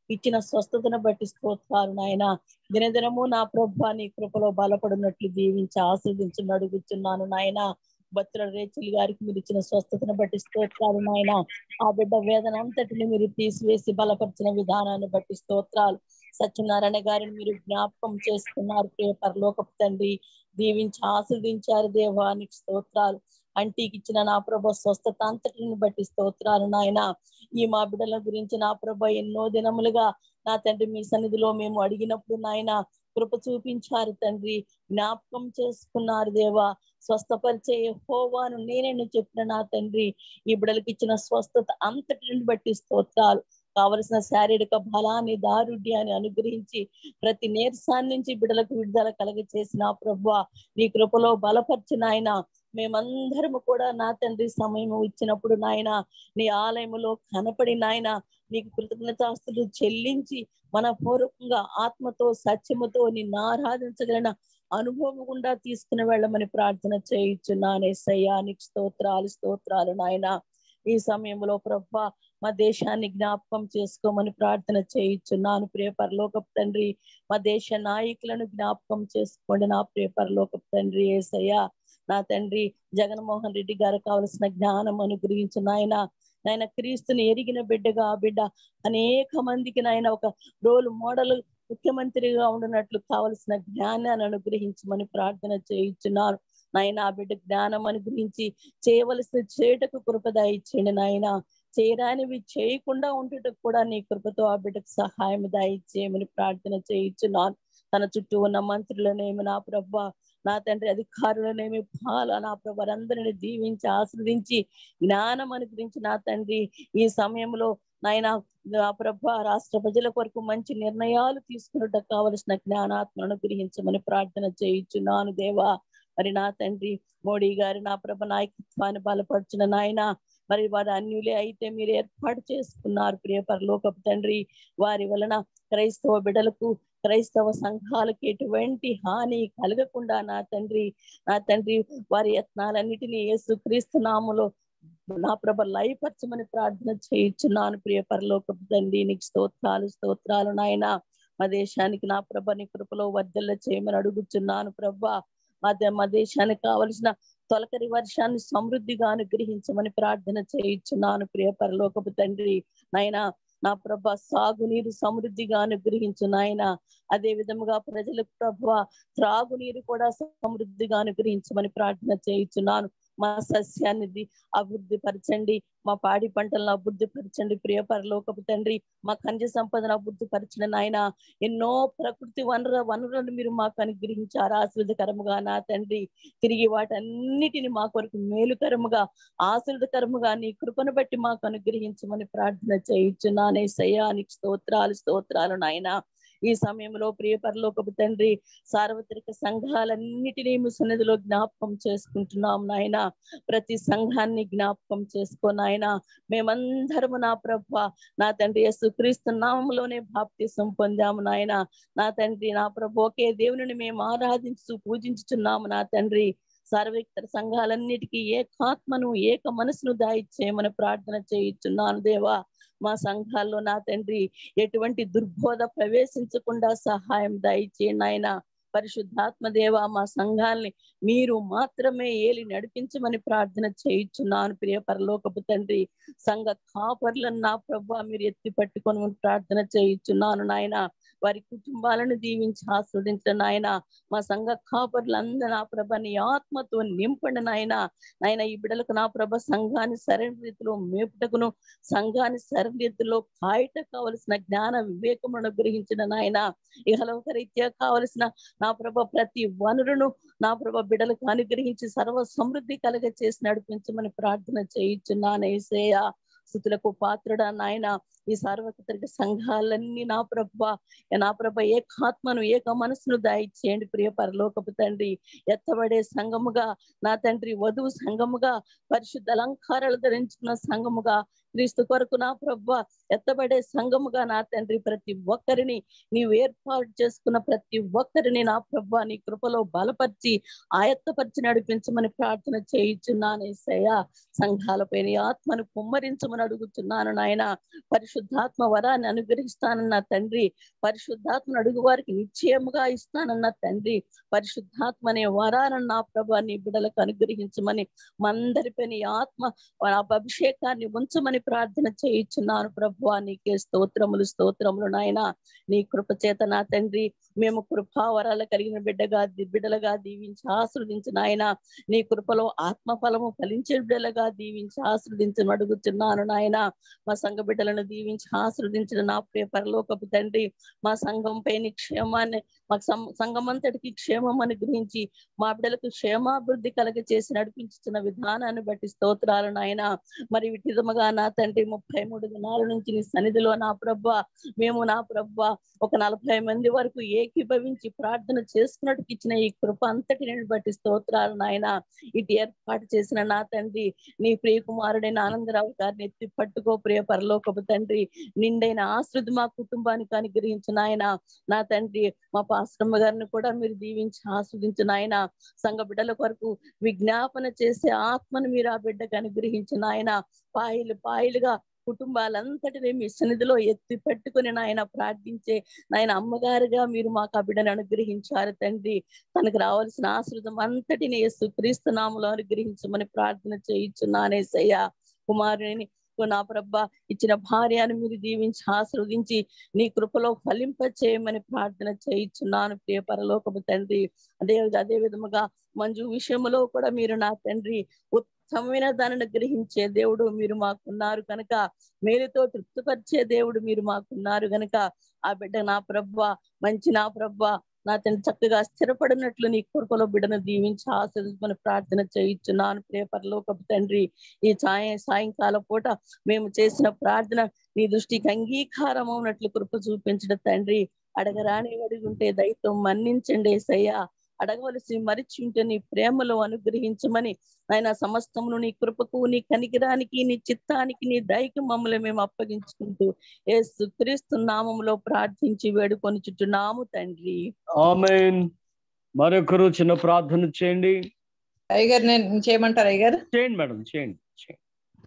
ఇచ్చిన స్వస్థతను బట్టి స్తోత్రాలు నాయన దినదినము నా ప్రభా నీ కృపలో బలపడినట్లు దీవించి ఆస్వాదించి అడుగుతున్నాను నాయన బత్తుల రేచులు గారికి మీరు ఇచ్చిన స్వస్థతను బట్టి స్తోత్రాలు నాయన ఆ బిడ్డ వేదన అంతటిని మీరు తీసివేసి బలపరిచిన విధానాన్ని బట్టి స్తోత్రాలు సత్యనారాయణ గారిని మీరు జ్ఞాపకం చేసుకున్నారు ప్రియ పరలోకపు తండ్రి దీవించి ఆస్వాదించారు దేవానికి స్తోత్రాలు అంటీకి ఇచ్చిన నా ప్రభ స్వస్థత అంతటిని బట్టి స్తోత్రాలు నాయన ఈ మా బిడ్డల గురించి నా ప్రభ ఎన్నో దినములుగా నా తండ్రి మీ సన్నిధిలో మేము అడిగినప్పుడు నాయన కృప చూపించారు తండ్రి జ్ఞాపకం చేసుకున్నారు దేవా స్వస్థపరిచే హోవాను నేనే చెప్పిన నా తండ్రి ఈ బిడ్డలకి ఇచ్చిన స్వస్థత అంతటిని బట్టి స్తోత్రాలు కావలసిన శారీరక బలాన్ని దారుఢ్యాన్ని అనుగ్రహించి ప్రతి నీరసాన్ని నుంచి బిడ్డలకు విడుదల కలగ చేసిన ప్రభు నీ కృపలో బలపరిచిన ఆయన మేమందరము కూడా నా తండ్రి సమయం ఇచ్చినప్పుడు నాయన నీ ఆలయములో కనపడి నాయన నీకు కృతజ్ఞతాస్తులు చెల్లించి మన పూర్వకంగా ఆత్మతో సత్యముతో నిన్ను ఆరాధించగలిగిన అనుభవం గుండా తీసుకుని వెళ్ళమని ప్రార్థన చేయించున్నానే సయ్యానికి స్తోత్రాలు స్తోత్రాలు నాయన ఈ సమయంలో ప్రభ మా దేశాన్ని జ్ఞాపకం చేసుకోమని ప్రార్థన చేయించున్నాను ప్రియ పరలోకపు తండ్రి మా దేశ నాయకులను జ్ఞాపకం చేసుకోండి నా ప్రియ పరలోకపు తండ్రి ఏసయ్య నా తండ్రి జగన్మోహన్ రెడ్డి గారు కావలసిన జ్ఞానం అనుగ్రహించు నాయన నాయన క్రీస్తుని ఎరిగిన బిడ్డగా ఆ బిడ్డ అనేక మందికి నాయన ఒక రోల్ మోడల్ ముఖ్యమంత్రిగా ఉండనట్లు కావలసిన జ్ఞానాన్ని అనుగ్రహించమని ప్రార్థన చేయించున్నారు నాయన ఆ బిడ్డ జ్ఞానం అనుగ్రహించి చేయవలసిన చేటకు కృపద ఇచ్చేయండి నాయన చేయరానివి చేయకుండా ఉంటుటకు కూడా నీ కృపతో ఆ బిడ్డకు సహాయం దయచేయమని ప్రార్థన చేయించున్నాను తన చుట్టూ ఉన్న మంత్రులనేమి నా ప్రభ నా తండ్రి అధికారులనేమి పాల నా ప్రభ వారందరిని దీవించి ఆశ్రదించి జ్ఞానం అనుగ్రహించి నా తండ్రి ఈ సమయంలో నాయన నా ప్రభ రాష్ట్ర ప్రజల కొరకు మంచి నిర్ణయాలు తీసుకున్నట్టు కావలసిన జ్ఞానాత్మను అనుగ్రహించమని ప్రార్థన చేయించున్నాను దేవా మరి నా తండ్రి మోడీ గారి నా ప్రభ నాయకత్వాన్ని బలపరిచిన నాయన మరి వారి అన్యులే అయితే మీరు ఏర్పాటు చేసుకున్నారు ప్రియ పరలోకపు తండ్రి వారి వలన క్రైస్తవ బిడలకు క్రైస్తవ సంఘాలకు ఎటువంటి హాని కలగకుండా నా తండ్రి నా తండ్రి వారి యత్నాలన్నిటినీ యేసు క్రీస్తు నామలో నా ప్రభ లయపరచమని ప్రార్థన చేయించున్నాను ప్రియ పరలోకపు తండ్రి నీకు స్తోత్రాలు స్తోత్రాలు నాయన మా దేశానికి నా ప్రభ నీ కృపలో వర్ధల్ల చేయమని అడుగుచున్నాను ప్రభా మా దే- మా దేశానికి కావలసిన తొలకరి వర్షాన్ని సమృద్ధిగా అనుగ్రహించమని ప్రార్థన చేయించున్నాను ప్రియ పరలోకపు తండ్రి నాయన నా ప్రభ సాగునీరు సమృద్ధిగా అనుగ్రహించు నాయన అదే విధముగా ప్రజలకు ప్రభ త్రాగునీరు కూడా సమృద్ధిగా అనుగ్రహించమని ప్రార్థన చేయించున్నాను మా సస్యాన్ని ది- అభివృద్ధి పరచండి మా పాడి పంటలను అభివృద్ధి పరచండి ప్రియ పరలోకపు తండ్రి మా ఖనిజ సంపదను అభివృద్ధి పరచిన నాయన ఎన్నో ప్రకృతి వనరు వనరులను మీరు మాకు అనుగ్రహించారు ఆశ్రదకరముగా నా తండ్రి తిరిగి వాటన్నిటిని మా కొరకు మేలుకరముగా ఆశ్రదకరముగా నీ కృపను బట్టి మాకు అనుగ్రహించమని ప్రార్థన చేయించున్నానే సయానికి స్తోత్రాలు స్తోత్రాలు నాయన ఈ సమయంలో ప్రియ పరలోకపు తండ్రి సార్వత్రిక సంఘాలన్నిటినీ మీ సన్నిధిలో జ్ఞాపకం చేసుకుంటున్నాం నాయన ప్రతి సంఘాన్ని జ్ఞాపకం చేసుకో నాయన మేమందరము నా ప్రభ నా తండ్రి యేసు క్రీస్తు నామంలోనే బాప్తిసం పొందాము నాయన నా తండ్రి నా ప్రభు ఒకే దేవుని మేము ఆరాధించు పూజించుచున్నాము నా తండ్రి సార్వత్రిక సంఘాలన్నిటికీ ఏకాత్మను ఏక మనసును దాయిచ్చేయమని ప్రార్థన చేయించున్నాను దేవా మా సంఘాల్లో నా తండ్రి ఎటువంటి దుర్బోధ ప్రవేశించకుండా సహాయం దయచేయండి ఆయన పరిశుద్ధాత్మ దేవ మా సంఘాల్ని మీరు మాత్రమే ఏలి నడిపించమని ప్రార్థన చేయించున్నాను ప్రియ పరలోకపు తండ్రి సంఘ కాపర్లను నా ప్రభా మీరు ఎత్తి పట్టుకొని ప్రార్థన చేయించున్నాను నాయన వారి కుటుంబాలను దీవించి ఆస్వాదించిన నాయన మా సంఘ కాపర్లందరూ నా ప్రభ నీ ఆత్మతో నింపండి నాయన నాయన ఈ బిడ్డలకు నా ప్రభ సంఘాన్ని సరైన రీతిలో మేపుటకును సంఘాన్ని సరైన రీతిలో కాయట కావలసిన జ్ఞాన వివేకమును గ్రహించిన నాయన ఇహలోక రీత్యా కావలసిన నా ప్రభ ప్రతి వనరును నా ప్రభ బిడ్డలకు అనుగ్రహించి సర్వ సమృద్ధి కలగ చేసి నడిపించమని ప్రార్థన చేయించున్నాను ఏసేయ స్థుతులకు పాత్రుడా నాయన ఈ సార్వత్రిక సంఘాలన్నీ నా ప్రభ నా ప్రభ ఏకాత్మను ఏక మనసును దయచేయండి ప్రియ పరలోకపు తండ్రి ఎత్తబడే సంఘముగా నా తండ్రి వధువు సంఘముగా పరిశుద్ధ అలంకారాలు ధరించుకున్న సంఘముగా క్రీస్తు కొరకు నా ప్రభ ఎత్తబడే సంఘముగా నా తండ్రి ప్రతి ఒక్కరిని నీవు ఏర్పాటు చేసుకున్న ప్రతి ఒక్కరిని నా ప్రభ నీ కృపలో బలపరిచి ఆయత్తపరిచి నడిపించమని ప్రార్థన చేయించున్నాను ఏసయ్య సంఘాలపై నీ ఆత్మను కుమ్మరించమని ఇస్తానని అడుగుతున్నాను నాయన పరిశుద్ధాత్మ వరాన్ని అనుగ్రహిస్తానన్న తండ్రి పరిశుద్ధాత్మను అడుగు వారికి నిశ్చయముగా ఇస్తానన్న తండ్రి పరిశుద్ధాత్మ అనే వరాలను నా ప్రభా నీ బిడ్డలకు అనుగ్రహించమని మందరిపై నీ ఆత్మ ఆ అభిషేకాన్ని ఉంచమని ప్రార్థన చేయించున్నాను ప్రభు నీకే స్తోత్రములు స్తోత్రములు నాయన నీ కృప చేత నా తండ్రి మేము కృపావరాలు కలిగిన బిడ్డగా ది- బిడ్డలుగా దీవించి ఆశ్రదించిన ఆయన నీ కృపలో ఆత్మ ఫలము ఫలించే బిడ్డలుగా దీవించి ఆశ్రదించని అడుగుతున్నాను నాయన మా సంఘ బిడ్డలను దీవించి ఆశ్రదించిన నా ప్రియ పరలోకపు తండ్రి మా సంఘంపై నీ క్షేమాన్ని మా సం- సంఘం అంతటికి క్షేమం అనుగ్రహించి మా బిడ్డలకు క్షేమాభివృద్ధి కలగ చేసి నడిపించుతున్న విధానాన్ని బట్టి స్తోత్రాలు నాయన మరి విధముగా నా తండ్రి ముప్పై మూడు దినాల నుంచి నీ సన్నిధిలో నా ప్రభ మేము నా ప్రభ ఒక నలభై మంది వరకు ఏకీభవించి ప్రార్థన చేసుకున్నట్టుకు ఇచ్చిన ఈ కృప అంతటి నేను బట్టి స్తోత్రాలు నాయన ఇది ఏర్పాటు చేసిన నా తండ్రి నీ ప్రియ కుమారుడైన ఆనందరావు గారిని ఎత్తి పట్టుకో ప్రియ పరలోకపు తండ్రి నిండైన ఆశ్రుతి మా కుటుంబానికి అనుగ్రహించిన ఆయన నా తండ్రి మా పాశ్రమ గారిని కూడా మీరు దీవించి ఆస్వాదించిన ఆయన సంఘ బిడ్డల కొరకు విజ్ఞాపన చేసే ఆత్మను మీరు ఆ బిడ్డకు అనుగ్రహించిన ఆయన పాయలు పాయలుగా కుటుంబాలంతటిని మీ సన్నిధిలో ఎత్తి పెట్టుకుని నాయన ప్రార్థించే నాయన అమ్మగారుగా మీరు మాకు ఆ బిడ్డను అనుగ్రహించారు తండ్రి తనకు రావాల్సిన ఆశ్రితం అంతటిని యేసు క్రీస్తు నామలో అనుగ్రహించమని ప్రార్థన చేయించున్నానేసయ్యా కుమారుని నా ప్రభ ఇచ్చిన భార్యను మీరు దీవించి ఆశ్రవదించి నీ కృపలో ఫలింప చేయమని ప్రార్థన చేయించున్నాను ప్రియ పరలోకపు తండ్రి అదే అదే విధముగా మంజు విషయంలో కూడా మీరు నా తండ్రి ఉత్తమమైన దానిని గ్రహించే దేవుడు మీరు మాకున్నారు కనుక మేలుతో తృప్తిపరిచే దేవుడు మీరు మాకున్నారు గనుక ఆ బిడ్డ నా ప్రభ మంచి నా ప్రభ నా తండ్రి చక్కగా స్థిరపడినట్లు నీ కృపలో బిడ్డను దీవించి ఆశ్రదించమని ప్రార్థన చేయించున్నాను ప్రియ పరలోకపు తండ్రి ఈ సాయ సాయంకాల పూట మేము చేసిన ప్రార్థన నీ దృష్టికి అంగీకారం ఉన్నట్లు కృప చూపించడం తండ్రి అడగరాని అడుగుంటే దయతో మన్నించండి ఏసయ్యా అడగవలసి మరిచి ఉంటే నీ ప్రేమలో అనుగ్రహించమని ఆయన సమస్తమును నీ కృపకు నీ కనికిరానికి నీ చిత్తానికి నీ దయకి మమ్మల్ని మేము అప్పగించుకుంటూ ఏ క్రీస్తు నామములో ప్రార్థించి వేడుకొని చుట్టున్నాము తండ్రి ఆమెన్ మరొకరు చిన్న ప్రార్థన చేయండి అయ్యగారు నేను చేయమంటారు అయ్యగారు చేయండి మేడం చేయండి చేయండి.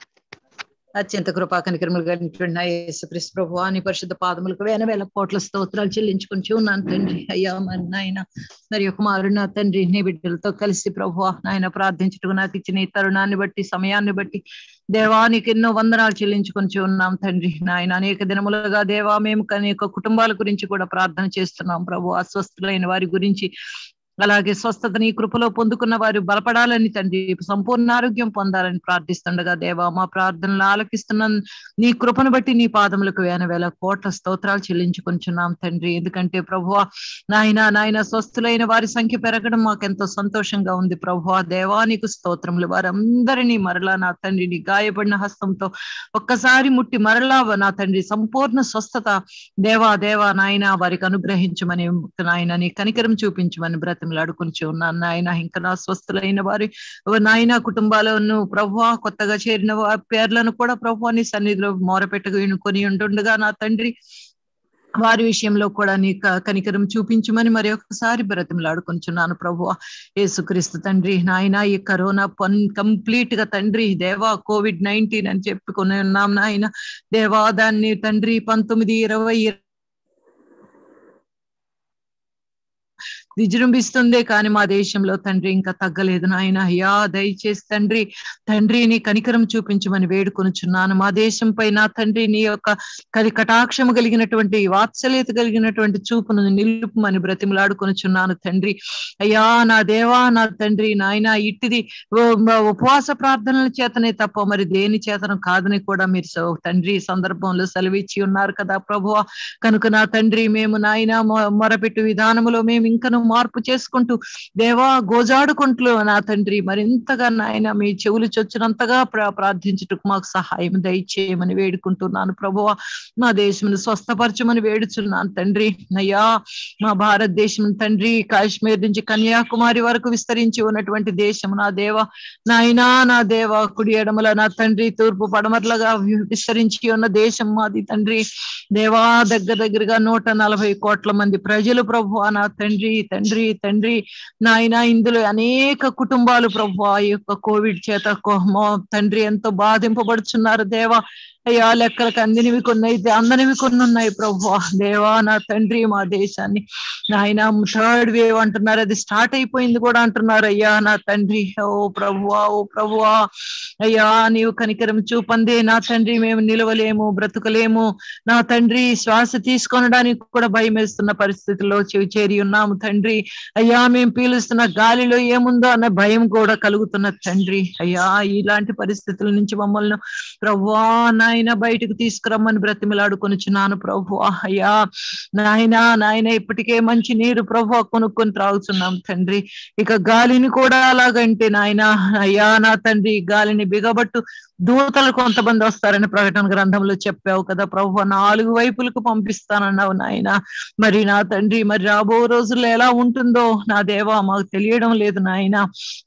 అత్యంత కృపా కనికరములు కలిగినటువంటి నా యేసుక్రీస్తు ప్రభు అని పరిశుద్ధ పాదములకు వేల వేల కోట్ల స్తోత్రాలు చెల్లించుకొని ఉన్నాను తండ్రి అయ్యా మరి నాయన మరి కుమారుడు నా తండ్రి నీ బిడ్డలతో కలిసి ప్రభు నాయన ప్రార్థించుటకు నాకు ఇచ్చిన ఈ తరుణాన్ని బట్టి సమయాన్ని బట్టి దేవానికి ఎన్నో వందనాలు చెల్లించుకొని ఉన్నాం తండ్రి నాయన అనేక దినములుగా దేవా మేము అనేక కుటుంబాల గురించి కూడా ప్రార్థన చేస్తున్నాం ప్రభు అస్వస్థులైన వారి గురించి అలాగే స్వస్థత నీ కృపలో పొందుకున్న వారు బలపడాలని తండ్రి సంపూర్ణ ఆరోగ్యం పొందాలని ప్రార్థిస్తుండగా దేవా మా ప్రార్థనలు ఆలకిస్తున్న నీ కృపను బట్టి నీ పాదములకు వేల వేల కోట్ల స్తోత్రాలు చెల్లించుకొంచున్నాం తండ్రి ఎందుకంటే ప్రభువా నాయన నాయన స్వస్థులైన వారి సంఖ్య పెరగడం మాకెంతో సంతోషంగా ఉంది ప్రభువా దేవానికి స్తోత్రములు వారందరినీ మరలా నా తండ్రి నీ గాయపడిన హస్తంతో ఒక్కసారి ముట్టి మరలా నా తండ్రి సంపూర్ణ స్వస్థత దేవా దేవా నాయన వారికి అనుగ్రహించమని నాయన నీ కనికరం చూపించమని బ్రతిమలాడుకుంటూ ఉన్నాను నాయన ఇంకా నా స్వస్థులైన వారి నాయన కుటుంబాలను ప్రభు కొత్తగా చేరిన వారి పేర్లను కూడా ప్రభు నీ సన్నిధిలో మొరపెట్టుకొని ఉంటుండగా నా తండ్రి వారి విషయంలో కూడా నీ క- కనికరం చూపించమని మరి ఒకసారి బ్రతిమలాడుకుంటున్నాను ప్రభు యేసుక్రీస్తు తండ్రి నాయన ఈ కరోనా పన్ కంప్లీట్ గా తండ్రి దేవా కోవిడ్ నైన్టీన్ అని చెప్పుకొని ఉన్నాం నాయన దేవా దాన్ని తండ్రి పంతొమ్మిది ఇరవై విజృంభిస్తుంది కానీ మా దేశంలో తండ్రి ఇంకా తగ్గలేదు నాయన అయ్యా దయచేసి తండ్రి తండ్రి నీ కనికరం చూపించమని వేడుకొనుచున్నాను మా దేశంపై నా తండ్రి నీ యొక్క కలి కటాక్షము కలిగినటువంటి వాత్సల్యత కలిగినటువంటి చూపును నిలుపుమని బ్రతిమలాడుకొనుచున్నాను తండ్రి అయ్యా నా దేవా నా తండ్రి నాయన ఇట్టిది ఓ- మ- ఉపవాస ప్రార్థనల చేతనే తప్ప మరి దేని చేతను కాదని కూడా మీరు సో- తండ్రి ఈ సందర్భంలో సెలవిచ్చి ఉన్నారు కదా ప్రభువ కనుక నా తండ్రి మేము నాయన మొ- మొరపెట్టు విధానములో మేము ఇంకను మార్పు చేసుకుంటూ దేవా గోజాడుకుంటూ నా తండ్రి మరింతగా నాయన మీ చెవులు చొచ్చినంతగా ప్రా- ప్రార్థించుటకు మాకు సహాయం దయచేయమని వేడుకుంటున్నాను ప్రభువ మా దేశమును స్వస్థపరచమని వేడుచున్నాను తండ్రి అయ్యా మా భారతదేశం తండ్రి కాశ్మీర్ నుంచి కన్యాకుమారి వరకు విస్తరించి ఉన్నటువంటి దేశం నా దేవ నాయనా నా దేవ కుడి ఎడమల నా తండ్రి తూర్పు పడమరలుగా వి- విస్తరించి ఉన్న దేశం మాది తండ్రి దేవా దగ్గర దగ్గరగా నూట నలభై కోట్ల మంది ప్రజలు ప్రభు నా తండ్రి తండ్రి తండ్రి నాయన ఇందులో అనేక కుటుంబాలు ప్రభు ఈ యొక్క కోవిడ్ చేత కో- మో- తండ్రి ఎంతో బాధింపబడుచున్నారు దేవా అయ్యా లెక్కలకు అందినవి కొన్ని అయితే అందనివి కొన్ని ఉన్నాయి ప్రభు దేవా నా తండ్రి మా దేశాన్ని నాయన థర్డ్ వేవ్ అంటున్నారు అది స్టార్ట్ అయిపోయింది కూడా అంటున్నారు అయ్యా నా తండ్రి ఓ ప్రభువా ఓ ప్రభువా అయ్యా నీవు కనికరం చూపందే నా తండ్రి మేము నిలవలేము బ్రతుకలేము నా తండ్రి శ్వాస తీసుకొనడానికి కూడా భయం వేస్తున్న పరిస్థితుల్లో చెవి చేరి ఉన్నాము తండ్రి అయ్యా మేము పీలుస్తున్న గాలిలో ఏముందో అన్న భయం కూడా కలుగుతున్న తండ్రి అయ్యా ఇలాంటి పరిస్థితుల నుంచి మమ్మల్ని ప్రభువా నాయన బయటకు తీసుకురమ్మని బ్రతిమలాడుకొనిచున్నాను ప్రభు అయ్యా నాయన నాయన ఇప్పటికే మంచి నీరు ప్రభు కొనుక్కొని త్రాగుతున్నాం తండ్రి ఇక గాలిని కూడా అలాగంటే నాయన అయ్యా నా తండ్రి గాలిని బిగబట్టు దూతలు కొంతమంది వస్తారని ప్రకటన గ్రంథంలో చెప్పావు కదా ప్రభు నాలుగు వైపులకు పంపిస్తానన్నావు నాయన మరి నా తండ్రి మరి రాబో రోజుల్లో ఎలా ఉంటుందో నా దేవా మాకు తెలియడం లేదు నాయన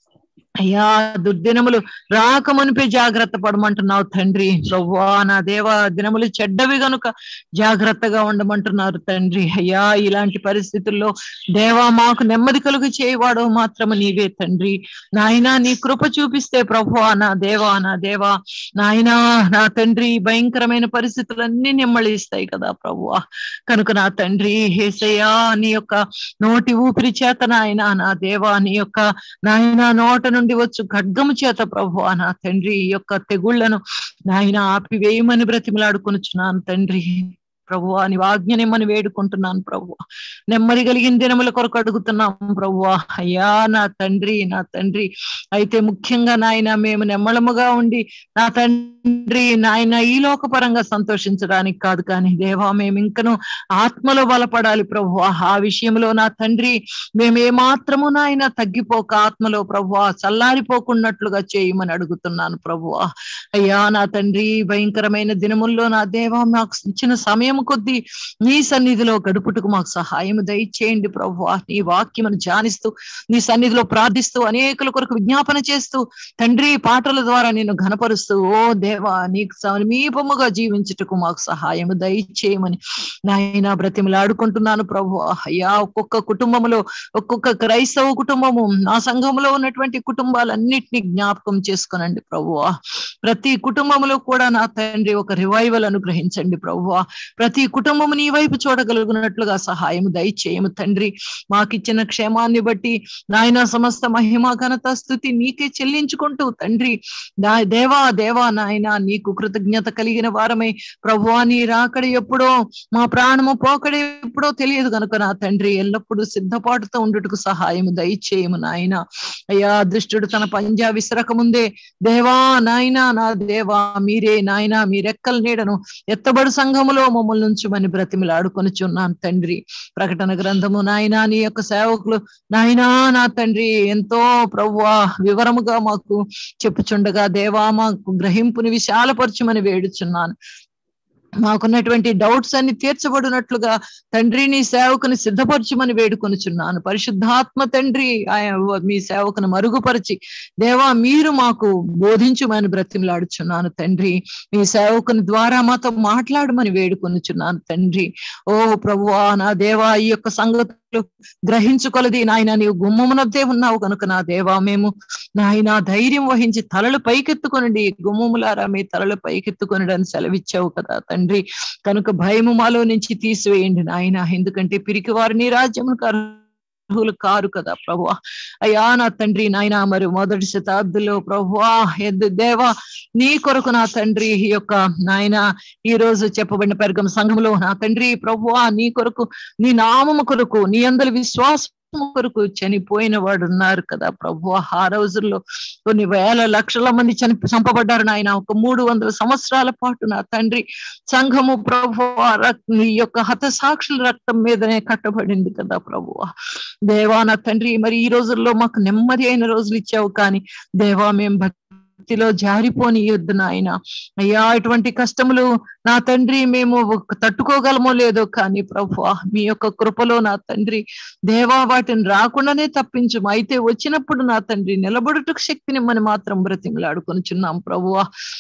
అయ్యా దుర్దినములు రాకమునిపే జాగ్రత్త పడమంటున్నావు తండ్రి ప్రవ్వా నా దేవ దినములు చెడ్డవి గనుక జాగ్రత్తగా ఉండమంటున్నారు తండ్రి అయ్యా ఇలాంటి పరిస్థితుల్లో దేవా మాకు నెమ్మది కలుగు చేయవాడు మాత్రము నీవే తండ్రి నాయనా నీ కృప చూపిస్తే ప్రభువా నా దేవా నా దేవా నాయనా నా తండ్రి భయంకరమైన పరిస్థితులన్నీ నెమ్మళిస్తాయి కదా ప్రభువా కనుక నా తండ్రి హేసయ్యా నీ యొక్క నోటి ఊపిరి చేత నాయన నా దేవా నీ యొక్క నాయన నోట నుండి వచ్చు ఖడ్గము చేత ప్రభు నా తండ్రి ఈ యొక్క తెగుళ్లను నాయన ఆపివేయమని బ్రతిమలాడుకొనుచున్నాను తండ్రి ప్రభు అని ఆజ్ఞనిమ్మని వేడుకుంటున్నాను ప్రభు నెమ్మది కలిగిన దినముల కొరకు అడుగుతున్నాం ప్రభు అయ్యా నా తండ్రి నా తండ్రి అయితే ముఖ్యంగా నాయన మేము నెమ్మళముగా ఉండి నా తండ్రి నాయన ఈ లోకపరంగా సంతోషించడానికి కాదు కానీ దేవా మేము ఇంకను ఆత్మలో బలపడాలి ప్రభు ఆ విషయంలో నా తండ్రి మేము ఏమాత్రము నాయన తగ్గిపోక ఆత్మలో ప్రభు చల్లారిపోకున్నట్లుగా చేయమని అడుగుతున్నాను ప్రభు అయ్యా నా తండ్రి భయంకరమైన దినముల్లో నా దేవా మాకు ఇచ్చిన సమయం కొద్దీ నీ సన్నిధిలో గడుపుటకు మాకు సహాయం దయచేయండి ప్రభు నీ వాక్యమును ధ్యానిస్తూ నీ సన్నిధిలో ప్రార్థిస్తూ అనేకుల కొరకు విజ్ఞాపన చేస్తూ తండ్రి పాటల ద్వారా నేను ఘనపరుస్తూ ఓ దేవా నీకు సమీపముగా జీవించుటకు మాకు సహాయం దయచేయమని నాయన బ్రతిమలాడుకుంటున్నాను ప్రభు అయ్యా ఒక్కొక్క కుటుంబంలో ఒక్కొక్క క్రైస్తవ కుటుంబము నా సంఘంలో ఉన్నటువంటి కుటుంబాలన్నిటినీ జ్ఞాపకం చేసుకోనండి ప్రభు ప్రతి కుటుంబంలో కూడా నా తండ్రి ఒక రివైవల్ అనుగ్రహించండి ప్రభు ప్రతి కుటుంబము నీ వైపు చూడగలుగునట్లుగా సహాయం దయచేయము తండ్రి మాకిచ్చిన క్షేమాన్ని బట్టి నాయన సమస్త మహిమ ఘనత స్థుతి నీకే చెల్లించుకుంటూ తండ్రి నా దేవా దేవా నాయన నీకు కృతజ్ఞత కలిగిన వారమై ప్రభువా నీ రాకడ ఎప్పుడో మా ప్రాణము పోకడ ఎప్పుడో తెలియదు కనుక నా తండ్రి ఎల్లప్పుడూ సిద్ధపాటుతో ఉండుటకు సహాయం దయచేయము నాయన అయ్యా దుష్టుడు తన పంజా విసరక ముందే దేవా నాయనా నా దేవా మీరే నాయనా మీ రెక్కల నీడను ఎత్తబడు సంఘములో మమ్మల్ని ఉంచుమని బ్రతిమలాడుకొనిచున్నాను తండ్రి ప్రకటన గ్రంథము నాయనా నీ యొక్క సేవకులు నాయనా నా తండ్రి ఎంతో ప్రభువా వివరముగా మాకు చెప్పుచుండగా దేవా మాకు గ్రహింపుని విశాలపరచుమని వేడుచున్నాను మాకున్నటువంటి డౌట్స్ అన్ని తీర్చబడినట్లుగా తండ్రి నీ సేవకుని సిద్ధపరచుమని వేడుకొనుచున్నాను పరిశుద్ధాత్మ తండ్రి ఆయన మీ సేవకుని మరుగుపరిచి దేవా మీరు మాకు బోధించుమని బ్రతిమలాడుచున్నాను తండ్రి మీ సేవకుని ద్వారా మాతో మాట్లాడమని వేడుకొనుచున్నాను తండ్రి ఓ ప్రభువా నా దేవా ఈ యొక్క సంగతులు గ్రహించుకొలది నాయన నీవు గుమ్మమునద్దే ఉన్నావు కనుక నా దేవా మేము నాయన ధైర్యం వహించి తలలు పైకెత్తుకొనండి గుమ్మములారా మీ తలలు పైకెత్తుకొనడి అని సెలవిచ్చావు కదా తండ్రి కనుక భయము మాలో నుంచి తీసివేయండి నాయన ఎందుకంటే పిరికి వారిని రాజ్యము అర్హులు కారు కదా ప్రభు అయ్యా నా తండ్రి నాయన మరి మొదటి శతాబ్దిలో ప్రభువా ఎద్దు దేవా నీ కొరకు నా తండ్రి ఈ యొక్క నాయన ఈ రోజు చెప్పబడిన పెరగం సంఘంలో నా తండ్రి ప్రభువా నీ కొరకు నీ నామము కొరకు నీ అందరి విశ్వాసం కొరకు చనిపోయిన వాడు ఉన్నారు కదా ప్రభు ఆ రోజుల్లో కొన్ని వేల లక్షల మంది చని చంపబడ్డారు నాయన ఒక మూడు వందల సంవత్సరాల పాటు నా తండ్రి సంఘము ప్రభు ఈ యొక్క హత సాక్షుల రక్తం మీదనే కట్టబడింది కదా ప్రభు దేవా నా తండ్రి మరి ఈ రోజుల్లో మాకు నెమ్మది అయిన రోజులు ఇచ్చావు కానీ దేవా మేము భక్తిలో జారిపోని యుద్ధ నాయన అయ్యా ఇటువంటి కష్టములు నా తండ్రి మేము తట్టుకోగలమో లేదో కానీ ప్రభు మీ యొక్క కృపలో నా తండ్రి దేవా వాటిని రాకుండానే తప్పించము అయితే వచ్చినప్పుడు నా తండ్రి నిలబడుటకు శక్తినిమ్మని మాత్రం బ్రతిమలాడుకొనిచున్నాం ప్రభువా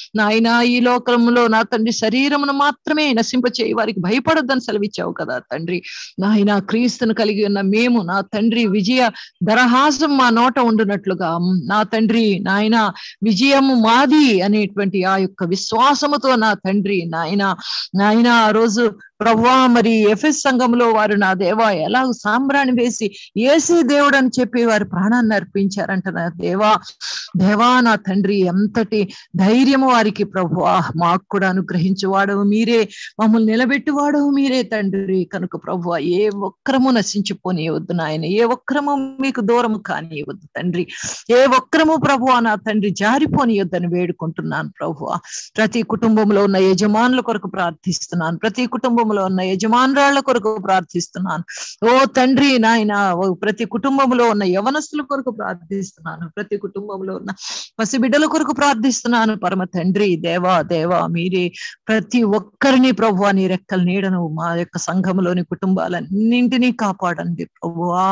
నాయన ఈ లోకంలో నా తండ్రి శరీరమును మాత్రమే నశింప చేయి వారికి భయపడొద్దని సెలవిచ్చావు కదా తండ్రి నాయన క్రీస్తును కలిగి ఉన్న మేము నా తండ్రి విజయ దరహాసం మా నోట ఉండునట్లుగా నా తండ్రి నాయన విజయము మాది అనేటువంటి ఆ యొక్క విశ్వాసముతో నా తండ్రి నాయన నాయన ఆ రోజు ప్రవ్వా మరి ఎఫ్ఎస్ సంఘంలో వారు నా దేవా ఎలా సాంబ్రాణి వేసి ఏసీ దేవుడు అని చెప్పి వారి ప్రాణాన్ని అర్పించారంట నా దేవా దేవా నా తండ్రి ఎంతటి ధైర్యము వారికి ప్రభువా మాకు కూడా అనుగ్రహించువాడవు మీరే మమ్మల్ని నిలబెట్టువాడవు మీరే తండ్రి కనుక ప్రభువా ఏ ఒక్కరము నశించిపోనియవద్దు నాయన ఏ ఒక్కరము మీకు దూరము కానియవద్దు తండ్రి ఏ ఒక్కరము ప్రభువా నా తండ్రి జారిపోనియొద్దని వేడుకుంటున్నాను ప్రభువా ప్రతి కుటుంబంలో ఉన్న యజమానుల కొరకు ప్రార్థిస్తున్నాను ప్రతి కుటుంబంలో ఉన్న యజమానురాళ్ల కొరకు ప్రార్థిస్తున్నాను ఓ తండ్రి నాయన ఓ ప్రతి కుటుంబంలో ఉన్న యవనస్తుల కొరకు ప్రార్థిస్తున్నాను ప్రతి కుటుంబంలో ఉన్న పసిబిడ్డల కొరకు ప్రార్థిస్తున్నాను పరమ తండ్రి దేవా దేవా మీరే ప్రతి ఒక్కరిని ప్రభు నీ రెక్కల నీడను మా యొక్క సంఘంలోని కుటుంబాలన్నింటినీ కాపాడండి ప్రభువా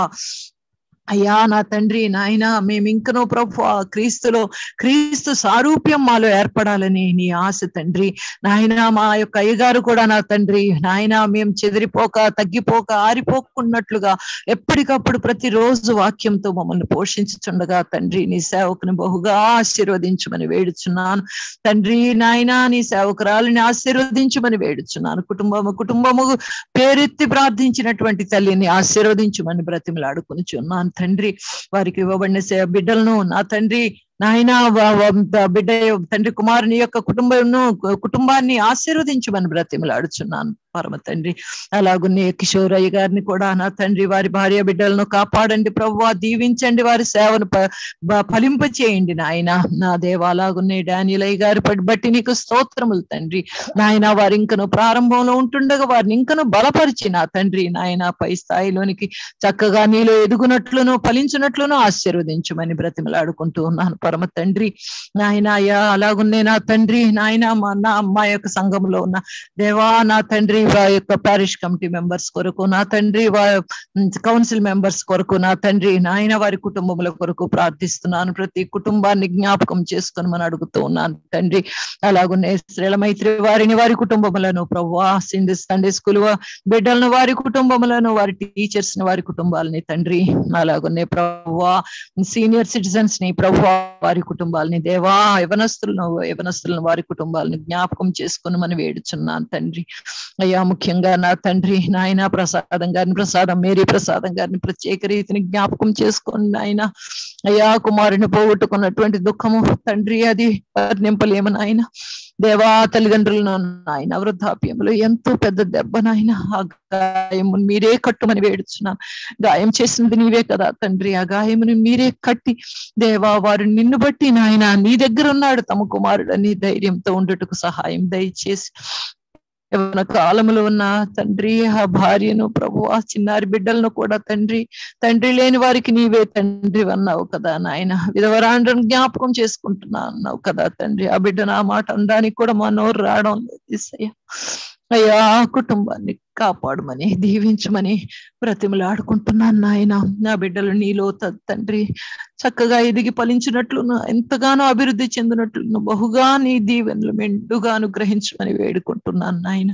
అయ్యా నా తండ్రి నాయన మేము ఇంకనో ప్రభు క్రీస్తులో క్రీస్తు సారూప్యం మాలో ఏర్పడాలని నీ ఆశ తండ్రి నాయన మా యొక్క అయ్యగారు కూడా నా తండ్రి నాయన మేము చెదిరిపోక తగ్గిపోక ఆరిపోకున్నట్లుగా ఎప్పటికప్పుడు ప్రతిరోజు వాక్యంతో మమ్మల్ని పోషించుచుండగా తండ్రి నీ సేవకుని బహుగా ఆశీర్వదించమని వేడుచున్నాను తండ్రి నాయన నీ సేవకురాలని ఆశీర్వదించమని వేడుచున్నాను కుటుంబము కుటుంబము పేరెత్తి ప్రార్థించినటువంటి తల్లిని ఆశీర్వదించమని బ్రతిమలాడుకునిచున్నాను తండ్రి వారికి ఇవ్వబడిన సే- బిడ్డలను నా తండ్రి నాయన బిడ్డ తండ్రి కుమారుని యొక్క కుటుంబం కుటుంబాన్ని ఆశీర్వదించమని బ్రతిమలాడుచున్నాను పరమ తండ్రి అలాగునే కిషోరయ్య గారిని కూడా నా తండ్రి వారి భార్య బిడ్డలను కాపాడండి ప్రభు దీవించండి వారి సేవను ప- బ- ఫలింప చేయండి నాయన నా దేవ అలాగునే డానియలయ్య గారి ప- బట్టి నీకు స్తోత్రములు తండ్రి నాయన వారి ఇంకను ప్రారంభంలో ఉంటుండగా వారిని ఇంకను బలపరిచి నా తండ్రి నాయన పై స్థాయిలోనికి చక్కగా నీలో ఎదుగునట్లును ఫలించినట్లును ఆశీర్వదించమని బ్రతిమలాడుకుంటూ ఉన్నాను పరమ తండ్రి నాయన అయ్యా అలాగున్నే నా తండ్రి నాయన మా నా మా యొక్క సంఘంలో ఉన్న దేవా నా తండ్రి వా యొక్క పారిష్ కమిటీ మెంబర్స్ కొరకు నా తండ్రి వా కౌన్సిల్ మెంబర్స్ కొరకు నా తండ్రి నాయన వారి కుటుంబముల కొరకు ప్రార్థిస్తున్నాను ప్రతి కుటుంబాన్ని జ్ఞాపకం చేసుకుని మనం అడుగుతూ ఉన్నాను తండ్రి అలాగునే శ్రీల మైత్రి వారిని వారి కుటుంబములను ప్రభు సిండి సండే స్కూల్ బిడ్డలను వారి కుటుంబములను వారి టీచర్స్ ని వారి కుటుంబాలని తండ్రి అలాగునే ప్రభు సీనియర్ సిటిజన్స్ ని ప్రభు వారి కుటుంబాలని దేవా యవనస్తులను యవనస్తులను వారి కుటుంబాలను జ్ఞాపకం చేసుకుని మనం వేడుచున్నాను తండ్రి అయ్యా ముఖ్యంగా నా తండ్రి నాయన ప్రసాదం గారిని ప్రసాదం మేరీ ప్రసాదం గారిని ప్రత్యేక రీతిని జ్ఞాపకం చేసుకోండి నాయన అయ్యా కుమారుని పోగొట్టుకున్నటువంటి దుఃఖము తండ్రి అది నింపలేము నాయన దేవా తల్లిదండ్రులను నాయన వృద్ధాప్యములు ఎంతో పెద్ద దెబ్బ నాయన ఆ గాయమును మీరే కట్టుమని వేడుచున్నాను గాయం చేసినది నీవే కదా తండ్రి ఆ గాయమును మీరే కట్టి దేవా వారు నిన్ను బట్టి నాయన నీ దగ్గర ఉన్నాడు తమ కుమారుడు నీ ధైర్యంతో ఉండుటకు సహాయం దయచేసి యవ్వన కాలంలో ఉన్న తండ్రి ఆ భార్యను ప్రభు ఆ చిన్నారి బిడ్డలను కూడా తండ్రి తండ్రి లేని వారికి నీవే తండ్రి అన్నావు కదా నాయన విధవరాండ్రను జ్ఞాపకం చేసుకుంటున్నా అన్నావు కదా తండ్రి ఆ బిడ్డ నా మాట అనడానికి కూడా మా నోరు రావడం లేదు యేసయ్య. అయ్యా ఆ కుటుంబాన్ని కాపాడమని దీవించమని బ్రతిమలాడుకుంటున్నాను నాయన నా బిడ్డలు నీలో త- తండ్రి చక్కగా ఎదిగి ఫలించినట్లును ఎంతగానో అభివృద్ధి చెందినట్లును బహుగా నీ దీవెనలు మెండుగా అనుగ్రహించమని వేడుకుంటున్నాను నాయన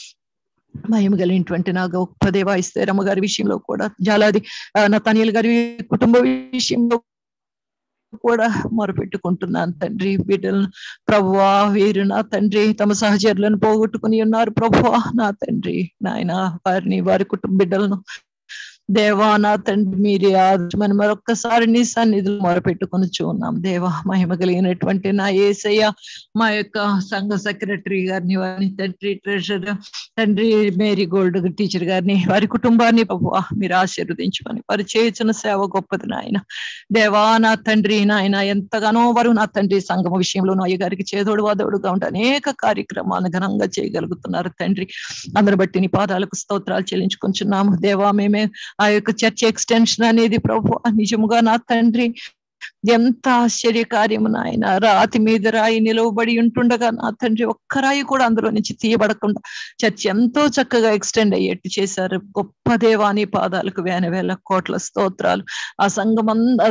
భయం కలిగినటువంటి నా గొప్ప దేవా ఇస్తేరమ్మ గారి విషయంలో కూడా జాలాది నతనియల్ గారి కుటుంబ విషయంలో కూడా మొరపెట్టుకుంటున్నాను తండ్రి బిడ్డలను ప్రభువా వీరు నా తండ్రి తమ సహచరులను పోగొట్టుకుని ఉన్నారు ప్రభువా నా తండ్రి నాయన వారిని వారి కుటుంబ బిడ్డలను దేవా నా తండ్రి మీరే ఆదమని మరొక్కసారి నీ సన్నిధులు మొరపెట్టుకుని చూన్నాం దేవా మహిమ కలిగినటువంటి నా ఏసయ్య మా యొక్క సంఘ సెక్రటరీ గారిని వారిని తండ్రి ట్రెజరర్ తండ్రి మేరీ గోల్డ్ టీచర్ గారిని వారి కుటుంబాన్ని ప్రభువా మీరు ఆశీర్వదించమని వారు చేసిన సేవ గొప్పది నాయన దేవా నా తండ్రి నాయన ఎంతగానో వారు నా తండ్రి సంఘం విషయంలో అయ్య గారికి చేదోడు వాదోడుగా ఉంటే అనేక కార్యక్రమాలను ఘనంగా చేయగలుగుతున్నారు తండ్రి అందరి బట్టి నీ పాదాలకు స్తోత్రాలు చెల్లించుకుంటున్నాము దేవా మేమే ఆ యొక్క చర్చ్ ఎక్స్టెన్షన్ అనేది ప్రభు నిజముగా నా తండ్రి ఎంత ఆశ్చర్యకార్యము నాయన రాతి మీద రాయి నిలవబడి ఉంటుండగా నా తండ్రి ఒక్క రాయి కూడా అందులో నుంచి తీయబడకుండా చర్చ్ ఎంతో చక్కగా ఎక్స్టెండ్ అయ్యేట్టు చేశారు గొప్ప దేవాని పాదాలకు వేల వేల కోట్ల స్తోత్రాలు ఆ సంఘం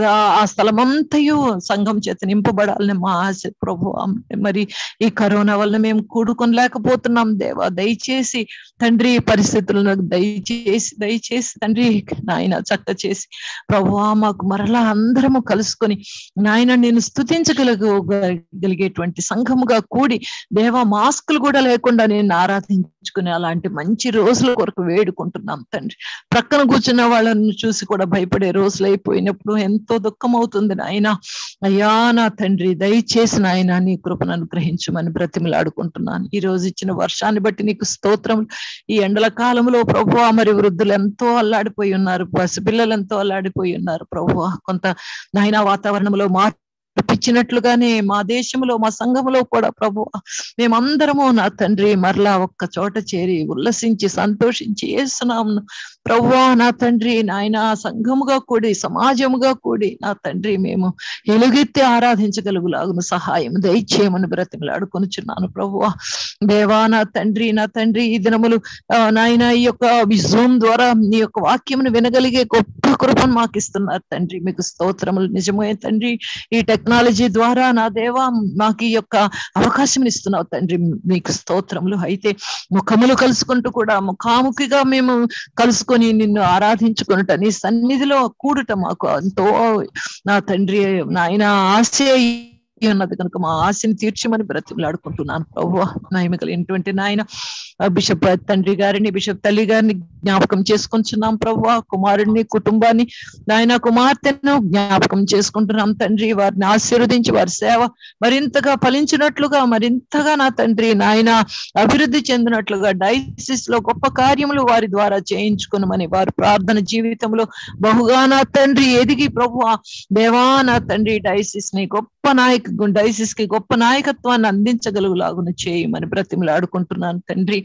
ఆ స్థలమంతయు సంఘం చేత నింపబడాలని మా ఆశ ప్రభు మరి ఈ కరోనా వల్ల మేము కూడుకొనలేకపోతున్నాం దేవా దయచేసి తండ్రి పరిస్థితులను దయచేసి దయచేసి తండ్రి నాయన చక్క చేసి ప్రభువా మాకు మరలా అందరము కలుసుకొని నాయన నేను స్థుతించగలిగేటువంటి సంఘముగా కూడి దేవ మాస్కులు కూడా లేకుండా నేను ఆరాధించుకునే అలాంటి మంచి రోజుల కొరకు వేడుకుంటున్నాం తండ్రి ప్రక్కన కూర్చున్న వాళ్ళను చూసి కూడా భయపడే రోజులు అయిపోయినప్పుడు ఎంతో దుఃఖం అవుతుంది నాయన అయ్యా నా తండ్రి దయచేసి నాయన నీ కృపను అనుగ్రహించమని బ్రతిమలాడుకుంటున్నాను ఈ రోజు ఇచ్చిన వర్షాన్ని బట్టి నీకు స్తోత్రం ఈ ఎండల కాలంలో ప్రభు మరి వృద్ధులు ఎంతో అల్లాడిపోయి ఉన్నారు పసిపిల్లలు ఎంతో అల్లాడిపోయి ఉన్నారు ప్రభు కొంత నాయన వాతావరణంలో మార్పు ఇచ్చినట్లుగానే మా దేశంలో మా సంఘంలో కూడా ప్రభు మేమందరము నా తండ్రి మరలా ఒక్క చోట చేరి ఉల్లసించి సంతోషించి వేస్తున్నాం ప్రభువా నా తండ్రి నాయన సంఘముగా కూడి సమాజముగా కూడి నా తండ్రి మేము ఎలుగెత్తి ఆరాధించగలుగులాగును సహాయం దయచేయమని బ్రతిమలాడుకొనిచున్నాను ప్రభువా దేవా నా తండ్రి నా తండ్రి ఈ దినములు నాయన ఈ యొక్క జూమ్ ద్వారా నీ యొక్క వాక్యమును వినగలిగే గొప్ప కృపను మాకు ఇస్తున్నారు తండ్రి మీకు స్తోత్రములు నిజమే తండ్రి ఈ టెక్నాలజీ ద్వారా నా దేవా మాకు ఈ యొక్క అవకాశం ఇస్తున్నావు తండ్రి మీకు స్తోత్రములు అయితే ముఖములు కలుసుకుంటూ కూడా ముఖాముఖిగా మేము కలుసుకొని నిన్ను ఆరాధించుకున్నట నీ సన్నిధిలో కూడుట మాకు ఎంతో నా తండ్రి నాయన ఆశ ఉన్నది కనుక మా ఆశని తీర్చమని బ్రతిమలాడుకుంటున్నాను ప్రభు మహిమ కలిగినటువంటి నాయన బిషప్ తండ్రి గారిని బిషప్ తల్లి గారిని జ్ఞాపకం చేసుకుంటున్నాం ప్రభు కుమారుడిని కుటుంబాన్ని నాయన కుమార్తెను జ్ఞాపకం చేసుకుంటున్నాం తండ్రి వారిని ఆశీర్వదించి వారి సేవ మరింతగా ఫలించినట్లుగా మరింతగా నా తండ్రి నాయన అభివృద్ధి చెందినట్లుగా డైసిస్ లో గొప్ప కార్యములు వారి ద్వారా చేయించుకునమని వారి ప్రార్థన జీవితంలో బహుగా నా తండ్రి ఎదిగి ప్రభు దేవా నా తండ్రి డైసిస్ ని గొప్ప నాయక డైసిస్ కి గొప్ప నాయకత్వాన్ని అందించగలుగులాగున చేయమని బ్రతిమలాడుకుంటున్నాను తండ్రి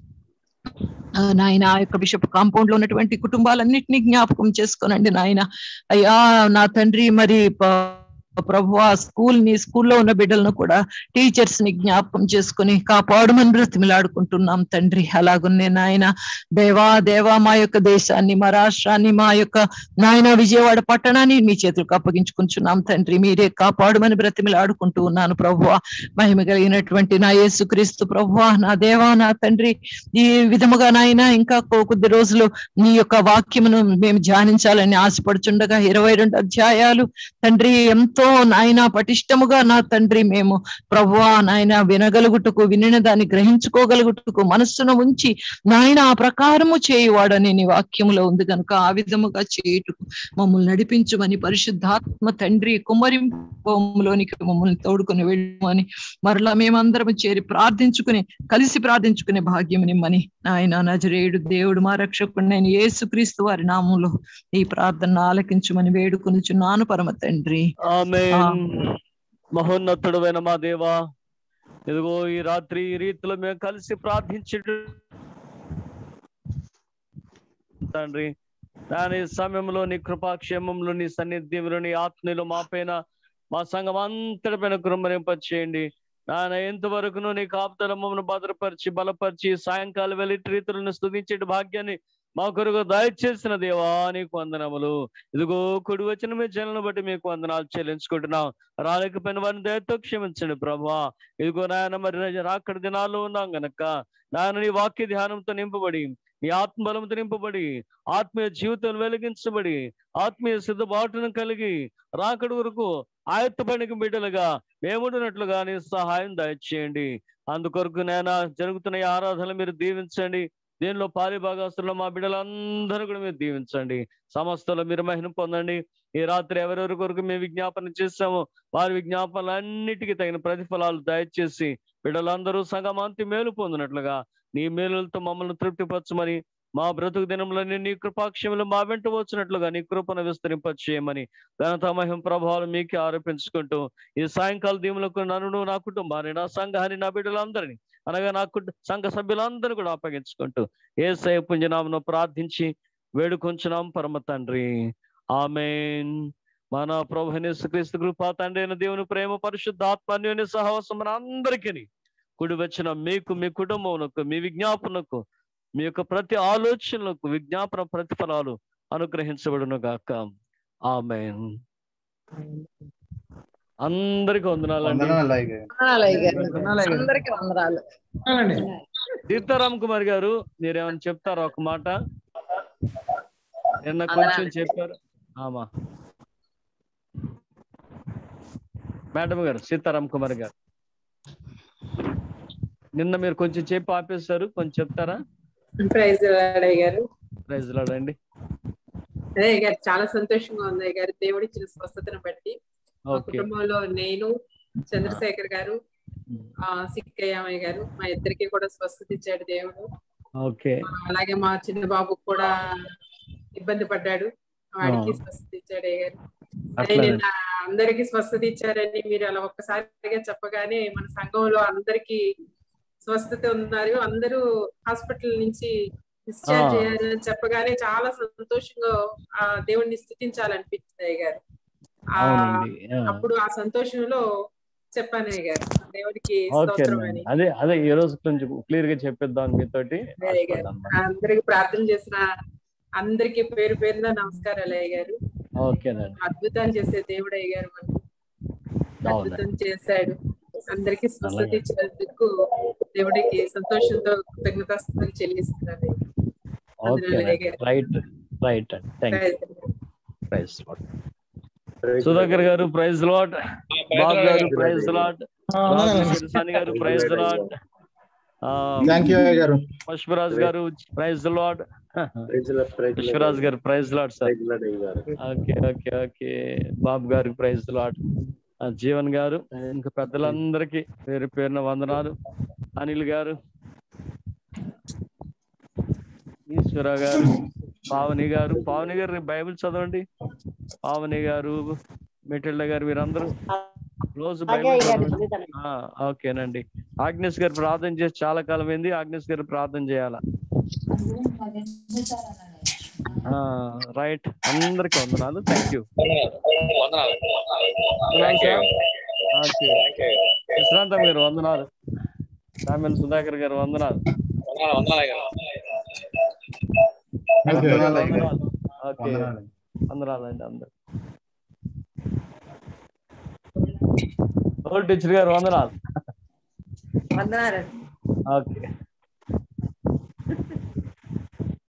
నాయన ఆ యొక్క బిషప్ కాంపౌండ్ లో ఉన్నటువంటి కుటుంబాలన్నింటినీ జ్ఞాపకం చేసుకోనండి నాయన అయ్యా నా తండ్రి మరి ప్రభు ఆ స్కూల్ ని స్కూల్లో ఉన్న బిడ్డలను కూడా టీచర్స్ ని జ్ఞాపకం చేసుకుని కాపాడమని బ్రతిమిలాడుకుంటున్నాం తండ్రి అలాగున్నే నాయన దేవా దేవా మా యొక్క దేశాన్ని మా రాష్ట్రాన్ని మా యొక్క నాయన విజయవాడ పట్టణాన్ని మీ చేతులకు అప్పగించుకుంటున్నాం తండ్రి మీరే కాపాడమని బ్రతిమిలాడుకుంటూ ఉన్నాను ప్రభు మహిమ కలిగినటువంటి నా యేసుక్రీస్తు ప్రభు నా దేవా నా తండ్రి ఈ విధముగా నాయన ఇంకా కొద్ది రోజులు నీ యొక్క వాక్యమును మేము ధ్యానించాలని ఆశపడుచుండగా ఇరవై రెండు అధ్యాయాలు తండ్రి ఎంతో నాయన పటిష్టముగా నా తండ్రి మేము ప్రభువా నాయన వినగలుగుటకు వినిన దాన్ని గ్రహించుకోగలుగుటకు మనస్సును ఉంచి నాయన ఆ ప్రకారము చేయువాడని నీ వాక్యములో ఉంది కనుక ఆ విధముగా చేయుటకు మమ్మల్ని నడిపించమని పరిశుద్ధాత్మ తండ్రి కుమ్మరింపులోనికి మమ్మల్ని తోడుకొని వెళ్ళమని మరలా మేమందరం చేరి ప్రార్థించుకుని కలిసి ప్రార్థించుకునే భాగ్యం నిమ్మని ఆయన నజరేయుడు దేవుడు మా రక్షకుడు నేను యేసుక్రీస్తు వారి నామంలో ఈ ప్రార్థన ఆలకించమని వేడుకొనిచున్నాను పరమ తండ్రి ఆమేన్ మహోన్నతుడమైన మా దేవా ఇదిగో ఈ రాత్రి ఈ రీతిలో మేము కలిసి ప్రార్థించే తండ్రి దాని సమయంలో నీ కృపాక్షేమంలో నీ సన్నిధ్యంలో నీ ఆత్మీయులు మా పైన మా సంఘం అంతటి పైన కృమరింపచేయండి నాయన ఎంతవరకును నీ కాపుతల మమ్మల్ని భద్రపరిచి బలపరిచి సాయంకాలం వెళ్ళి రీతులను స్తుతించే భాగ్యాన్ని మా కొరకు దయచేసిన దేవా నీకు వందనములు ఇదిగో కుడి వచ్చిన మీ జనులను బట్టి మీకు వందనాలు చెల్లించుకుంటున్నాం రాలేకపోయిన వారిని దయతో క్షమించండి ప్రభా ఇదిగో నాయన మరి రాకడ దినాల్లో ఉన్నాం గనక నాయన నీ వాక్య ధ్యానంతో నింపబడి నీ ఆత్మబలంతో నింపబడి ఆత్మీయ జీవితం వెలిగించబడి ఆత్మీయ సిద్ధబాటును కలిగి రాకడి వరకు ఆయత్తపడికి బిడ్డలుగా మేముండినట్లుగా నీ సహాయం దయచేయండి అందుకొరకు నేను జరుగుతున్న ఈ ఆరాధనలు మీరు దీవించండి దీనిలో పాలిభాగస్తుల్లో మా బిడ్డలందరూ కూడా మీరు దీవించండి సమస్తలో మీరు మహిమ పొందండి ఈ రాత్రి ఎవరెవరి కొరకు మేము విజ్ఞాపన చేస్తామో వారి విజ్ఞాపనలన్నిటికీ తగిన ప్రతిఫలాలు దయచేసి బిడ్డలందరూ సగమాంతి మేలు పొందినట్లుగా నీ మేలులతో మమ్మల్ని తృప్తిపరచమని మా బ్రతుకు దినంలోని నీ కృపాక్షములు మా వెంట వచ్చినట్లుగా నీ కృపను విస్తరింపచేయమని ఘనత మహిమ ప్రభావాలు మీకే ఆరోపించుకుంటూ ఈ సాయంకాల దీవులకు నన్ను నా కుటుంబాన్ని నా సంఘాన్ని నా బిడ్డలందరినీ అనగా నా కుటుంబ సంఘ సభ్యులందరూ కూడా అప్పగించుకుంటూ ఏ పుంజనామను ప్రార్థించి వేడుకొంచున్నాం పరమ తండ్రి ఆమెన్ మన ప్రభు క్రీస్తు కృప తండ్రి అయిన దేవుని ప్రేమ పరిశుద్ధాత్మ అన్యోన్య సహవాసం మన అందరికీ కుడి వచ్చిన మీకు మీ కుటుంబమునకు మీ విజ్ఞాపనకు మీ యొక్క ప్రతి ఆలోచనలకు విజ్ఞాపన ప్రతిఫలాలు అనుగ్రహించబడును గాక ఆమె అందరికి వందనాలండి వందనాలు అయ్య గారు. వందనాలు అయ్యగారు. అందరికీ వందనాలు సీతారాం కుమార్ గారు మీరేమైనా చెప్తారా ఒక మాట నిన్న కొంచెం వందనాలు. చెప్పారు ఆమా మేడం గారు సీతారాం కుమార్ గారు నిన్న మీరు కొంచెం చెప్పి ఆపేశారు కొంచెం చెప్తారా ప్రైజ్ అయ్య గారు ప్రైజ్ లాడండి అదే అయ్య గారు చాలా సంతోషంగా ఉంది అయ్య గారు దేవుడి ఇచ్చిన స్వస్థతను బట్టి మా ఓకే కుటుంబంలో నేను చంద్రశేఖర్ గారు ఆ సిక్కయ్యమయ్య గారు మా ఇద్దరికి కూడా స్వస్థత ఇచ్చాడు దేవుడు ఓకే ఆ, అలాగే మా చిన్న బాబు కూడా ఇబ్బంది పడ్డాడు వాడికి ఆ. స్వస్థత ఇచ్చాడు అయ్య గారు అదే అట్లా నిన్న అందరికి స్వస్థత ఇచ్చారని మీరు అలా ఒక్కసారిగా చెప్పగానే మన సంఘంలో అందరికి స్వస్థత ఉన్నారు అందరూ హాస్పిటల్ నుంచి డిశ్చార్జ్ ఆ. అయ్యారని చెప్పగానే చాలా సంతోషంగా ఆ దేవుణ్ణి స్థుతించాలనిపించింది అయ్య గారు ఆ అవునండి ఆ. అప్పుడు ఆ సంతోషంలో చెప్పాను అయ్య గారు దేవుడికి ఓకే స్తోత్రం అని అదే అదే ఈ రోజు కొంచెం క్లియర్ గా చెప్పిద్దాం మీతోటి అదే అయ్య గారు అందరికి ప్రార్థన చేసిన అందరికి పేరు పేరున నమస్కారాలు అయ్య గారు ఓకేనండి అద్భుతాలు చేసే దేవుడు అయ్య గారు మనకు అవునండి అద్భుతం చేశాడు అందరికి స్వస్థత అలాగే. ఇచ్చినందుకు దేవుడికి సంతోషంతో కృతజ్ఞతాస్తుతులు చెల్లిస్తున్నాను ఓకే రైట్ రైట్ అండి thank you praise praise Sudhakar garu praise lot Babu garu praise lot రాజు గారు ప్రైజ్ లాట్ థ్యాంక్ యూ అయ్య గారు Pushparaj garu praise Lord Pushparaj garu praise Lord sir okay okay okay Babu garu praise lot Jeevan గారు ఇంకా పెద్దలందరికీ పేరు పేరున వందనాలు అనిల్ గారు ఈశ్వర గారు పావని గారు పావని గారు బైబిల్ చదవండి పావని గారు మెటిల్డ గారు వీరందరూ రోజు బైబిల్ చదవండి ఆ, ఓకేనండి ఆగ్నేష్ గారు ప్రార్థన చేసి చాలా కాలం అయింది ఆగ్నేష్ గారు ప్రార్థన చేయాలా రైట్ అందరికి వందనాలు థ్యాంక్ యూ వందనాలు సార్ ఓకే విశ్రాంతం గారు వందనాలు సామెల్ సుధాకర్ గారు వందనాలు థ్యాంక్ యూ వందనాలు, అయ్య గారు. వందనాలు. ఓకే వందనాలు. వందనాలండి అందరు ఓల్డ్ టీచర్ గారు వందనాలు వందనాలు ఓకే